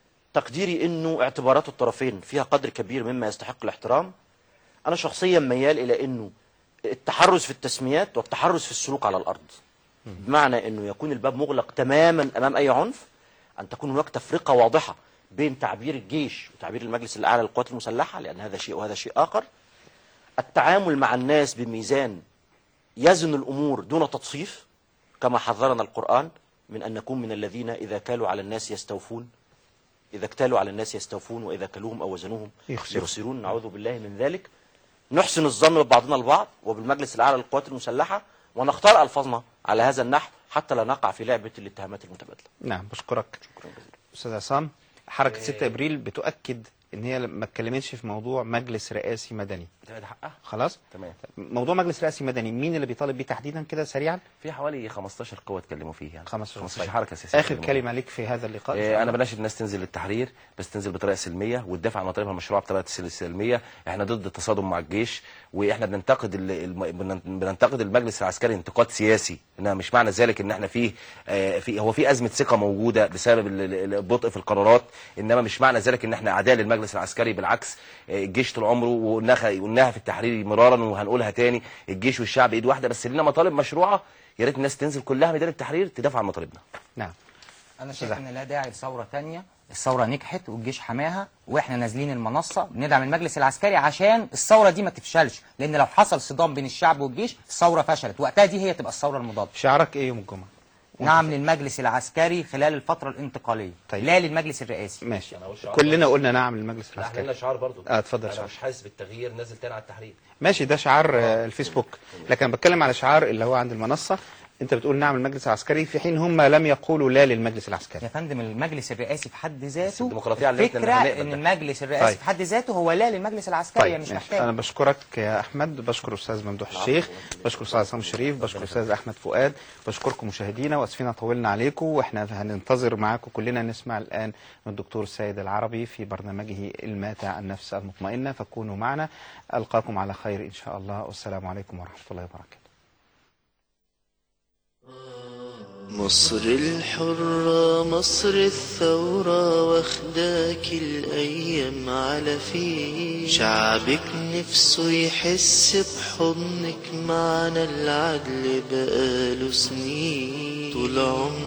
تقديري انه اعتبارات الطرفين فيها قدر كبير مما يستحق الاحترام انا شخصيا ميال الى انه التحرز في التسميات والتحرز في السلوك على الارض بمعنى انه يكون الباب مغلق تماما امام اي عنف ان تكون هناك تفرقه واضحه بين تعبير الجيش وتعبير المجلس الاعلى للقوات المسلحه لان هذا شيء وهذا شيء اخر التعامل مع الناس بميزان يزن الامور دون تطفيف كما حذرنا القران من ان نكون من الذين اذا كالوا على الناس يستوفون اذا اكتالوا على الناس يستوفون واذا كلوهم او وزنوهم يخسرون. يخسرون نعوذ بالله من ذلك نحسن الظن ببعضنا البعض وبالمجلس الاعلى للقوات المسلحه ونختار الفاظنا على هذا النحو حتى لا نقع في لعبه الاتهامات المتبادله نعم بشكرك استاذ عصام حركه 6 ابريل بتؤكد ان هي ما اتكلمتش في موضوع مجلس رئاسي مدني ده حقها خلاص تمام موضوع مجلس رئاسي مدني مين اللي بيطالب بيه تحديدا كده سريعا في حوالي 15 قوه اتكلموا فيه يعني 15 15 حركه سياسيه اخر اتكلموا كلمه ليك في هذا اللقاء إن شاء إيه، انا الله. بناشد الناس تنزل للتحرير بس تنزل بطريقه سلميه وتدافع عن مطالبها المشروعه بطريقه سل- سلميه احنا ضد التصادم مع الجيش واحنا بننتقد ال- الم- بنن- بننتقد المجلس العسكري انتقاد سياسي انها مش معنى ذلك ان احنا فيه آه، في هو في ازمه ثقه موجوده بسبب ال- ال- البطء في القرارات انما مش معنى ذلك ان احنا اعداء للمجلس العسكري بالعكس آه، الجيش طول عمره وقلناها قلناها في التحرير مرارا وهنقولها تاني الجيش والشعب ايد واحده بس لنا مطالب مشروعه يا ريت الناس تنزل كلها ميدان التحرير تدافع عن مطالبنا نعم انا شايف ان لا داعي لثوره تانية الثوره نجحت والجيش حماها واحنا نازلين المنصه بندعم المجلس العسكري عشان الثوره دي ما تفشلش لان لو حصل صدام بين الشعب والجيش الثوره فشلت وقتها دي هي تبقى الثوره المضاده شعارك ايه يوم الجمعه نعم للمجلس العسكري خلال الفتره الانتقاليه طيب. لا للمجلس الرئاسي ماشي أنا أقول شعار كلنا قلنا نعم للمجلس لا احنا لنا العسكري شعار برضو اه اتفضل انا شعار مش حاسس بالتغيير نازل تاني على التحرير ماشي ده شعار آه، الفيسبوك لكن أنا بتكلم على شعار اللي هو عند المنصه انت بتقول نعم المجلس العسكري في حين هم لم يقولوا لا للمجلس العسكري يا فندم المجلس الرئاسي في حد ذاته الديمقراطية علمتنا إن فكره إحنا نقبل ان ده. المجلس الرئاسي طيب. في حد ذاته هو لا للمجلس العسكري طيب مش ماشي. محتاج انا بشكرك يا احمد بشكر استاذ ممدوح الشيخ بشكر استاذ عصام الشريف بشكر استاذ احمد فؤاد بشكركم مشاهدينا واسفين طولنا عليكم واحنا هننتظر معاكم كلنا نسمع الان من الدكتور السيد العربي في برنامجه الماتع النفس المطمئنه فكونوا معنا القاكم على خير ان شاء الله والسلام عليكم ورحمه الله وبركاته مصر الحرة مصر الثورة واخداك الأيام على فيه شعبك نفسه يحس بحضنك معنا العدل بقاله سنين طول عمر